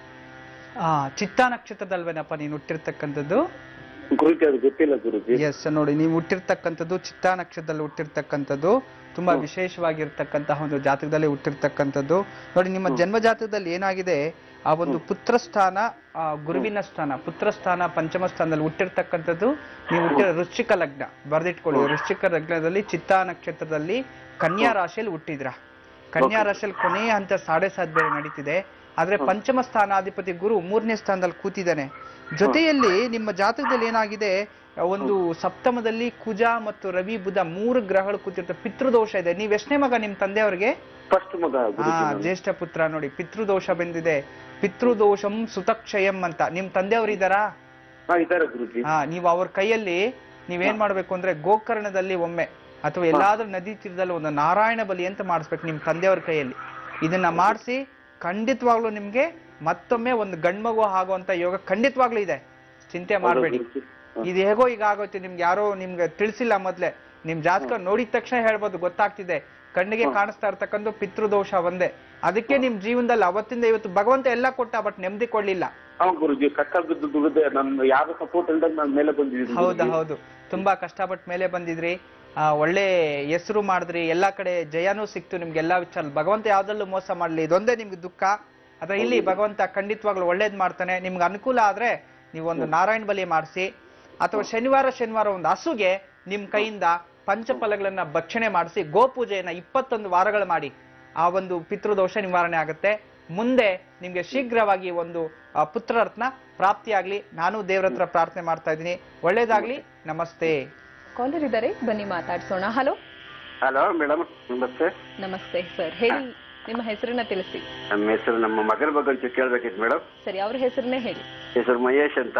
ಆ ಚಿತ್ತಾ ನಕ್ಷತ್ರದಲ್ವೇನಪ್ಪ ನೀನು ಹುಟ್ಟಿರ್ತಕ್ಕಂಥದ್ದು ಗುರುಜಿ ಅದು ಗೊತ್ತಿಲ್ಲ ಗುರುಜಿ ಎಸ್ ನೋಡಿ ನೀವು ಹುಟ್ಟಿರ್ತಕ್ಕಂಥದ್ದು ಚಿತ್ತಾ ನಕ್ಷತ್ರದಲ್ಲಿ ಹುಟ್ಟಿರ್ತಕ್ಕಂಥದ್ದು ತುಂಬಾ ವಿಶೇಷವಾಗಿರ್ತಕ್ಕಂತಹ ಒಂದು ಜಾತಕದಲ್ಲಿ ಹುಟ್ಟಿರ್ತಕ್ಕಂಥದ್ದು ನೋಡಿ ನಿಮ್ಮ ಜನ್ಮ ಜಾತಕದಲ್ಲಿ ಏನಾಗಿದೆ ಆ ಒಂದು ಪುತ್ರ ಸ್ಥಾನ ಆ ಗುರುವಿನ ಸ್ಥಾನ ಪುತ್ರ ಸ್ಥಾನ ಪಂಚಮ ಸ್ಥಾನದಲ್ಲಿ ಹುಟ್ಟಿರ್ತಕ್ಕಂಥದ್ದು ನೀವು ಹುಟ್ಟಿರೋ ವೃಶ್ಚಿಕ ಲಗ್ನ ಬರ್ದಿಟ್ಕೊಳ್ಳಿ ವೃಶ್ಚಿಕ ಲಗ್ನದಲ್ಲಿ ಚಿತ್ತಾ ನಕ್ಷತ್ರದಲ್ಲಿ ಕನ್ಯಾ ರಾಶಿಯಲ್ಲಿ ಹುಟ್ಟಿದ್ರ ಕನ್ಯಾ ರಾಶಿಯಲ್ಲಿ ಕೊನೆಯ ಹಂತ ಸಾಡೆ ಸಾತ್ ಬೇರೆ ನಡೀತಿದೆ ಆದ್ರೆ ಪಂಚಮ ಸ್ಥಾನಾಧಿಪತಿ ಗುರು ಮೂರನೇ ಸ್ಥಾನದಲ್ಲಿ ಕೂತಿದ್ದಾನೆ ಜೊತೆಯಲ್ಲಿ ನಿಮ್ಮ ಜಾತಕದಲ್ಲಿ ಏನಾಗಿದೆ ಒಂದು ಸಪ್ತಮದಲ್ಲಿ ಕುಜ ಮತ್ತು ರವಿ ಬುಧ ಮೂರು ಗ್ರಹಗಳು ಕೂತಿರ್ತವೆ ಪಿತೃದೋಷ ಇದೆ ನೀವ್ ಎಷ್ಟನೇ ಮಗ ನಿಮ್ ತಂದೆಯವ್ರಿಗೆ ಫಸ್ಟ್ ಮಗ ಹಾ ಗುರುಜಿ ನಾನು. ಜ್ಯೇಷ್ಠ ಪುತ್ರ ನೋಡಿ ಪಿತೃದೋಷ ಬಂದಿದೆ ಪಿತೃದೋಷಂ ಸುತಕ್ಷಯಂ ಅಂತ ನಿಮ್ ತಂದೆಯವರು ಇದಾರಾ ಹಾ ಇದ್ದಾರೆ ಗುರುಜಿ ಹಾ ನೀವು ಅವ್ರ ಕೈಯಲ್ಲಿ ನೀವೇನ್ ಮಾಡ್ಬೇಕು ಅಂದ್ರೆ ಗೋಕರ್ಣದಲ್ಲಿ ಒಮ್ಮೆ ಅಥವಾ ಎಲ್ಲಾದ್ರೂ ನದಿ ತೀರದಲ್ಲಿ ಒಂದು ನಾರಾಯಣ ಬಲಿ ಅಂತ ಮಾಡಿಸ್ಬೇಕು ನಿಮ್ ತಂದೆಯವ್ರ ಕೈಯಲ್ಲಿ ಇದನ್ನ ಮಾಡಿಸಿ ಖಂಡಿತವಾಗ್ಲೂ ನಿಮ್ಗೆ ಮತ್ತೊಮ್ಮೆ ಒಂದು ಗಂಡ್ಮಗು ಆಗುವಂತ ಯೋಗ ಖಂಡಿತವಾಗ್ಲೂ ಇದೆ ಚಿಂತೆ ಮಾಡಬೇಡಿ ಗುರೂಜಿ. ಇದು ಹೇಗೋ ಈಗ ಆಗೋಯ್ತು ನಿಮ್ಗೆ ಯಾರೋ ನಿಮ್ಗೆ ತಿಳಿಸಿಲ್ಲ ಮೊದ್ಲೇ ನಿಮ್ ಜಾತಕ ನೋಡಿದ ತಕ್ಷಣ ಹೇಳ್ಬೋದು ಗೊತ್ತಾಗ್ತಿದೆ ಕಣ್ಣಿಗೆ ಕಾಣಿಸ್ತಾ ಇರ್ತಕ್ಕಂಥ ಪಿತೃದೋಷ ಒಂದೇ ಅದಕ್ಕೆ ನಿಮ್ ಜೀವನದಲ್ಲಿ ಅವತ್ತಿಂದ ಇವತ್ತು ಭಗವಂತ ಎಲ್ಲ ಕೊಟ್ಟ ಬಟ್ ನೆಮ್ಮದಿ ಕೊಡ್ಲಿಲ್ಲ ಹಾ ಗುರುಜಿ ಕಷ್ಟ ಬಿದ್ದು ದುಡಿದೆ ನನ್ ಯಾರು ಸಪೋರ್ಟ್ ಇಲ್ದಾಗ ನಾನು ಮೇಲೆ ಬಂದಿದ್ದೀನಿ ಹೌದು ಗುರೂಜಿ. ಹೌದು ತುಂಬಾ ಕಷ್ಟಪಟ್ಟ ಮೇಲೆ ಬಂದಿದ್ರಿ ಆ, ಒಳ್ಳೆ ಹೆಸರು ಮಾಡಿದ್ರಿ ಎಲ್ಲಾ ಕಡೆ ಜಯನೂ ಸಿಕ್ತು ನಿಮ್ಗೆ ಎಲ್ಲಾ ವಿಚಾರ ಭಗವಂತ ಯಾವ್ದಲ್ಲೂ ಮೋಸ ಮಾಡ್ಲಿ ಇದೊಂದೇ ನಿಮ್ಗೆ ದುಃಖ ಆದ್ರೆ ಇಲ್ಲಿ ಭಗವಂತ ಖಂಡಿತವಾಗ್ಲೂ ಒಳ್ಳೇದ್ ಮಾಡ್ತಾನೆ ನಿಮ್ಗೆ ಅನುಕೂಲ ಆದ್ರೆ ನೀವು ಒಂದು ನಾರಾಯಣ ಬಲಿ ಮಾಡಿಸಿ ಅಥವಾ ಶನಿವಾರ ಶನಿವಾರ ಒಂದು ಹಸುಗೆ ನಿಮ್ ಕೈಯಿಂದ ಪಂಚಫಲಗಳನ್ನ ಭಕ್ಷಣೆ ಮಾಡಿಸಿ ಗೋಪೂಜೆಯನ್ನ ಇಪ್ಪತ್ತೊಂದು ವಾರಗಳು ಮಾಡಿ ಆ ಒಂದು ಪಿತೃದೋಷ ನಿವಾರಣೆ ಆಗುತ್ತೆ ಮುಂದೆ ನಿಮ್ಗೆ ಶೀಘ್ರವಾಗಿ ಒಂದು ಆ, ಪುತ್ರರತ್ನ ಪ್ರಾಪ್ತಿಯಾಗ್ಲಿ ನಾನು ದೇವ್ರ ಹತ್ರ ಪ್ರಾರ್ಥನೆ ಮಾಡ್ತಾ ಇದ್ದೀನಿ ಒಳ್ಳೇದಾಗ್ಲಿ ನಮಸ್ತೆ ಕಾಲರ್ ಇದ್ದಾರೆ ಬನ್ನಿ ಮಾತಾಡ್ಸೋಣ ಹಲೋ ಹಲೋ ಮೇಡಮ್ ನಮಸ್ತೆ ನಮಸ್ತೆ ಸರ್ ಹೇಳಿ ನಿಮ್ಮ ಹೆಸರನ್ನ ತಿಳಿಸಿ ನಮ್ಮ ಹೆಸರು ನಮ್ಮ ಮಗನ ಬಗ್ಗೆ ಒಂಚೂರು ಕೇಳ್ಬೇಕಿತ್ತು ಮೇಡಮ್ ಸರಿ ಅವ್ರ ಹೆಸರನ್ನೇ ಹೇಳಿ ಹೆಸರು ಮಹೇಶ್ ಅಂತ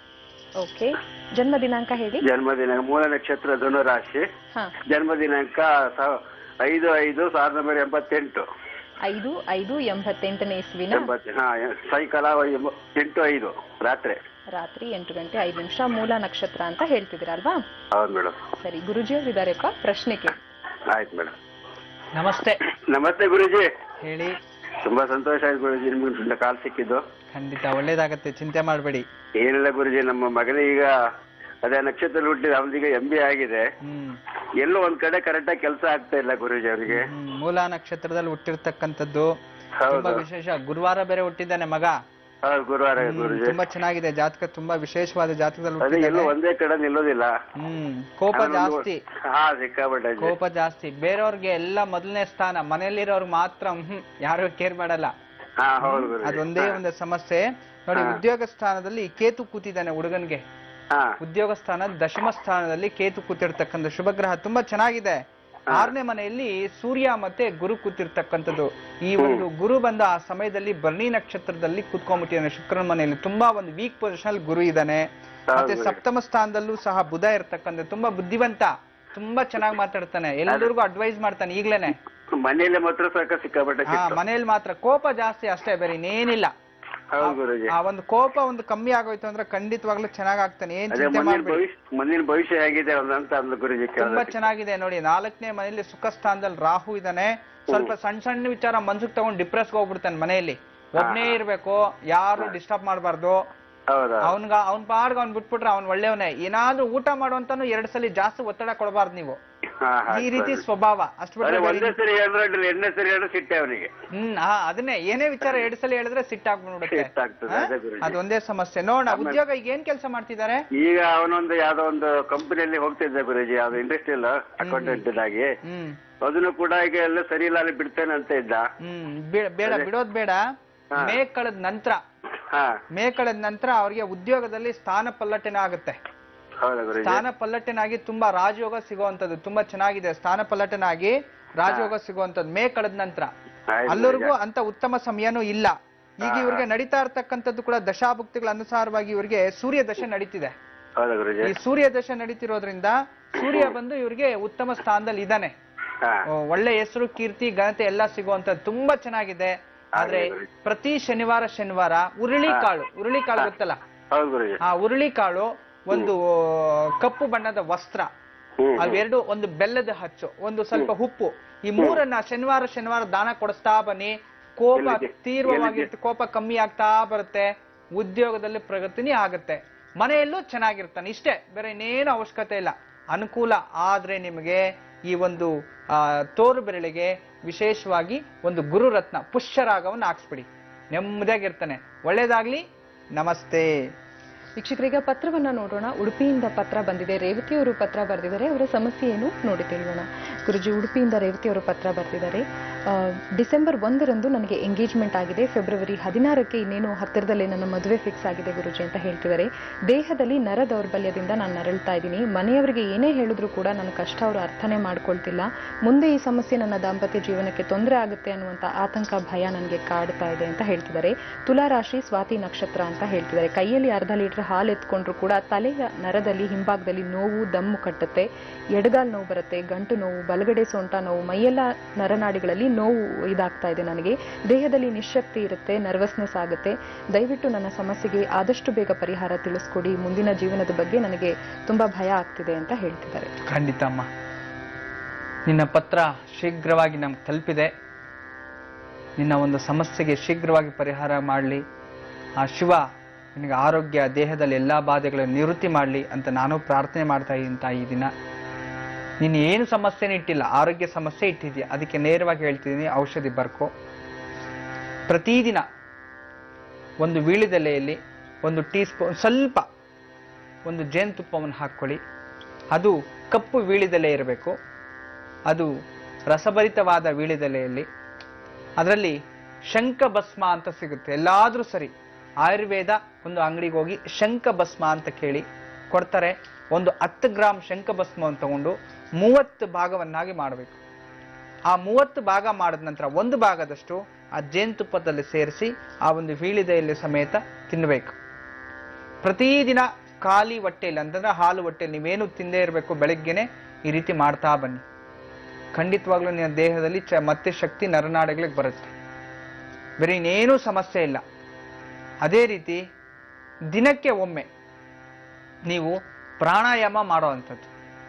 ಓಕೆ ಜನ್ಮ ದಿನಾಂಕ ಹೇಳಿ ಜನ್ಮದಿನ ಮೂಲ ನಕ್ಷತ್ರ ಧನುರಾಶಿ ಹಾ ಜನ್ಮ ದಿನಾಂಕ ಸಾವ- ಐದು ಐದು ಸಾವಿರದ ಒಂಬೈನೂರ ಎಂಬತ್ತೆಂಟು ಐದು ಐದು ಎಂಬತ್ತೆಂಟನೇ ಇಸ್ವಿನ ಎಂಬತ್ತು ಹಾ ಸಾಯಂಕಾಲ ಎಂಬ- ಎಂಟು ಐದು ರಾತ್ರಿ ರಾತ್ರಿ ಎಂಟು ಗಂಟೆ ಐದು ನಿಮಿಷ ಮೂಲ ನಕ್ಷತ್ರ ಅಂತ ಹೇಳ್ತಿದ್ದೀರಲ್ವಾ ಹೌದು ಮೇಡಮ್ ಸರಿ ಗುರುಜಿ ಅವ್ರು ಇದಾರೆಪ್ಪ ಪ್ರಶ್ನೆ ಕೇಳಿ ಆಯ್ತು ಮೇಡಮ್ ನಮಸ್ತೆ ನಮಸ್ತೆ ಗುರುಜಿ ಹೇಳಿ ತುಂಬಾ ಸಂತೋಷ ಆಯ್ತು ಗುರುಜಿ ನಿಮ್ಗೆ ಕಾಲ್ ಸಿಕ್ಕಿದ್ದು ಖಂಡಿತ ಒಳ್ಳೇದಾಗತ್ತೆ ಚಿಂತೆ ಮಾಡಬೇಡಿ ಏನಿಲ್ಲ ಗುರುಜಿ ನಮ್ಮ ಮಗನ ಈಗ ಅದೇ ನಕ್ಷತ್ರ ಹುಟ್ಟಿದ ಅವನಿಗೆ ಎಂ ಬಿ ಆಗಿದೆ ಹ್ಮ್ ಎಲ್ಲೋ ಒಂದ್ ಕಡೆ ಕರೆಕ್ಟಾಗಿ ಕೆಲಸ ಆಗ್ತಾ ಇಲ್ಲ ಗುರುಜಿ ಅವನಿಗೆ ಹ್ಮ್, ಮೂಲ ನಕ್ಷತ್ರದಲ್ಲಿ ಹುಟ್ಟಿರ್ತಕ್ಕಂಥದ್ದು ಹೌದು. ತುಂಬಾ ವಿಶೇಷ ಗುರುವಾರ ಬೇರೆ ಹುಟ್ಟಿದ್ದಾನೆ ಮಗ ಹೌದು ಗುರುವಾರ ಹ್ಮ್, ಗುರುಜಿ ತುಂಬಾ ಚೆನ್ನಾಗಿದೆ ಜಾತಕ ತುಂಬಾ ವಿಶೇಷವಾದ ಜಾತಕದಲ್ಲಿ ಅದೇ ಎಲ್ಲೂ ಹುಟ್ಟಿದ್ದಾನೆ. ಒಂದೇ ಕಡೆ ನಿಲ್ಲೋದಿಲ್ಲ ಹ್ಮ್ ಕೋಪ ಆಮೇಲೆ ಒಂದು- ಜಾಸ್ತಿ ಹಾ ಸಿಕ್ಕಾಪಟ್ಟೆ ಅಜ್ಜಿ. ಕೋಪ ಜಾಸ್ತಿ ಬೇರೆಯವ್ರಿಗೆ ಎಲ್ಲ ಮೊದಲನೇ ಸ್ಥಾನ ಮನೆಯಲ್ಲಿರೋರು ಮಾತ್ರ ಹ್ಮ್ ಯಾರು ಕೇರ್ ಮಾಡಲ್ಲ ಹಾ ಹೌದು ಗುರುಜಿ ಅದೊಂದೇ ಹಾ. ಒಂದು ಸಮಸ್ಯೆ ನೋಡಿ ಹಾ. ಉದ್ಯೋಗ ಸ್ಥಾನದಲ್ಲಿ ಕೇತು ಕೂತಿದ್ದಾನೆ ಹುಡುಗನ್ಗೆ ಹಾ ಉದ್ಯೋಗ ಸ್ಥಾನ ದಶಮ ಸ್ಥಾನದಲ್ಲಿ ಕೇತು ಕೂತಿರ್ತಕ್ಕಂಥ ಶುಭ ಗ್ರಹ ತುಂಬಾ ಚೆನ್ನಾಗಿದೆ ಆರನೇ ಮನೆಯಲ್ಲಿ ಸೂರ್ಯ ಮತ್ತೆ ಗುರು ಕೂತಿರ್ತಕ್ಕಂಥದ್ದು ಈ ಒಂದು ಗುರು ಬಂದ ಆ ಸಮಯದಲ್ಲಿ ಭರಣಿ ನಕ್ಷತ್ರದಲ್ಲಿ ಕೂತ್ಕೊಂಡ್ಬಿಟ್ಟಿದ್ದಾನೆ ಶುಕ್ರನ ಮನೆಯಲ್ಲಿ ತುಂಬಾ ಒಂದು ವೀಕ್ ಪೊಸಿಷನ್ ಅಲ್ಲಿ ಗುರು ಇದ್ದಾನೆ ಮತ್ತೆ ಹೌದು. ಸಪ್ತಮ ಸ್ಥಾನದಲ್ಲೂ ಸಹ ಬುಧ ಇರ್ತಕ್ಕಂಥ ತುಂಬಾ ಬುದ್ಧಿವಂತ ತುಂಬಾ ಚೆನ್ನಾಗಿ ಮಾತಾಡ್ತಾನೆ ಎಲ್ಲರಿಗೂ ಅಡ್ವೈಸ್ ಮಾಡ್ತಾನೆ ಈಗ್ಲೇನೆ ಮನೆಯಲ್ಲಿ ಮಾತ್ರ ಸಾಕ ಸಿಕ್ಕಾಪಟ್ಟೆ ಹಾ ಸಿಕ್ತು ಮನೇಲಿ ಮಾತ್ರ ಕೋಪ ಜಾಸ್ತಿ ಅಷ್ಟೇ ಬೇರೆ ಇನ್ನೇನಿಲ್ಲ ಹೌದು ಗುರುಜಿ ಆ ಒಂದು ಕೋಪ ಒಂದು ಕಮ್ಮಿ ಆಗೋಯ್ತು ಅಂದ್ರೆ ಖಂಡಿತವಾಗ್ಲೂ ಚೆನ್ನಾಗಾಗ್ತಾನೆ ಏನ್ ಅದೇ ಚಿಂತೆ ಮುಂದಿನ ಮಾಡ್ಬೇಡಿ ಭವಿಷ್ಯ ಮುಂದಿನ ಭವಿಷ್ಯ ಹೇಗಿದೆ ಅಂತ ಅಂದ್ಲು ಗುರುಜಿ ತುಂಬಾ ಕೇಳಿದ್ರೆ ಚೆನ್ನಾಗಿದೆ ನೋಡಿ ನಾಲ್ಕನೇ ಮನೆಯಲ್ಲಿ ಸುಖ ಸ್ಥಾನದಲ್ಲಿ ರಾಹು ಇದ್ದಾನೆ ಸ್ವಲ್ಪ ಸಣ್ಣ ಸಣ್ಣ ವಿಚಾರ ಮನ್ಸಿಗೆ ತಗೊಂಡು ಡಿಪ್ರೆಸ್ ಹೋಗ್ಬಿಡ್ತಾನೆ ಮನೆಯಲ್ಲಿ ಒಬ್ನೇ ಇರ್ಬೇಕು ಯಾರು ಡಿಸ್ಟರ್ಬ್ ಮಾಡಬಾರ್ದು ಹೌದಾ ಅವನ್ಗ ಅವ್ನ್ ಪಾಡ್ಗ ಅವ್ನ್ ಬಿಟ್ಬಿಟ್ರೆ ಅವ್ನ್ ಒಳ್ಳೆಯವನೇ ಏನಾದ್ರೂ ಊಟ ಮಾಡುವಂತಾನು ಎರಡ್ ಸಲ ಜಾಸ್ತಿ ಒತ್ತಡ ಕೊಡಬಾರ್ದು ನೀವು ಹಾ ಹಾ ಈ ರೀತಿ ಸ್ವಭಾವ ಅಷ್ಟು ಅದೇ ಬಿಟ್ರೆ ಒಂದೇ ಬೇರೆ- ಸರಿ ಹೇಳಿದ್ರೆ ಎರಡನೇ ಸರಿ ಹೇಳಿದ್ರೆ ಸಿಟ್ಟೆ ಅವನಿಗೆ ಹ್ಮ್ ಹಾ ಅದನ್ನೇ ಏನೇ ವಿಚಾರ ಎರಡ್ ಸಲ ಹೇಳಿದ್ರೆ ಸಿಟ್ಟಾಗ್ಬಿಡುತ್ತೆ ಸಿಟ್ಟಾಗ್ತದೆ, ಹಾ? ಅದೇ ಗುರೂಜಿ. ಅದೊಂದೇ ಸಮಸ್ಯೆ ನೋಡ ಉದ್ಯೋಗ ಈಗ ಏನ್ ಕೆಲಸ ಮಾಡ್ತಿದ್ದಾರೆ ಈಗ ಅವನೊಂದು ಯಾವ್ದೋ ಒಂದು ಕಂಪನಿಯಲ್ಲಿ ಹೋಗ್ತಿದ್ದ ಗುರುಜಿ ಯಾವ್ದು ಇಂಡಸ್ಟ್ರಿಯಲ್ ಅಕೌಂಟೆಂಟ್ ಆಗಿ ಹ್ಮ್ ಅದನ್ನು ಕೂಡ ಈಗ ಎಲ್ಲ ಸರಿ ಇಲ್ಲ ಅಲ್ಲಿ ಬಿಡ್ತೇನೆ ಅಂತ ಇದ್ದ ಹ್ಮ್ ಬೇ- ಬೇಡ ಬಿಡೋದ್ ಬೇಡ ಹಾ. ಮೇ ಕಳೆದ ನಂತರ ಹಾ ಮೇ ಕಳೆದ ನಂತರ ಅವ್ರಿಗೆ ಉದ್ಯೋಗದಲ್ಲಿ ಸ್ಥಾನ ಪಲ್ಲಟನ ಆಗುತ್ತೆ ಹೌದಾ ಗುರುಜಿ ಸ್ಥಾನ ಪಲ್ಲಟನಾಗಿ ತುಂಬಾ ರಾಜಯೋಗ ಸಿಗುವಂತದ್ದು ತುಂಬಾ ಚೆನ್ನಾಗಿದೆ ಸ್ಥಾನ ಪಲ್ಲಟನಾಗಿ ರಾಜಯೋಗ ಸಿಗುವಂತದ್ದು ಮೇ ಕಳೆದ ನಂತರ ಆಯ್ತು ಅಲ್ಲರಿಗೂ ಅಂತ ಉತ್ತಮ ಸಮಯನೂ ಇಲ್ಲ ಈಗ ಇವ್ರಿಗೆ ನಡೀತಾ ಇರ್ತಕ್ಕಂಥದ್ದು ಕೂಡ ದಶಾಭುಕ್ತಿಗಳ ಅನುಸಾರವಾಗಿ ಇವ್ರಿಗೆ ಸೂರ್ಯ ದಶೆ ನಡೀತಿದೆ ಹೌದಾ ಗುರುಜಿ ಈ ಸೂರ್ಯ ದಶೆ ನಡೀತಿರೋದ್ರಿಂದ ಸೂರ್ಯ ಬಂದು ಇವ್ರಿಗೆ ಉತ್ತಮ ಸ್ಥಾನದಲ್ಲಿ ಇದ್ದಾನೆ ಹಾ ಓ, ಒಳ್ಳೆ ಹೆಸರು ಕೀರ್ತಿ ಘನತೆ ಎಲ್ಲ ಸಿಗುವಂತದ್ದು ತುಂಬಾ ಚೆನ್ನಾಗಿದೆ ಆದ್ರೆ ಹಾಗೆ. ಪ್ರತಿ ಶನಿವಾರ ಶನಿವಾರ ಉರುಳಿ ಕಾಳು ಉರುಳಿ ಕಾಳು ಗೊತ್ತಲ್ಲ ಹೌದು ಗುರುಜಿ ಆ ಉರುಳಿ ಕಾಳು ಒಂದು ಕಪ್ಪು ಬಣ್ಣದ ವಸ್ತ್ರ ಹ್ಮ್ ಅವೆರಡು ಒಂದು ಬೆಲ್ಲದ ಹಚ್ಚು ಒಂದು ಸ್ವಲ್ಪ ಉಪ್ಪು ಈ ಮೂರನ್ನ ಶನಿವಾರ ಶನಿವಾರ ದಾನ ಕೊಡಿಸ್ತಾ ಬನ್ನಿ ಕೋಪ ಎಲ್ಲಿದೆ? ತೀವ್ರವಾಗಿರುತ್ತೆ ಕೋಪ ಕಮ್ಮಿ ಆಗ್ತಾ ಬರುತ್ತೆ ಉದ್ಯೋಗದಲ್ಲಿ ಪ್ರಗತಿನೇ ಆಗುತ್ತೆ ಮನೆಯಲ್ಲೂ ಚೆನ್ನಾಗಿರ್ತಾನೆ ಇಷ್ಟೇ ಬೇರೆ ಇನ್ನೇನು ಅವಶ್ಯಕತೆ ಇಲ್ಲ ಅನುಕೂಲ ಆದ್ರೆ ನಿಮಗೆ ಈ ಒಂದು ಆ, ತೋರು ಬೆರಳಿಗೆ ವಿಶೇಷವಾಗಿ ಒಂದು ಗುರುರತ್ನ ಪುಷ್ಯರಾಗವನ್ನು ಹಾಕ್ಸ್ಬಿಡಿ ನೆಮ್ಮದಿಯಾಗಿರ್ತಾನೆ ಒಳ್ಳೇದಾಗ್ಲಿ ನಮಸ್ತೆ ವೀಕ್ಷಕರೀಗ ಪತ್ರವನ್ನ ನೋಡೋಣ ಉಡುಪಿಯಿಂದ ಪತ್ರ ಬಂದಿದೆ ರೇವತಿಯವರು ಪತ್ರ ಬರೆದಿದ್ದಾರೆ ಅವರ ಸಮಸ್ಯೆ ಏನು ನೋಡಿ ತಿಳಿಯೋಣ ಗುರುಜಿ ಉಡುಪಿಯಿಂದ ರೇವತಿಯವರು ಪತ್ರ ಬರೆದಿದ್ದಾರೆ ಆ, ಡಿಸೆಂಬರ್ ಒಂದರಂದು ನನಗೆ ಎಂಗೇಜ್ಮೆಂಟ್ ಆಗಿದೆ ಫೆಬ್ರವರಿ ಹದಿನಾರಕ್ಕೆ ಇನ್ನೇನು ಹತ್ತಿರದಲ್ಲೇ ನನ್ನ ಮದುವೆ ಫಿಕ್ಸ್ ಆಗಿದೆ ಗುರುಜಿ ಅಂತ ಹೇಳ್ತಿದ್ದಾರೆ ದೇಹದಲ್ಲಿ ನರ ದೌರ್ಬಲ್ಯದಿಂದ ನಾನು ನರಳ್ತಾ ಇದ್ದೀನಿ ಮನೆಯವರಿಗೆ ಏನೇ ಹೇಳಿದ್ರು ಕೂಡ ನನ್ನ ಕಷ್ಟ ಅವರು ಅರ್ಥನೇ ಮಾಡ್ಕೊಳ್ತಿಲ್ಲ ಮುಂದೆ ಈ ಸಮಸ್ಯೆ ನನ್ನ ದಾಂಪತ್ಯ ಜೀವನಕ್ಕೆ ತೊಂದರೆ ಆಗುತ್ತೆ ಅನ್ನುವಂಥ ಆತಂಕ ಭಯ ನನಗೆ ಕಾಡ್ತಾ ಇದೆ ಅಂತ ಹೇಳ್ತಿದ್ದಾರೆ ತುಲಾರಾಶಿ ಸ್ವಾತಿ ನಕ್ಷತ್ರ ಅಂತ ಹೇಳ್ತಿದ್ದಾರೆ ಕೈಯಲ್ಲಿ ಅರ್ಧ ಲೀಟರ್ ಹಾಲು ಎತ್ಕೊಂಡ್ರು ಕೂಡ ತಲೆಯ ನರದಲ್ಲಿ ಹಿಂಭಾಗದಲ್ಲಿ ನೋವು ದಮ್ಮು ಕಟ್ಟುತ್ತೆ ಎಡಗಾಲ್ ನೋವು ಬರುತ್ತೆ ಗಂಟು ನೋವು ಬಲಗಡೆ ಸೊಂಟ ನೋವು ಮೈಯೆಲ್ಲ ನರನಾಡಿಗಳಲ್ಲಿ ನೋವು ಇದಾಗ್ತಾ ಇದೆ ನನಗೆ ದೇಹದಲ್ಲಿ ನಿಶಕ್ತಿ ಇರುತ್ತೆ ನರ್ವಸ್ನೆಸ್ ಆಗುತ್ತೆ ದಯವಿಟ್ಟು ನನ್ನ ಸಮಸ್ಯೆಗೆ ಆದಷ್ಟು ಬೇಗ ಪರಿಹಾರ ತಿಳಿಸ್ಕೊಡಿ ಮುಂದಿನ ಜೀವನದ ಬಗ್ಗೆ ನನಗೆ ತುಂಬಾ ಭಯ ಆಗ್ತಿದೆ ಅಂತ ಹೇಳ್ತಿದ್ದಾರೆ ಖಂಡಿತ ಅಮ್ಮ ನಿನ್ನ ಪತ್ರ ಶೀಘ್ರವಾಗಿ ನಮ್ಗೆ ತಲುಪಿದೆ ನಿನ್ನ ಒಂದು ಸಮಸ್ಯೆಗೆ ಶೀಘ್ರವಾಗಿ ಪರಿಹಾರ ಮಾಡಲಿ ಆ ಶಿವ ನಿನಗೆ ಆರೋಗ್ಯ ದೇಹದಲ್ಲಿ ಎಲ್ಲ ಬಾಧೆಗಳನ್ನು ನಿವೃತ್ತಿ ಮಾಡಲಿ ಅಂತ ನಾನು ಪ್ರಾರ್ಥನೆ ಮಾಡ್ತಾ ಇದ್ದೀನಿ ತಾಯಿ ಈ ದಿನ ನೀನು ಏನು ಸಮಸ್ಯೆನೇ ಇಟ್ಟಿಲ್ಲ ಆರೋಗ್ಯ ಸಮಸ್ಯೆ ಇಟ್ಟಿದ್ಯಾ ಅದಕ್ಕೆ ನೇರವಾಗಿ ಹೇಳ್ತಿದ್ದೀನಿ ಔಷಧಿ ಬರ್ಕೋ ಪ್ರತಿದಿನ ಒಂದು ವೀಳ್ಯದೆಲೆಯಲ್ಲಿ ಒಂದು ಟೀ ಸ್ಪೂನ್ ಸ್ವಲ್ಪ ಒಂದು ಜೇನುತುಪ್ಪವನ್ನು ಹಾಕ್ಕೊಳ್ಳಿ ಅದು ಕಪ್ಪು ವೀಳಿದೆಲೆ ಇರಬೇಕು ಅದು ರಸಭರಿತವಾದ ವೀಳಿದೆಲೆಯಲ್ಲಿ ಅದರಲ್ಲಿ ಶಂಖ ಭಸ್ಮ ಅಂತ ಸಿಗುತ್ತೆ ಎಲ್ಲಾದ್ರೂ ಸರಿ ಆಯುರ್ವೇದ ಒಂದು ಅಂಗಡಿಗೆ ಹೋಗಿ ಶಂಖ ಭಸ್ಮ ಅಂತ ಕೇಳಿ ಕೊಡ್ತಾರೆ ಒಂದು ಹತ್ತು ಗ್ರಾಮ್ ಶಂಖ ಭಸ್ಮವನ್ನು ತಗೊಂಡು ಮೂವತ್ತು ಭಾಗವನ್ನಾಗಿ ಮಾಡಬೇಕು ಆ ಮೂವತ್ತು ಭಾಗ ಮಾಡಿದ ನಂತರ ಒಂದು ಭಾಗದಷ್ಟು ಆ ಜೇನುತುಪ್ಪದಲ್ಲಿ ಸೇರಿಸಿ ಆ ಒಂದು ವೀಳಿದೆಯಲ್ಲಿ ಸಮೇತ ತಿನ್ನಬೇಕು ಪ್ರತಿದಿನ ಖಾಲಿ ಹೊಟ್ಟೆಯಲ್ಲಿ ಅಂತಂದ್ರೆ ಹಾಲು ಹೊಟ್ಟೆಯಲ್ಲಿ ನೀವೇನು ತಿಂದೇ ಇರಬೇಕು ಬೆಳಗ್ಗೆನೆ ಈ ರೀತಿ ಮಾಡ್ತಾ ಬನ್ನಿ ಖಂಡಿತವಾಗ್ಲೂ ನಿನ್ನ ದೇಹದಲ್ಲಿ ಚ ಮತ್ತೆ ಶಕ್ತಿ ನರನಾಡಿಗಳಿಗೆ ಬರುತ್ತೆ ಬೇರೆ ಇನ್ನೇನೂ ಸಮಸ್ಯೆ ಇಲ್ಲ ಅದೇ ರೀತಿ ದಿನಕ್ಕೆ ಒಮ್ಮೆ ನೀವು ಪ್ರಾಣಾಯಾಮ ಮಾಡೋ ಅಂಥದ್ದು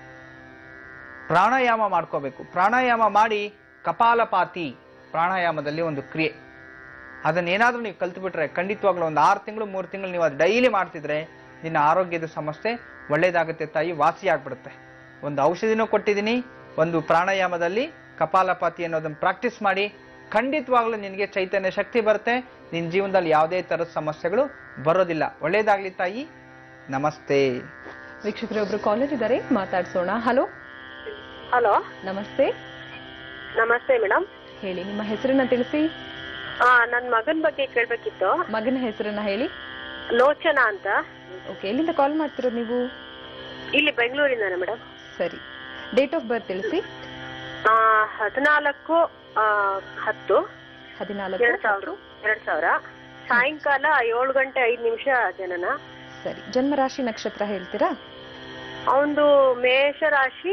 ಪ್ರಾಣಾಯಾಮ ಮಾಡ್ಕೋಬೇಕು ಪ್ರಾಣಾಯಾಮ ಮಾಡಿ ಕಪಾಲಪಾತಿ ಪ್ರಾಣಾಯಾಮದಲ್ಲಿ ಒಂದು ಕ್ರಿಯೆ ಅದನ್ನೇನಾದ್ರೂ ನೀವು ಕಲ್ತ್ಬಿಟ್ರೆ ಖಂಡಿತವಾಗ್ಲೂ ಒಂದು ಆರು ತಿಂಗಳು ಮೂರು ತಿಂಗಳು ನೀವು ಅದು ಡೈಲಿ ಮಾಡ್ತಿದ್ರೆ ನಿನ್ನ ಆರೋಗ್ಯದ ಸಮಸ್ಯೆ ಒಳ್ಳೇದಾಗುತ್ತೆ ತಾಯಿ ವಾಸಿ ಆಗ್ಬಿಡುತ್ತೆ ಒಂದು ಔಷಧಿನೂ ಕೊಟ್ಟಿದ್ದೀನಿ ಒಂದು ಪ್ರಾಣಾಯಾಮದಲ್ಲಿ ಕಪಾಲಪಾತಿ ಅನ್ನೋದನ್ನ ಪ್ರಾಕ್ಟೀಸ್ ಮಾಡಿ ಖಂಡಿತವಾಗ್ಲೂ ನಿನಗೆ ಚೈತನ್ಯ ಶಕ್ತಿ ಬರುತ್ತೆ ನಿನ್ನ ಜೀವನದಲ್ಲಿ ಯಾವುದೇ ಥರದ ಸಮಸ್ಯೆಗಳು ಬರೋದಿಲ್ಲ ಒಳ್ಳೇದಾಗ್ಲಿ ತಾಯಿ ನಮಸ್ತೆ ವೀಕ್ಷಕರೇ ಒಬ್ರು ಕಾಲರ್ ಇದ್ದಾರೆ ಮಾತಾಡ್ಸೋಣ ಹಲೋ ಹಲೋ ನಮಸ್ತೆ ನಮಸ್ತೆ ಮೇಡಮ್ ಹೇಳಿ ನಿಮ್ಮ ಹೆಸರನ್ನ ತಿಳಿಸಿ ಆ ನನ್ ಮಗನ್ ಬಗ್ಗೆ ಕೇಳ್ಬೇಕಿತ್ತು ಮಗನ ಹೆಸರನ್ನ ಹೇಳಿ ಲೋಚನಾ ಅಂತ ಓಕೆ ಎಲ್ಲಿಂದ ಕಾಲ್ ಮಾಡ್ತಿರೋದು ನೀವು ಇಲ್ಲಿ ಬೆಂಗಳೂರಿಂದಾನೆ ಮೇಡಮ್ ಸರಿ ಡೇಟ್ ಆಫ್ ಬರ್ತ್ ತಿಳಿಸಿ ಆ ಹದಿನಾಲ್ಕು ಆ, ಹತ್ತು ಹದಿನಾಲ್ಕು ಎರಡ್ ಸಾವಿರ ಎರಡ್ ಸಾವಿರ ಸಾಯಂಕಾಲ ಏಳು ಗಂಟೆ ಐದ್ ನಿಮಿಷ ಜನನ ಸರಿ ಜನ್ಮರಾಶಿ ನಕ್ಷತ್ರ ಹೇಳ್ತೀರಾ ಅವನದು ಮೇಷ ರಾಶಿ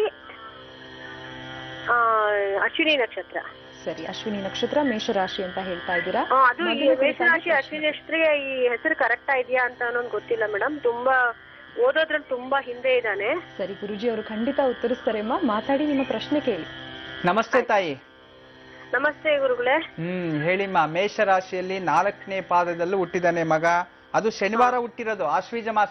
ಆ ಅಶ್ವಿನಿ ನಕ್ಷತ್ರ ಸರಿ ಅಶ್ವಿನಿ ನಕ್ಷತ್ರ ಮೇಷರಾಶಿ ಅಂತ ಹೇಳ್ತಾ ಇದ್ದೀರಾ ಆ, ಅದು ಈ ಮಗನ ಮೇಷ ಕುರಿತಾಗಿ ರಾಶಿ ಅಶ್ವಿನಿ ನಕ್ಷತ್ರಿಗೆ ಈ ಹೆಸರು ಕರೆಕ್ಟ್ ಇದೆಯಾ ಅಂತ ಅನ್ನೋದು ಗೊತ್ತಿಲ್ಲ ಮೇಡಮ್ ತುಂಬಾ ಓದೋದ್ರಲ್ಲಿ ತುಂಬಾ ಹಿಂದೆ ಇದ್ದಾನೆ ಸರಿ ಗುರುಜಿ ಅವರು ಖಂಡಿತ ಉತ್ತರಿಸ್ತಾರೆ ಅಮ್ಮ ಮಾತಾಡಿ ನಿಮ್ಮ ಪ್ರಶ್ನೆ ಕೇಳಿ ನಮಸ್ತೆ ತಾಯಿ ನಮಸ್ತೆ ಗುರುಗಳೇ ಹ್ಮ್ ಹೇಳಿಮ್ಮ ಮೇಷರಾಶಿಯಲ್ಲಿ ನಾಲ್ಕನೇ ಪಾದದಲ್ಲೂ ಹುಟ್ಟಿದಾನೆ ಮಗ ಅದು ಶನಿವಾರ ಹುಟ್ಟಿರೋದು ಆಶ್ವೀಜ ಮಾಸ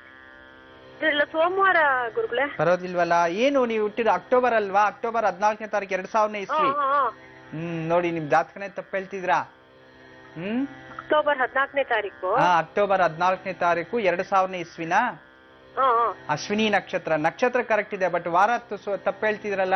ಇಲ್ಲ ಸೋಮವಾರ ಗುರುಗಳೇ ಬರೋದಿಲ್ವಲ್ಲ ಏನು ನೀವು ಹುಟ್ಟಿದ ಅಕ್ಟೋಬರ್ ಅಲ್ವಾ ಅಕ್ಟೋಬರ್ ಹದಿನಾಲ್ಕನೇ ತಾರೀಕು ಎರಡ್ ಸಾವಿರನೇ ಹಾ ಇಸ್ವಿ ಹಾ ಹಾ. ಹ್ಮ್ ನೋಡಿ ನಿಮ್ ಜಾತಕನೇ ತಪ್ಪು ಹೇಳ್ತಿದ್ರಾ ಹ್ಮ್ ಅಕ್ಟೋಬರ್ ಹದಿನಾಲ್ಕನೇ ತಾರೀಕು ಹಾ ಅಕ್ಟೋಬರ್ ಹದಿನಾಲ್ಕನೇ ತಾರೀಕು ಎರಡ್ ಸಾವಿರನೇ ಇಸ್ವಿನ ಹಾ ಹಾ ಅಶ್ವಿನಿ ನಕ್ಷತ್ರ ನಕ್ಷತ್ರ ಕರೆಕ್ಟ್ ಇದೆ ಬಟ್ ವಾರ ತಪ್ಪು ಹೇಳ್ತಿದ್ರಲ್ಲ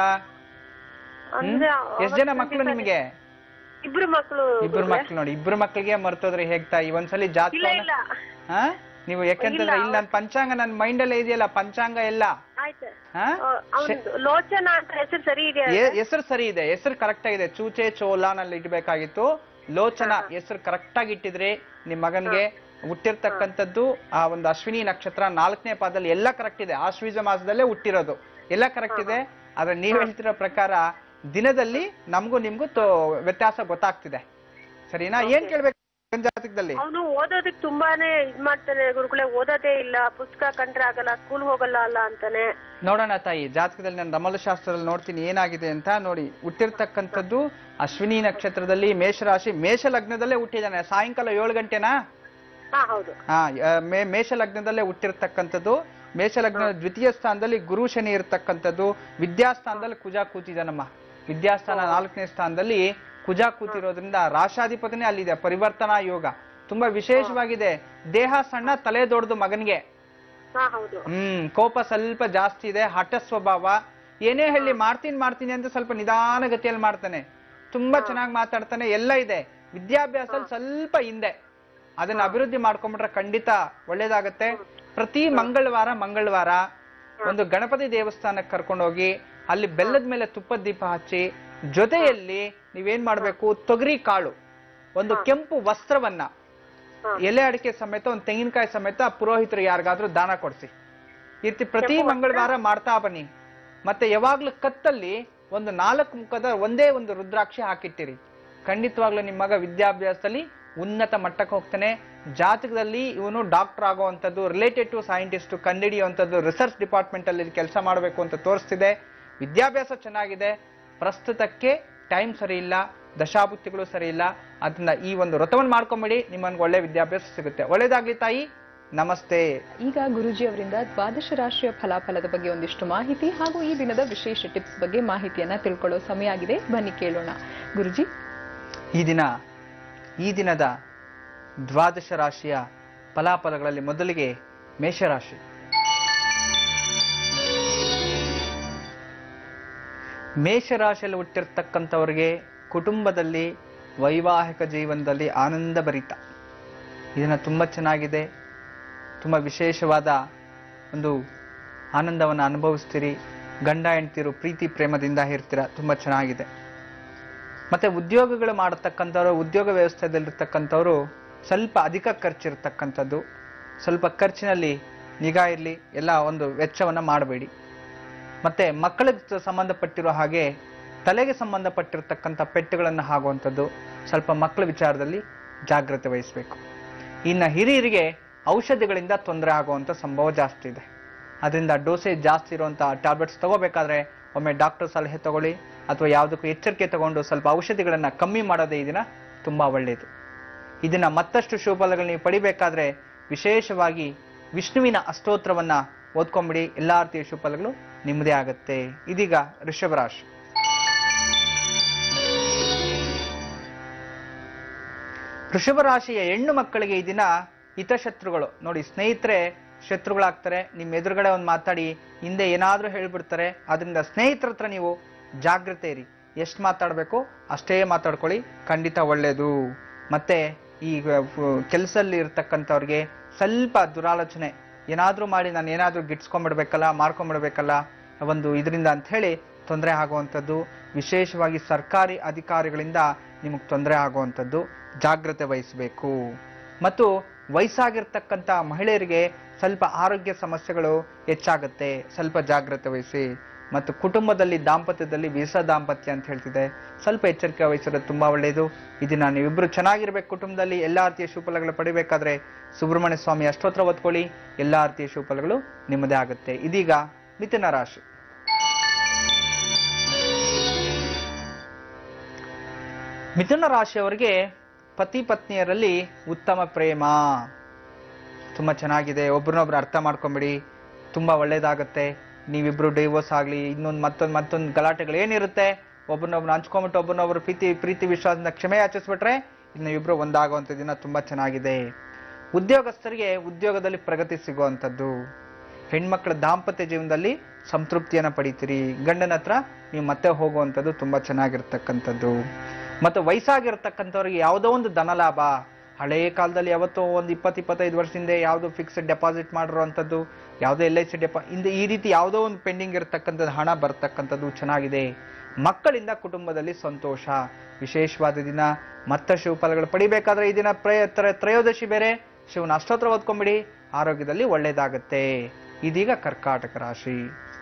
ಅಂದ್ರೆ ಎಷ್ಟ್ ಜನ ಮಕ್ಕಳು ನಿಮ್ಗೆ ಇಬ್ರು ಮಕ್ಕಳು ಇಬ್ರು ಮಕ್ಳು ನೋಡಿ ಇಬ್ರು ಮಕ್ಳಿಗೆ ಮರ್ತೋದ್ರೆ ಹೇಗ್ ತಾಯಿ ಒಂದ್ಸಲಿ ಇಲ್ಲ ಜಾತಕ ಇಲ್ಲ ಹಾ ನೀವು ಯಾಕಂತಂದ್ರೆ ಇಲ್ಲಿ ನನ್ ಪಂಚಾಂಗ ನನ್ ಮೈಂಡ್ ಅಲ್ಲೇ ಇದೆಯಲ್ಲ ಪಂಚಾಂಗ ಎಲ್ಲ ಆಯ್ತು ಹಾ ಅವ್ನು ಲೋಚನಾ ಅಂತ ಹೆಸರು ಸರಿ ಇದೆಯಾ ಹೆಸರು ಸರಿ ಇದೆ ಹೆಸರು ಕರೆಕ್ಟ್ ಆಗಿದೆ ಚೂಚೆ ಚೋಲಾನಲ್ಲಿ ಇಡ್ಬೇಕಾಗಿತ್ತು ಲೋಚನ ಹೆಸರು ಕರೆಕ್ಟ್ ಆಗಿ ಇಟ್ಟಿದ್ರಿ ನಿಮ್ ಮಗನ್ಗೆ ಹುಟ್ಟಿರ್ತಕ್ಕಂಥದ್ದು ಆ ಒಂದು ಅಶ್ವಿನಿ ನಕ್ಷತ್ರ ನಾಲ್ಕನೇ ಪಾದದಲ್ಲಿ ಎಲ್ಲ ಕರೆಕ್ಟ್ ಇದೆ ಆಶ್ವೀಜ ಮಾಸದಲ್ಲೇ ಹುಟ್ಟಿರೋದು ಎಲ್ಲ ಕರೆಕ್ಟ್ ಇದೆ ಆದ್ರೆ ನೀವ್ ಹೇಳ್ತಿರೋ ಪ್ರಕಾರ ದಿನದಲ್ಲಿ ನಮಗೂ ನಿಮ್ಗೂ ತೋ- ವ್ಯತ್ಯಾಸ ಗೊತ್ತಾಗ್ತಿದೆ ಸರಿನಾ ಏನ್ ಕೇಳ್ಬೇಕು ಮಗನ್ ಜಾತಕದಲ್ಲಿ ಅವನು ಓದೋದಕ್ ತುಂಬಾನೇ ಇದ್ ಮಾಡ್ತಾನೆ ಗುರುಗಳೇ ಓದೋದೇ ಇಲ್ಲ ಪುಸ್ತಕ ಕಂಡ್ರೆ ಆಗಲ್ಲ ಸ್ಕೂಲ್ ಹೋಗಲ್ಲ ಅಲ್ಲ ಅಂತಾನೆ ನೋಡೋಣ ತಾಯಿ ಜಾತಕದಲ್ಲಿ ನಾನು ರಮಲ ಶಾಸ್ತ್ರದಲ್ಲಿ ನೋಡ್ತೀನಿ ಏನಾಗಿದೆ ಅಂತ ನೋಡಿ ಹುಟ್ಟಿರ್ತಕ್ಕಂಥದ್ದು ಅಶ್ವಿನಿ ನಕ್ಷತ್ರದಲ್ಲಿ ಮೇಷರಾಶಿ ಮೇಷ ಲಗ್ನದಲ್ಲೇ ಹುಟ್ಟಿದಾನೆ ಸಾಯಂಕಾಲ ಏಳು ಗಂಟೆನಾ ಹಾ ಹೌದು ಹಾ ಆ, ಮೇ- ಮೇಷ ಲಗ್ನದಲ್ಲೇ ಹುಟ್ಟಿರ್ತಕ್ಕಂಥದ್ದು ಮೇಷ ಲಗ್ನದ ದ್ವಿತೀಯ ಸ್ಥಾನದಲ್ಲಿ ಗುರು ಶನಿ ಇರ್ತಕ್ಕಂಥದ್ದು ವಿದ್ಯಾಸ್ಥಾನದಲ್ಲಿ ಕುಜ ಕೂತಿದ್ದಾನಮ್ಮ ವಿದ್ಯಾಸ್ಥಾನ ನಾಲ್ಕನೇ ಸ್ಥಾನದಲ್ಲಿ ಕುಜ ಕೂತಿರೋದ್ರಿಂದ ರಾಶಾಧಿಪತಿನೇ ಅಲ್ಲಿದೆ ಪರಿವರ್ತನಾ ಯೋಗ ತುಂಬಾ ವಿಶೇಷವಾಗಿದೆ ದೇಹ ಸಣ್ಣ ತಲೆ ದೊಡ್ಡದು ಮಗನಿಗೆ ಹಾ ಹೌದು ಹ್ಮ್ ಕೋಪ ಸ್ವಲ್ಪ ಜಾಸ್ತಿ ಇದೆ ಹಠ ಸ್ವಭಾವ ಏನೇ ಹೇಳಿ ಮಾಡ್ತೀನಿ ಮಾಡ್ತೀನಿ ಅಂತ ಸ್ವಲ್ಪ ನಿಧಾನಗತಿಯಲ್ಲಿ ಮಾಡ್ತಾನೆ ತುಂಬಾ ಚೆನ್ನಾಗಿ ಮಾತಾಡ್ತಾನೆ ಎಲ್ಲ ಇದೆ ವಿದ್ಯಾಭ್ಯಾಸದಲ್ಲಿ ಸ್ವಲ್ಪ ಹಿಂದೆ ಅದನ್ನ ಅಭಿವೃದ್ಧಿ ಮಾಡ್ಕೊಂಡ್ಬಿಟ್ರೆ ಖಂಡಿತ ಒಳ್ಳೇದಾಗತ್ತೆ ಪ್ರತಿ ಮಂಗಳವಾರ ಮಂಗಳವಾರ ಒಂದು ಗಣಪತಿ ದೇವಸ್ಥಾನಕ್ಕೆ ಕರ್ಕೊಂಡೋಗಿ ಅಲ್ಲಿ ಬೆಲ್ಲದ ಮೇಲೆ ತುಪ್ಪದ ದೀಪ ಹಚ್ಚಿ ಜೊತೆಯಲ್ಲಿ ನೀವೇನ್ ಮಾಡ್ಬೇಕು ತೊಗರಿ ಕಾಳು ಒಂದು ಕೆಂಪು ವಸ್ತ್ರವನ್ನ ಎಲೆ ಅಡಿಕೆ ಸಮೇತ ಒಂದು ತೆಂಗಿನಕಾಯಿ ಸಮೇತ ಪುರೋಹಿತರು ಯಾರಿಗಾದ್ರೂ ದಾನ ಕೊಡ್ಸಿ ಈ ರೀತಿ ಪ್ರತಿ ಮಂಗಳವಾರ ಮಾಡ್ತಾ ಬನ್ನಿ ಮತ್ತೆ ಯಾವಾಗ್ಲೂ ಕತ್ತಲ್ಲಿ ಒಂದು ನಾಲ್ಕು ಮುಖದ ಒಂದೇ ಒಂದು ರುದ್ರಾಕ್ಷಿ ಹಾಕಿಟ್ಟಿರಿ ಖಂಡಿತವಾಗ್ಲೂ ನಿಮ್ಮ ಮಗ ವಿದ್ಯಾಭ್ಯಾಸದಲ್ಲಿ ಉನ್ನತ ಮಟ್ಟಕ್ಕೆ ಹೋಗ್ತಾನೆ ಜಾತಕದಲ್ಲಿ ಇವನು ಡಾಕ್ಟರ್ ಆಗುವಂಥದ್ದು ರಿಲೇಟೆಡ್ ಟು ಸೈಂಟಿಸ್ಟ್ ಕಂಡಿಡಿಯುವಂಥದ್ದು ರಿಸರ್ಚ್ ಡಿಪಾರ್ಟ್ಮೆಂಟ್ ಅಲ್ಲಿ ಕೆಲಸ ಮಾಡಬೇಕು ಅಂತ ತೋರಿಸ್ತಿದೆ ವಿದ್ಯಾಭ್ಯಾಸ ಚೆನ್ನಾಗಿದೆ ಪ್ರಸ್ತುತಕ್ಕೆ ಟೈಮ್ ಸರಿ ಇಲ್ಲ ದಶಾಭುಕ್ತಿಗಳು ಸರಿ ಇಲ್ಲ ಅದನ್ನ ಈ ಒಂದು ವ್ರತವನ್ನು ಮಾಡ್ಕೊಂಬಿಡಿ ನಿಮ್ಮನ್ಗೆ ಒಳ್ಳೆ ವಿದ್ಯಾಭ್ಯಾಸ ಸಿಗುತ್ತೆ ಒಳ್ಳೇದಾಗ್ಲಿ ತಾಯಿ ನಮಸ್ತೆ ಈಗ ಗುರುಜಿ ಅವರಿಂದ ದ್ವಾದಶ ರಾಶಿಯ ಫಲಾಫಲದ ಬಗ್ಗೆ ಒಂದಿಷ್ಟು ಮಾಹಿತಿ ಹಾಗೂ ಈ ದಿನದ ವಿಶೇಷ ಟಿಪ್ಸ್ ಬಗ್ಗೆ ಮಾಹಿತಿಯನ್ನ ತಿಳ್ಕೊಳ್ಳೋ ಸಮಯ ಆಗಿದೆ ಬನ್ನಿ ಕೇಳೋಣ ಗುರುಜಿ ಈ ದಿನ ಈ ದಿನದ ದ್ವಾದಶ ರಾಶಿಯ ಫಲಾಫಲಗಳಲ್ಲಿ ಮೊದಲಿಗೆ ಮೇಷರಾಶಿ ಮೇಷರಾಶಿಯಲ್ಲಿ ಹುಟ್ಟಿರ್ತಕ್ಕಂಥವ್ರಿಗೆ ಕುಟುಂಬದಲ್ಲಿ ವೈವಾಹಿಕ ಜೀವನದಲ್ಲಿ ಆನಂದ ಭರಿತ ಇದನ್ನ ತುಂಬ ಚೆನ್ನಾಗಿದೆ ತುಂಬ ವಿಶೇಷವಾದ ಒಂದು ಆನಂದವನ್ನು ಅನುಭವಿಸ್ತೀರಿ ಗಂಡ ಹೆಂಡ್ತಿರು ಪ್ರೀತಿ ಪ್ರೇಮದಿಂದ ಇರ್ತೀರ ತುಂಬ ಚೆನ್ನಾಗಿದೆ ಮತ್ತೆ ಉದ್ಯೋಗಗಳು ಮಾಡತಕ್ಕಂಥವ್ರು ಉದ್ಯೋಗ ವ್ಯವಸ್ಥೆಯಲ್ಲಿರ್ತಕ್ಕಂಥವ್ರು ಸ್ವಲ್ಪ ಅಧಿಕ ಖರ್ಚಿರ್ತಕ್ಕಂಥದ್ದು ಸ್ವಲ್ಪ ಖರ್ಚಿನಲ್ಲಿ ನಿಗಾ ಇರಲಿ ಎಲ್ಲ ಒಂದು ವೆಚ್ಚವನ್ನು ಮಾಡಬೇಡಿ ಮತ್ತೆ ಮಕ್ಕಳಿಗೆ ಸಂಬಂಧಪಟ್ಟಿರೋ ಹಾಗೆ ತಲೆಗೆ ಸಂಬಂಧಪಟ್ಟಿರ್ತಕ್ಕಂಥ ಪೆಟ್ಟುಗಳನ್ನು ಆಗುವಂಥದ್ದು ಸ್ವಲ್ಪ ಮಕ್ಕಳ ವಿಚಾರದಲ್ಲಿ ಜಾಗ್ರತೆ ವಹಿಸಬೇಕು ಇನ್ನು ಹಿರಿಯರಿಗೆ ಔಷಧಿಗಳಿಂದ ತೊಂದರೆ ಆಗುವಂಥ ಸಂಭವ ಜಾಸ್ತಿ ಇದೆ ಅದರಿಂದ ಡೋಸೇಜ್ ಜಾಸ್ತಿ ಇರುವಂಥ ಟ್ಯಾಬ್ಲೆಟ್ಸ್ ತಗೋಬೇಕಾದ್ರೆ ಒಮ್ಮೆ ಡಾಕ್ಟರ್ ಸಲಹೆ ತಗೊಳ್ಳಿ ಅಥವಾ ಯಾವುದಕ್ಕೂ ಎಚ್ಚರಿಕೆ ತಗೊಂಡು ಸ್ವಲ್ಪ ಔಷಧಿಗಳನ್ನು ಕಮ್ಮಿ ಮಾಡೋದೇ ಈ ದಿನ ತುಂಬ ಒಳ್ಳೆಯದು ಇದನ್ನ ಮತ್ತಷ್ಟು ಶುಭಫಲಗಳು ನೀವು ಪಡಿಬೇಕಾದ್ರೆ ವಿಶೇಷವಾಗಿ ವಿಷ್ಣುವಿನ ಅಷ್ಟೋತ್ರವನ್ನ ಓದ್ಕೊಂಬಿಡಿ ಎಲ್ಲಾ ರೀತಿಯ ಶುಭಫಲಗಳು ನಿಮ್ಮದೇ ಆಗತ್ತೆ ಇದೀಗ ಋಷಭ ರಾಶಿ ವೃಷಭ ರಾಶಿಯ ಹೆಣ್ಣು ಮಕ್ಕಳಿಗೆ ಈ ದಿನ ಹಿತಶತ್ರುಗಳು ನೋಡಿ ಸ್ನೇಹಿತರೆ ಶತ್ರುಗಳಾಗ್ತಾರೆ ನಿಮ್ಮ ಎದುರುಗಡೆ ಒಂದು ಮಾತಾಡಿ ಹಿಂದೆ ಏನಾದ್ರೂ ಹೇಳ್ಬಿಡ್ತಾರೆ ಅದರಿಂದ ಸ್ನೇಹಿತರ ಹತ್ರ ನೀವು ಜಾಗ್ರತೆ ಇರಿ ಎಷ್ಟು ಮಾತಾಡಬೇಕು ಅಷ್ಟೇ ಮಾತಾಡ್ಕೊಳ್ಳಿ ಖಂಡಿತ ಒಳ್ಳೆಯದು ಮತ್ತೆ ಈ ಕೆಲಸದಲ್ಲಿ ಇರ್ತಕ್ಕಂಥವ್ರಿಗೆ ಸ್ವಲ್ಪ ದುರಾಲೋಚನೆ ಏನಾದ್ರೂ ಮಾಡಿ ನಾನು ಏನಾದ್ರೂ ಗಿಟ್ಸ್ಕೊಂಡ್ಬಿಡ್ಬೇಕಲ್ಲ ಮಾರ್ಕೊಂಡ್ಬಿಡ್ಬೇಕಲ್ಲ ಒಂದು ಇದರಿಂದ ಅಂತ ಹೇಳಿ ತೊಂದರೆ ಆಗುವಂಥದ್ದು ವಿಶೇಷವಾಗಿ ಸರ್ಕಾರಿ ಅಧಿಕಾರಿಗಳಿಂದ ನಿಮಗೆ ತೊಂದರೆ ಆಗುವಂಥದ್ದು ಜಾಗ್ರತೆ ವಹಿಸಬೇಕು ಮತ್ತು ವಯಸ್ಸಾಗಿರ್ತಕ್ಕಂಥ ಮಹಿಳೆಯರಿಗೆ ಸ್ವಲ್ಪ ಆರೋಗ್ಯ ಸಮಸ್ಯೆಗಳು ಹೆಚ್ಚಾಗುತ್ತೆ ಸ್ವಲ್ಪ ಜಾಗ್ರತೆ ವಹಿಸಿ ಮತ್ತು ಕುಟುಂಬದಲ್ಲಿ ದಾಂಪತ್ಯದಲ್ಲಿ ವಿಸ ದಾಂಪತ್ಯ ಅಂತ ಹೇಳ್ತಿದೆ ಸ್ವಲ್ಪ ಎಚ್ಚರಿಕೆ ವಹಿಸೋದು ತುಂಬಾ ಒಳ್ಳೆಯದು ಇದನ್ನ ನೀವಿಬ್ರು ಚೆನ್ನಾಗಿರ್ಬೇಕು ಕುಟುಂಬದಲ್ಲಿ ಎಲ್ಲಾ ರೀತಿಯ ಶುಭಫಲಗಳು ಪಡಿಬೇಕಾದ್ರೆ ಸುಬ್ರಹ್ಮಣ್ಯ ಸ್ವಾಮಿ ಅಷ್ಟೋತ್ರ ಓದ್ಕೊಳ್ಳಿ ಎಲ್ಲಾ ರೀತಿಯ ಶುಭಫಲಗಳು ನಿಮ್ಮದೇ ಆಗುತ್ತೆ ಇದೀಗ ಮಿಥುನ ರಾಶಿ ಮಿಥುನ ರಾಶಿಯವರಿಗೆ ಪತಿ ಪತ್ನಿಯರಲ್ಲಿ ಉತ್ತಮ ಪ್ರೇಮ ತುಂಬಾ ಚೆನ್ನಾಗಿದೆ ಒಬ್ರನ್ನೊಬ್ರು ಅರ್ಥ ಮಾಡ್ಕೊಂಬಿಡಿ ತುಂಬಾ ಒಳ್ಳೇದಾಗತ್ತೆ ನೀವಿಬ್ರು ಡೈವೋರ್ಸ್ ಆಗ್ಲಿ ಇನ್ನೊಂದು ಮತ್ತೊಂದು ಮತ್ತೊಂದು ಗಲಾಟೆಗಳು ಏನಿರುತ್ತೆ ಒಬ್ರನ್ನೊಬ್ರು ಹಂಚ್ಕೊಂಬಿಟ್ಟು ಒಬ್ರನ್ನೊಬ್ರು ಪ್ರೀತಿ ಪ್ರೀತಿ ವಿಶ್ವಾಸದಿಂದ ಕ್ಷಮೆ ಯಾಚಿಸ್ಬಿಟ್ರೆ ಇನ್ನು ಇಬ್ರು ಒಂದಾಗುವಂಥ ದಿನ ತುಂಬಾ ಚೆನ್ನಾಗಿದೆ ಉದ್ಯೋಗಸ್ಥರಿಗೆ ಉದ್ಯೋಗದಲ್ಲಿ ಪ್ರಗತಿ ಸಿಗುವಂಥದ್ದು ಹೆಣ್ಮಕ್ಳ ದಾಂಪತ್ಯ ಜೀವನದಲ್ಲಿ ಸಂತೃಪ್ತಿಯನ್ನ ಪಡಿತೀರಿ ಗಂಡನ ಹತ್ರ ನೀವು ಮತ್ತೆ ಹೋಗುವಂಥದ್ದು ತುಂಬಾ ಚೆನ್ನಾಗಿರ್ತಕ್ಕಂಥದ್ದು ಮತ್ತು ವಯಸ್ಸಾಗಿರ್ತಕ್ಕಂಥವ್ರಿಗೆ ಯಾವುದೋ ಒಂದು ಧನಲಾಭ ಹಳೆಯ ಕಾಲದಲ್ಲಿ ಯಾವತ್ತೋ ಒಂದು ಇಪ್ಪತ್ತು ಇಪ್ಪತ್ತೈದು ವರ್ಷದಿಂದ ಯಾವುದೋ ಫಿಕ್ಸ್ಡ್ ಡೆಪಾಸಿಟ್ ಮಾಡಿರುವಂಥದ್ದು ಯಾವುದೋ ಎಲ್ ಐ ಸಿ ಡೆಪಾ ಇಂದ ಈ ರೀತಿ ಯಾವುದೋ ಒಂದು ಪೆಂಡಿಂಗ್ ಇರತಕ್ಕಂಥದ್ದು ಹಣ ಬರ್ತಕ್ಕಂಥದ್ದು ಚೆನ್ನಾಗಿದೆ ಮಕ್ಕಳಿಂದ ಕುಟುಂಬದಲ್ಲಿ ಸಂತೋಷ ವಿಶೇಷವಾದ ದಿನ ಮತ್ತ ಶಿವಫಲಗಳು ಪಡಿಬೇಕಾದ್ರೆ ಈ ದಿನ ಪ್ರಯ ತ್ರ- ತ್ರಯೋದಶಿ ಬೇರೆ ಶಿವನ ಅಷ್ಟೋತ್ರ ಓದ್ಕೊಂಬಿಡಿ ಆರೋಗ್ಯದಲ್ಲಿ ಒಳ್ಳೇದಾಗತ್ತೆ ಇದೀಗ ಕರ್ಕಾಟಕ ರಾಶಿ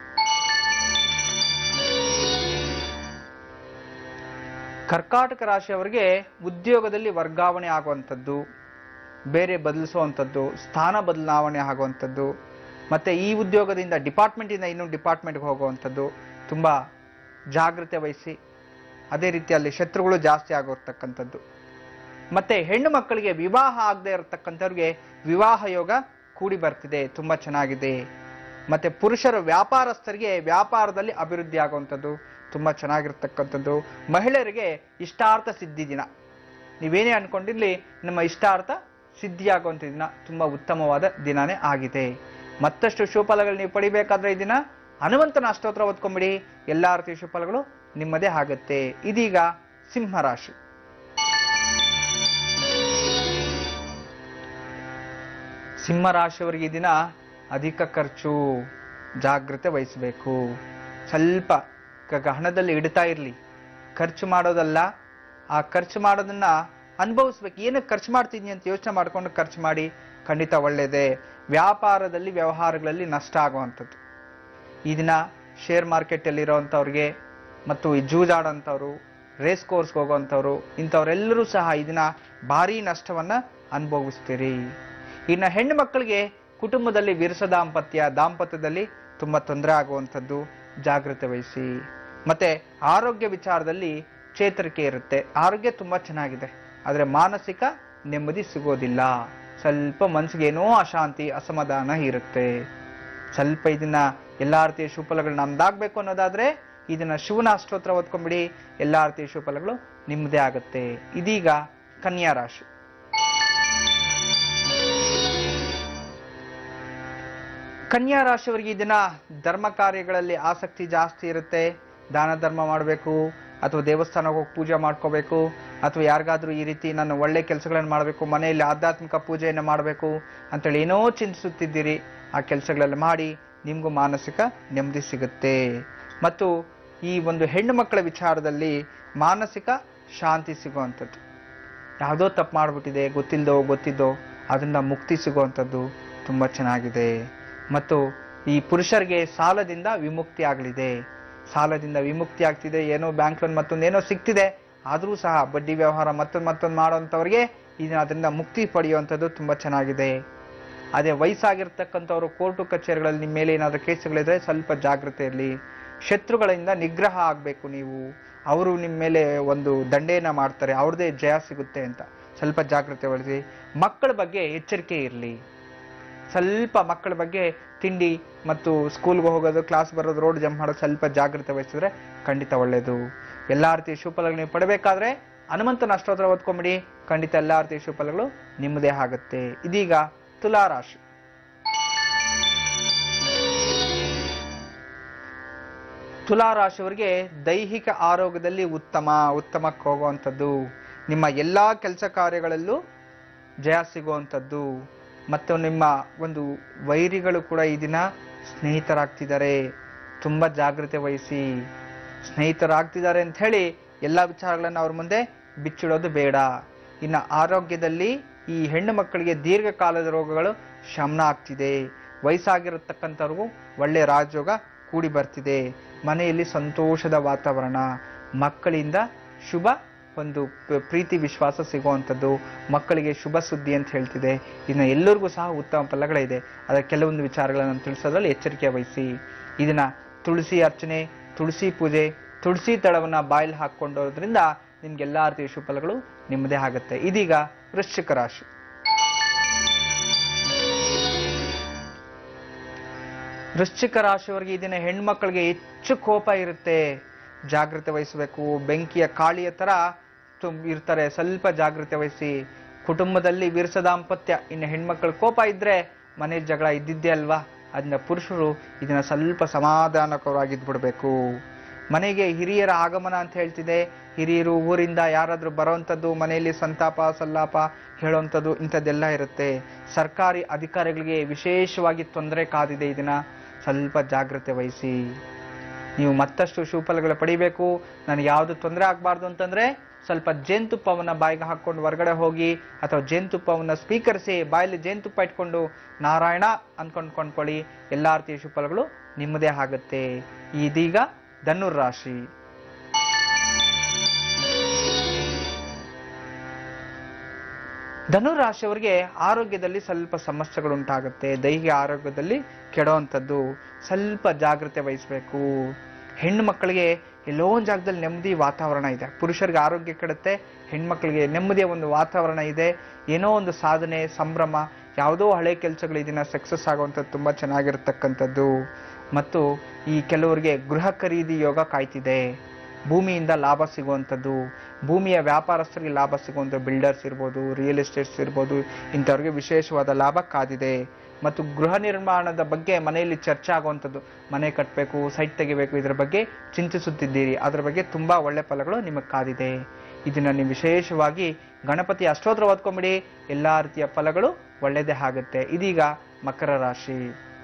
ಕರ್ಕಾಟಕ ರಾಶಿಯವರಿಗೆ ಉದ್ಯೋಗದಲ್ಲಿ ವರ್ಗಾವಣೆ ಆಗುವಂಥದ್ದು ಬೇರೆ ಬದಲಿಸುವಂಥದ್ದು ಸ್ಥಾನ ಬದಲಾವಣೆ ಆಗುವಂಥದ್ದು ಮತ್ತೆ ಈ ಉದ್ಯೋಗದಿಂದ ಡಿಪಾರ್ಟ್ಮೆಂಟಿಂದ ಇನ್ನೊಂದು ಡಿಪಾರ್ಟ್ಮೆಂಟ್ಗೆ ಹೋಗುವಂಥದ್ದು ತುಂಬ ಜಾಗ್ರತೆ ವಹಿಸಿ ಅದೇ ರೀತಿಯಲ್ಲಿ ಶತ್ರುಗಳು ಜಾಸ್ತಿ ಆಗಿರ್ತಕ್ಕಂಥದ್ದು ಮತ್ತೆ ಹೆಣ್ಣು ಮಕ್ಕಳಿಗೆ ವಿವಾಹ ಆಗದೆ ಇರತಕ್ಕಂಥವ್ರಿಗೆ ವಿವಾಹ ಯೋಗ ಕೂಡಿ ಬರ್ತಿದೆ ತುಂಬಾ ಚೆನ್ನಾಗಿದೆ ಮತ್ತೆ ಪುರುಷರು ವ್ಯಾಪಾರಸ್ಥರಿಗೆ ವ್ಯಾಪಾರದಲ್ಲಿ ಅಭಿವೃದ್ಧಿ ಆಗುವಂಥದ್ದು ತುಂಬಾ ಚೆನ್ನಾಗಿರ್ತಕ್ಕಂಥದ್ದು ಮಹಿಳೆಯರಿಗೆ ಇಷ್ಟಾರ್ಥ ಸಿದ್ಧಿ ದಿನ ನೀವೇನೇ ಅನ್ಕೊಂಡಿರ್ಲಿ ನಮ್ಮ ಇಷ್ಟಾರ್ಥ ಸಿದ್ಧಿಯಾಗುವಂಥ ದಿನ ತುಂಬಾ ಉತ್ತಮವಾದ ದಿನಾನೇ ಆಗಿದೆ ಮತ್ತಷ್ಟು ಶುಭಫಲಗಳು ನೀವು ಪಡಿಬೇಕಾದ್ರೆ ಈ ದಿನ ಹನುಮಂತನ ಅಷ್ಟೋತ್ರ ಓದ್ಕೊಂಬಿಡಿ ಎಲ್ಲಾ ರೀತಿಯ ಶುಭಫಲಗಳು ನಿಮ್ಮದೇ ಆಗುತ್ತೆ ಇದೀಗ ಸಿಂಹರಾಶಿ ಸಿಂಹರಾಶಿಯವರಿಗೆ ಈ ದಿನ ಅಧಿಕ ಖರ್ಚು ಜಾಗ್ರತೆ ವಹಿಸಬೇಕು ಸ್ವಲ್ಪ ಕ- ಹಣದಲ್ಲಿ ಇಡ್ತಾ ಇರಲಿ ಖರ್ಚು ಮಾಡೋದಲ್ಲ ಆ ಖರ್ಚು ಮಾಡೋದನ್ನ ಅನುಭವಿಸ್ಬೇಕು ಏನಕ್ಕೆ ಖರ್ಚು ಮಾಡ್ತಿದ್ನಿ ಅಂತ ಯೋಚನೆ ಮಾಡ್ಕೊಂಡು ಖರ್ಚು ಮಾಡಿ ಖಂಡಿತ ಒಳ್ಳೆಯದೇ ವ್ಯಾಪಾರದಲ್ಲಿ ವ್ಯವಹಾರಗಳಲ್ಲಿ ನಷ್ಟ ಆಗುವಂಥದ್ದು ಈ ದಿನ ಶೇರ್ ಮಾರ್ಕೆಟಲ್ಲಿ ಇರೋವಂಥವ್ರಿಗೆ ಮತ್ತು ಈ ಜೂಜಾಡೋಂಥವ್ರು ರೇಸ್ ಕೋರ್ಸ್ಗೆ ಹೋಗೋವಂಥವ್ರು ಇಂಥವರೆಲ್ಲರೂ ಸಹ ಈ ದಿನ ಭಾರೀ ನಷ್ಟವನ್ನ ಅನುಭವಿಸ್ತೀರಿ ಇನ್ನು ಹೆಣ್ಣು ಮಕ್ಕಳಿಗೆ ಕುಟುಂಬದಲ್ಲಿ ವಿರಸ ದಾಂಪತ್ಯ ದಾಂಪತ್ಯದಲ್ಲಿ ತುಂಬಾ ತೊಂದರೆ ಆಗುವಂಥದ್ದು ಜಾಗ್ರತೆ ವಹಿಸಿ ಮತ್ತೆ ಆರೋಗ್ಯ ವಿಚಾರದಲ್ಲಿ ಚೇತರಿಕೆ ಇರುತ್ತೆ ಆರೋಗ್ಯ ತುಂಬಾ ಚೆನ್ನಾಗಿದೆ ಆದರೆ ಮಾನಸಿಕ ನೆಮ್ಮದಿ ಸಿಗೋದಿಲ್ಲ ಸ್ವಲ್ಪ ಮನಸ್ಸಿಗೆ ಏನೋ ಅಶಾಂತಿ ಅಸಮಾಧಾನ ಇರುತ್ತೆ ಸ್ವಲ್ಪ ಇದನ್ನ ಎಲ್ಲಾ ರೀತಿಯ ಶುಭಫಲಗಳು ನಮ್ದಾಗ್ಬೇಕು ಅನ್ನೋದಾದ್ರೆ ಇದನ್ನ ಶಿವನ ಅಷ್ಟೋತ್ರ ಓದ್ಕೊಂಡ್ಬಿಡಿ ಎಲ್ಲಾ ರೀತಿಯ ಶುಭಫಲಗಳು ನಿಮ್ಮದೇ ಆಗುತ್ತೆ ಇದೀಗ ಕನ್ಯಾ ರಾಶಿ ಕನ್ಯಾ ರಾಶಿಯವರಿಗೆ ಈ ದಿನ ಧರ್ಮ ಕಾರ್ಯಗಳಲ್ಲಿ ಆಸಕ್ತಿ ಜಾಸ್ತಿ ಇರುತ್ತೆ ದಾನ ಧರ್ಮ ಮಾಡಬೇಕು ಅಥವಾ ದೇವಸ್ಥಾನಕ್ಕೆ ಹೋಗಿ ಪೂಜೆ ಮಾಡ್ಕೋಬೇಕು ಅಥವಾ ಯಾರಿಗಾದ್ರೂ ಈ ರೀತಿ ನಾನು ಒಳ್ಳೆ ಕೆಲಸಗಳನ್ನು ಮಾಡಬೇಕು ಮನೆಯಲ್ಲಿ ಆಧ್ಯಾತ್ಮಿಕ ಪೂಜೆಯನ್ನು ಮಾಡಬೇಕು ಅಂತೇಳಿ ಏನೋ ಚಿಂತಿಸುತ್ತಿದ್ದೀರಿ ಆ ಕೆಲಸಗಳೆಲ್ಲ ಮಾಡಿ ನಿಮಗೂ ಮಾನಸಿಕ ನೆಮ್ಮದಿ ಸಿಗುತ್ತೆ ಮತ್ತು ಈ ಒಂದು ಹೆಣ್ಣು ಮಕ್ಕಳ ವಿಚಾರದಲ್ಲಿ ಮಾನಸಿಕ ಶಾಂತಿ ಸಿಗುವಂಥದ್ದು ಯಾವುದೋ ತಪ್ಪು ಮಾಡಿಬಿಟ್ಟಿದೆ ಗೊತ್ತಿಲ್ಲದೋ ಗೊತ್ತಿದ್ದೋ ಅದರಿಂದ ಮುಕ್ತಿ ಸಿಗುವಂಥದ್ದು ತುಂಬ ಚೆನ್ನಾಗಿದೆ ಮತ್ತು ಈ ಪುರುಷರಿಗೆ ಸಾಲದಿಂದ ವಿಮುಕ್ತಿ ಆಗಲಿದೆ ಸಾಲದಿಂದ ವಿಮುಕ್ತಿ ಆಗ್ತಿದೆ ಏನೋ ಬ್ಯಾಂಕ್ ಲೋನ್ ಮತ್ತೊಂದು ಏನೋ ಸಿಗ್ತಿದೆ ಆದರೂ ಸಹ ಬಡ್ಡಿ ವ್ಯವಹಾರ ಮತ್ತೊಂದು ಮತ್ತೊಂದು ಮಾಡೋಂಥವ್ರಿಗೆ ಇದನ್ನ ಅದರಿಂದ ಮುಕ್ತಿ ಪಡೆಯುವಂಥದ್ದು ತುಂಬ ಚೆನ್ನಾಗಿದೆ ಅದೇ ವಯಸ್ಸಾಗಿರ್ತಕ್ಕಂಥವ್ರು ಕೋರ್ಟು ಕಚೇರಿಗಳಲ್ಲಿ ನಿಮ್ಮ ಮೇಲೆ ಏನಾದರೂ ಕೇಸುಗಳಿದ್ರೆ ಸ್ವಲ್ಪ ಜಾಗ್ರತೆ ಇರಲಿ ಶತ್ರುಗಳಿಂದ ನಿಗ್ರಹ ಆಗಬೇಕು ನೀವು ಅವರು ನಿಮ್ಮ ಮೇಲೆ ಒಂದು ದಂಡೆಯನ್ನ ಮಾಡ್ತಾರೆ ಅವ್ರದ್ದೇ ಜಯ ಸಿಗುತ್ತೆ ಅಂತ ಸ್ವಲ್ಪ ಜಾಗ್ರತೆ ವಹಿಸಿ ಮಕ್ಕಳ ಬಗ್ಗೆ ಎಚ್ಚರಿಕೆ ಇರಲಿ ಸ್ವಲ್ಪ ಮಕ್ಕಳ ಬಗ್ಗೆ ತಿಂಡಿ ಮತ್ತು ಸ್ಕೂಲ್ಗೆ ಹೋಗೋದು ಕ್ಲಾಸ್ ಬರೋದು ರೋಡ್ ಜಂಪ್ ಮಾಡೋದು ಸ್ವಲ್ಪ ಜಾಗ್ರತೆ ವಹಿಸಿದ್ರೆ ಖಂಡಿತ ಒಳ್ಳೆಯದು ಎಲ್ಲ ರೀತಿಯ ಶುಭಫಲಗಳು ನೀವು ಪಡಬೇಕಾದ್ರೆ ಹನುಮಂತನ ಅಷ್ಟೋತ್ತರ ಓದ್ಕೊಂಬಿಡಿ ಖಂಡಿತ ಎಲ್ಲ ರೀತಿಯ ಶುಭಫಲಗಳು ನಿಮ್ಮದೇ ಆಗುತ್ತೆ ಇದೀಗ ತುಲಾ ರಾಶಿ ತುಲಾ ರಾಶಿಯವರಿಗೆ ದೈಹಿಕ ಆರೋಗ್ಯದಲ್ಲಿ ಉತ್ತಮ ಉತ್ತಮಕ್ಕೆ ಹೋಗುವಂಥದ್ದು ನಿಮ್ಮ ಎಲ್ಲಾ ಕೆಲಸ ಕಾರ್ಯಗಳಲ್ಲೂ ಜಯ ಸಿಗುವಂಥದ್ದು ಮತ್ತು ನಿಮ್ಮ ಒಂದು ವೈರಿಗಳು ಕೂಡ ಈ ದಿನ ಸ್ನೇಹಿತರಾಗ್ತಿದ್ದಾರೆ ತುಂಬ ಜಾಗ್ರತೆ ವಹಿಸಿ ಸ್ನೇಹಿತರಾಗ್ತಿದ್ದಾರೆ ಅಂತ ಹೇಳಿ ಎಲ್ಲ ವಿಚಾರಗಳನ್ನು ಅವ್ರ ಮುಂದೆ ಬಿಚ್ಚಿಡೋದು ಬೇಡ ಇನ್ನು ಆರೋಗ್ಯದಲ್ಲಿ ಈ ಹೆಣ್ಣು ಮಕ್ಕಳಿಗೆ ದೀರ್ಘಕಾಲದ ರೋಗಗಳು ಶಮನ ಆಗ್ತಿದೆ ವಯಸ್ಸಾಗಿರತಕ್ಕಂಥವ್ರಿಗೂ ಒಳ್ಳೆ ರಾಜಯೋಗ ಕೂಡಿ ಬರ್ತಿದೆ ಮನೆಯಲ್ಲಿ ಸಂತೋಷದ ವಾತಾವರಣ ಮಕ್ಕಳಿಂದ ಶುಭ ಒಂದು ಪ- ಪ್ರೀತಿ ವಿಶ್ವಾಸ ಸಿಗುವಂಥದ್ದು ಮಕ್ಕಳಿಗೆ ಶುಭ ಸುದ್ದಿ ಅಂತ ಹೇಳ್ತಿದೆ ಇನ್ನು ಎಲ್ಲರಿಗೂ ಸಹ ಉತ್ತಮ ಫಲಗಳಿದೆ ಅದರ ಕೆಲವೊಂದು ವಿಚಾರಗಳನ್ನು ತಿಳಿಸೋದ್ರಲ್ಲಿ ಎಚ್ಚರಿಕೆ ವಹಿಸಿ ಇದನ್ನ ತುಳಸಿ ಅರ್ಚನೆ ತುಳಸಿ ಪೂಜೆ ತುಳಸಿ ತಳವನ್ನ ಬಾಯಲ್ಲಿ ಹಾಕೊಂಡೋದ್ರಿಂದ ನಿಮ್ಗೆಲ್ಲಾ ರೀತಿಯ ಶುಭ ಫಲಗಳು ನಿಮ್ಮದೇ ಆಗುತ್ತೆ ಇದೀಗ ವೃಶ್ಚಿಕ ರಾಶಿ ವೃಶ್ಚಿಕ ರಾಶಿಯವರಿಗೆ ಈ ದಿನ ಹೆಣ್ಮಕ್ಳಿಗೆ ಹೆಚ್ಚು ಕೋಪ ಇರುತ್ತೆ ಜಾಗ್ರತೆ ವಹಿಸಬೇಕು ಬೆಂಕಿಯ ಕಾಳಿಯ ತರ ತುಂ- ಇರ್ತಾರೆ ಸ್ವಲ್ಪ ಜಾಗ್ರತೆ ವಹಿಸಿ ಕುಟುಂಬದಲ್ಲಿ ವಿರಸ ದಾಂಪತ್ಯ ಇನ್ನು ಹೆಣ್ಮಕ್ಳ ಕೋಪ ಇದ್ರೆ ಮನೆ ಜಗಳ ಇದ್ದಿದ್ದೇ ಅಲ್ವಾ ಅದನ್ನ ಪುರುಷರು ಇದನ್ನ ಸ್ವಲ್ಪ ಸಮಾಧಾನಕರವಾಗಿದ್ದು ಬಿಡಬೇಕು ಮನೆಗೆ ಹಿರಿಯರ ಆಗಮನ ಅಂತ ಹೇಳ್ತಿದೆ ಹಿರಿಯರು ಊರಿಂದ ಯಾರಾದ್ರೂ ಬರೋವಂಥದ್ದು ಮನೆಯಲ್ಲಿ ಸಂತಾಪ ಸಲ್ಲಾಪ ಹೇಳುವಂಥದ್ದು ಇಂಥದ್ದೆಲ್ಲ ಇರುತ್ತೆ ಸರ್ಕಾರಿ ಅಧಿಕಾರಿಗಳಿಗೆ ವಿಶೇಷವಾಗಿ ತೊಂದರೆ ಕಾದಿದೆ ಇದನ್ನ ಸ್ವಲ್ಪ ಜಾಗ್ರತೆ ವಹಿಸಿ ನೀವು ಮತ್ತಷ್ಟು ಶುಭಫಲಗಳು ಪಡಿಬೇಕು ನನಗೆ ಯಾವುದು ತೊಂದರೆ ಆಗಬಾರ್ದು ಅಂತಂದ್ರೆ ಸ್ವಲ್ಪ ಜೇನುತುಪ್ಪವನ್ನ ಬಾಯಿಗೆ ಹಾಕೊಂಡು ಹೊರಗಡೆ ಹೋಗಿ ಅಥವಾ ಜೇನುತುಪ್ಪವನ್ನ ಸ್ವೀಕರಿಸಿ ಬಾಯಲ್ಲಿ ಜೇನುತುಪ್ಪ ಇಟ್ಕೊಂಡು ನಾರಾಯಣ ಅನ್ಕೊಂಡು ಕೊಂಡ್ಕೊಳ್ಳಿ ಎಲ್ಲಾ ರೀತಿಯ ಶುಭಫಲಗಳು ನಿಮ್ಮದೇ ಆಗುತ್ತೆ ಇದೀಗ ಧನುರ್ ರಾಶಿ ಧನು ರಾಶಿಯವರಿಗೆ ಆರೋಗ್ಯದಲ್ಲಿ ಸ್ವಲ್ಪ ಸಮಸ್ಯೆಗಳು ಉಂಟಾಗುತ್ತೆ ದೈಹಿಕ ಆರೋಗ್ಯದಲ್ಲಿ ಕೆಡುವಂಥದ್ದು ಸ್ವಲ್ಪ ಜಾಗ್ರತೆ ವಹಿಸಬೇಕು ಹೆಣ್ಣು ಮಕ್ಕಳಿಗೆ ಎಲ್ಲೋ ಒಂದು ಜಾಗದಲ್ಲಿ ನೆಮ್ಮದಿ ವಾತಾವರಣ ಇದೆ ಪುರುಷರಿಗೆ ಆರೋಗ್ಯ ಕೆಡುತ್ತೆ ಹೆಣ್ಮಕ್ಳಿಗೆ ನೆಮ್ಮದಿಯ ಒಂದು ವಾತಾವರಣ ಇದೆ ಏನೋ ಒಂದು ಸಾಧನೆ ಸಂಭ್ರಮ ಯಾವುದೋ ಹಳೆ ಕೆಲಸಗಳು ಇದನ್ನ ಸಕ್ಸಸ್ ಆಗುವಂಥದ್ದು ತುಂಬ ಚೆನ್ನಾಗಿರ್ತಕ್ಕಂಥದ್ದು ಮತ್ತು ಈ ಕೆಲವರಿಗೆ ಗೃಹ ಖರೀದಿ ಯೋಗ ಕಾಯ್ತಿದೆ ಭೂಮಿಯಿಂದ ಲಾಭ ಸಿಗುವಂಥದ್ದು ಭೂಮಿಯ ವ್ಯಾಪಾರಸ್ಥರಿಗೆ ಲಾಭ ಸಿಗುವಂಥ ಬಿಲ್ಡರ್ಸ್ ಇರ್ಬೋದು ರಿಯಲ್ ಎಸ್ಟೇಟ್ಸ್ ಇರ್ಬೋದು ಇಂಥವ್ರಿಗೆ ವಿಶೇಷವಾದ ಲಾಭ ಕಾದಿದೆ ಮತ್ತು ಗೃಹ ನಿರ್ಮಾಣದ ಬಗ್ಗೆ ಮನೆಯಲ್ಲಿ ಚರ್ಚೆ ಆಗುವಂಥದ್ದು ಮನೆ ಕಟ್ಟಬೇಕು ಸೈಟ್ ತೆಗಿಬೇಕು ಇದರ ಬಗ್ಗೆ ಚಿಂತಿಸುತ್ತಿದ್ದೀರಿ ಅದರ ಬಗ್ಗೆ ತುಂಬಾ ಒಳ್ಳೆ ಫಲಗಳು ನಿಮಗೆ ಕಾದಿದೆ ಇದನ್ನ ನೀವು ವಿಶೇಷವಾಗಿ ಗಣಪತಿ ಅಷ್ಟೋತ್ರ ಓದ್ಕೊಂಬಿಡಿ ಎಲ್ಲಾ ರೀತಿಯ ಫಲಗಳು ಒಳ್ಳೆಯದೇ ಆಗುತ್ತೆ ಇದೀಗ ಮಕರ ರಾಶಿ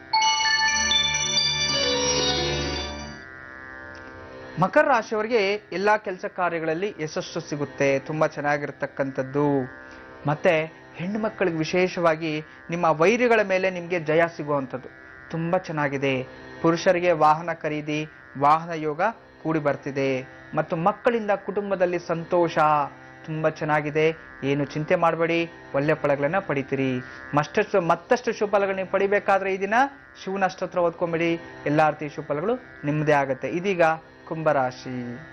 ಮಕರ ರಾಶಿಯವರಿಗೆ ಎಲ್ಲಾ ಕೆಲಸ ಕಾರ್ಯಗಳಲ್ಲಿ ಯಶಸ್ಸು ಸಿಗುತ್ತೆ ತುಂಬಾ ಚೆನ್ನಾಗಿರ್ತಕ್ಕಂಥದ್ದು ಮತ್ತೆ ಹೆಣ್ಣು ಮಕ್ಕಳಿಗೆ ವಿಶೇಷವಾಗಿ ನಿಮ್ಮ ವೈರಿಗಳ ಮೇಲೆ ನಿಮಗೆ ಜಯ ಸಿಗುವಂಥದ್ದು ತುಂಬಾ ಚೆನ್ನಾಗಿದೆ ಪುರುಷರಿಗೆ ವಾಹನ ಖರೀದಿ ವಾಹನ ಯೋಗ ಕೂಡಿ ಬರ್ತಿದೆ ಮತ್ತು ಮಕ್ಕಳಿಂದ ಕುಟುಂಬದಲ್ಲಿ ಸಂತೋಷ ತುಂಬಾ ಚೆನ್ನಾಗಿದೆ ಏನು ಚಿಂತೆ ಮಾಡಬೇಡಿ ಒಳ್ಳೆ ಫಲಗಳನ್ನ ಪಡಿತೀರಿ ಮತ್ತಷ್ಟು ಮತ್ತಷ್ಟು ಶುಭಫಲಗಳನ್ನ ನೀವು ಪಡಿಬೇಕಾದ್ರೆ ಈ ದಿನ ಶಿವನ ಅಷ್ಟೋತ್ರ ಓದ್ಕೊಂಬಿಡಿ ಎಲ್ಲಾ ರೀತಿಯ ಶುಭಫಲಗಳು ನಿಮ್ಮದೇ ಆಗುತ್ತೆ ಇದೀಗ ಕುಂಭರಾಶಿ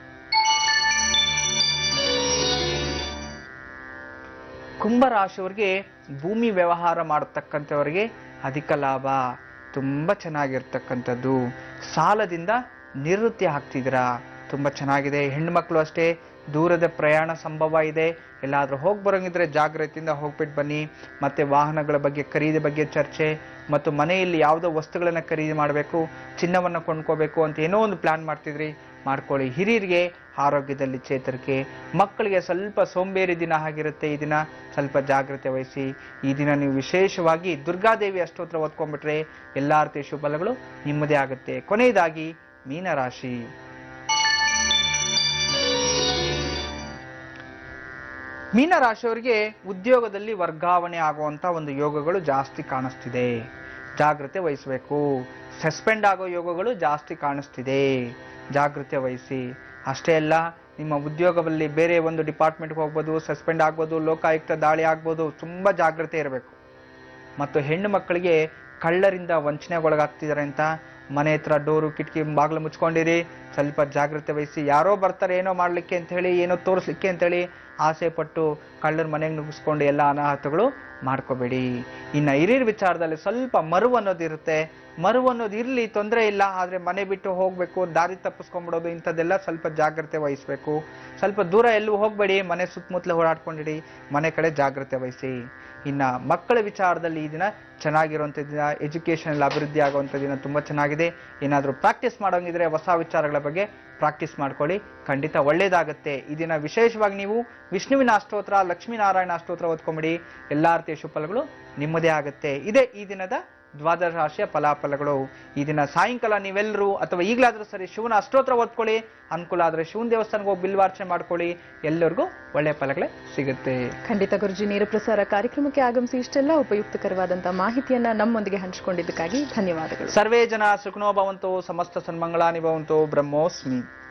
ಕುಂಭರಾಶಿಯವರಿಗೆ ಭೂಮಿ ವ್ಯವಹಾರ ಮಾಡತಕ್ಕಂಥವರಿಗೆ ಅಧಿಕ ಲಾಭ ತುಂಬಾ ಚೆನ್ನಾಗಿರ್ತಕ್ಕಂಥದ್ದು ಸಾಲದಿಂದ ನಿವೃತ್ತಿ ಆಗ್ತಿದ್ದೀರಾ ತುಂಬಾ ಚೆನ್ನಾಗಿದೆ ಹೆಣ್ಮಕ್ಳು ಅಷ್ಟೇ ದೂರದ ಪ್ರಯಾಣ ಸಂಭವ ಇದೆ ಎಲ್ಲಾದ್ರೂ ಹೋಗಿ ಬರೋಂಗಿದ್ರೆ ಜಾಗ್ರತೆಯಿಂದ ಹೋಗ್ಬಿಟ್ಟು ಬನ್ನಿ ಮತ್ತೆ ವಾಹನಗಳ ಬಗ್ಗೆ ಖರೀದಿ ಬಗ್ಗೆ ಚರ್ಚೆ ಮತ್ತು ಮನೆಯಲ್ಲಿ ಯಾವುದೋ ವಸ್ತುಗಳನ್ನ ಖರೀದಿ ಮಾಡಬೇಕು ಚಿನ್ನವನ್ನ ಕೊಂಡ್ಕೋಬೇಕು ಅಂತ ಏನೋ ಒಂದು ಪ್ಲಾನ್ ಮಾಡ್ತಿದ್ರಿ ಮಾಡ್ಕೊಳ್ಳಿ ಹಿರಿಯರಿಗೆ ಆರೋಗ್ಯದಲ್ಲಿ ಚೇತರಿಕೆ ಮಕ್ಕಳಿಗೆ ಸ್ವಲ್ಪ ಸೋಂಬೇರಿ ದಿನ ಆಗಿರುತ್ತೆ ಈ ದಿನ ಸ್ವಲ್ಪ ಜಾಗ್ರತೆ ವಹಿಸಿ ಈ ದಿನ ನೀವು ವಿಶೇಷವಾಗಿ ದುರ್ಗಾದೇವಿ ಅಷ್ಟೋತ್ರ ಓದ್ಕೊಂಡ್ಬಿಟ್ರೆ ಎಲ್ಲಾ ರೀತಿಯ ಶುಭಫಲಗಳು ನಿಮ್ಮದೇ ಆಗುತ್ತೆ ಕೊನೆಯದಾಗಿ ಮೀನರಾಶಿ ಮೀನರಾಶಿಯವರಿಗೆ ಉದ್ಯೋಗದಲ್ಲಿ ವರ್ಗಾವಣೆ ಆಗುವಂತ ಒಂದು ಯೋಗಗಳು ಜಾಸ್ತಿ ಕಾಣಿಸ್ತಿದೆ ಜಾಗ್ರತೆ ವಹಿಸಬೇಕು ಸಸ್ಪೆಂಡ್ ಆಗೋ ಯೋಗಗಳು ಜಾಸ್ತಿ ಕಾಣಿಸ್ತಿದೆ ಜಾಗ್ರತೆ ವಹಿಸಿ ಅಷ್ಟೇ ಅಲ್ಲ ನಿಮ್ಮ ಉದ್ಯೋಗದಲ್ಲಿ ಬೇರೆ ಒಂದು ಡಿಪಾರ್ಟ್ಮೆಂಟ್ಗೆ ಹೋಗ್ಬೋದು ಸಸ್ಪೆಂಡ್ ಆಗ್ಬೋದು ಲೋಕಾಯುಕ್ತ ದಾಳಿ ಆಗ್ಬೋದು ತುಂಬಾ ಜಾಗ್ರತೆ ಇರಬೇಕು ಮತ್ತು ಹೆಣ್ಣು ಮಕ್ಕಳಿಗೆ ಕಳ್ಳರಿಂದ ವಂಚನೆಗೊಳಗಾಗ್ತಿದ್ದಾರೆ ಅಂತ ಮನೆ ಹತ್ರ ಡೋರು ಕಿಟಕಿ ಬಾಗಿಲು ಮುಚ್ಕೊಂಡಿರಿ ಸ್ವಲ್ಪ ಜಾಗ್ರತೆ ವಹಿಸಿ ಯಾರೋ ಬರ್ತಾರೆ ಏನೋ ಮಾಡ್ಲಿಕ್ಕೆ ಅಂತ ಹೇಳಿ ಏನೋ ತೋರಿಸ್ಲಿಕ್ಕೆ ಅಂತ ಹೇಳಿ ಆಸೆ ಪಟ್ಟು ಕಳ್ಳರ ಮನೆಗೆ ನುಗ್ಗಿಸ್ಕೊಂಡು ಎಲ್ಲ ಅನಾಹುತಗಳು ಮಾಡ್ಕೋಬೇಡಿ ಇನ್ನು ಹಿರಿಯರ ವಿಚಾರದಲ್ಲಿ ಸ್ವಲ್ಪ ಮರುವು ಅನ್ನೋದಿರುತ್ತೆ ಮರುವು ಅನ್ನೋದು ಇರ್ಲಿ ತೊಂದರೆ ಇಲ್ಲ ಆದ್ರೆ ಮನೆ ಬಿಟ್ಟು ಹೋಗ್ಬೇಕು ದಾರಿ ತಪ್ಪಿಸ್ಕೊಂಡ್ಬಿಡೋದು ಇಂಥದ್ದೆಲ್ಲ ಸ್ವಲ್ಪ ಜಾಗ್ರತೆ ವಹಿಸ್ಬೇಕು ಸ್ವಲ್ಪ ದೂರ ಎಲ್ಲೂ ಹೋಗ್ಬೇಡಿ ಮನೆ ಸುತ್ತಮುತ್ತಲೇ ಓಡಾಡ್ಕೊಂಡಿಡಿ ಮನೆ ಕಡೆ ಜಾಗ್ರತೆ ವಹಿಸಿ ಇನ್ನ ಮಕ್ಕಳ ವಿಚಾರದಲ್ಲಿ ಈ ದಿನ ಚೆನ್ನಾಗಿರುವಂಥ ದಿನ ಎಜುಕೇಶನ್ ಅಭಿವೃದ್ಧಿ ಆಗುವಂಥ ದಿನ ತುಂಬಾ ಚೆನ್ನಾಗಿದೆ ಏನಾದರೂ ಪ್ರಾಕ್ಟೀಸ್ ಮಾಡೋಂಗಿದ್ರೆ ಹೊಸ ವಿಚಾರಗಳ ಬಗ್ಗೆ ಪ್ರಾಕ್ಟೀಸ್ ಮಾಡ್ಕೊಳ್ಳಿ ಖಂಡಿತ ಒಳ್ಳೇದಾಗತ್ತೆ ಈ ದಿನ ವಿಶೇಷವಾಗಿ ನೀವು ವಿಷ್ಣುವಿನ ಅಷ್ಟೋತ್ರ ಲಕ್ಷ್ಮೀನಾರಾಯಣ ಅಷ್ಟೋತ್ರ ಓದ್ಕೊಂಬಿಡಿ ಎಲ್ಲಾ ರೀತಿಯ ಶುಫಲಗಳು ನಿಮ್ಮದೇ ಆಗುತ್ತೆ ಇದೇ ಈ ದಿನದ ದ್ವಾದಶ ರಾಶಿಯ ಫಲಾಫಲಗಳು ಈ ದಿನ ಸಾಯಂಕಾಲ ನೀವೆಲ್ಲರೂ ಅಥವಾ ಈಗಲಾದ್ರೂ ಸರಿ ಶಿವನ ಅಷ್ಟೋತ್ರ ಓದ್ಕೊಳ್ಳಿ ಅನುಕೂಲ ಆದ್ರೆ ಶಿವನ ದೇವಸ್ಥಾನಕ್ಕೆ ಹೋಗಿ ಬಿಲ್ವಾರ್ಚನೆ ಮಾಡ್ಕೊಳ್ಳಿ ಎಲ್ಲರಿಗೂ ಒಳ್ಳೆ ಫಲಗಳೇ ಸಿಗುತ್ತೆ ಖಂಡಿತ ಗುರುಜಿ ನೇರ ಪ್ರಸಾರ ಕಾರ್ಯಕ್ರಮಕ್ಕೆ ಆಗಮಿಸಿ ಇಷ್ಟೆಲ್ಲ ಉಪಯುಕ್ತಕರವಾದಂತಹ ಮಾಹಿತಿಯನ್ನ ನಮ್ಮೊಂದಿಗೆ ಹಂಚಿಕೊಂಡಿದ್ದಕ್ಕಾಗಿ ಧನ್ಯವಾದಗಳು ಸರ್ವೇ ಜನ ಸುಖನೋ ಭವಂತು ಸಮಸ್ತ ಸನ್ಮಂಗಳಾನಿ ಭವಂತು ಬ್ರಹ್ಮೋಸ್ಮಿ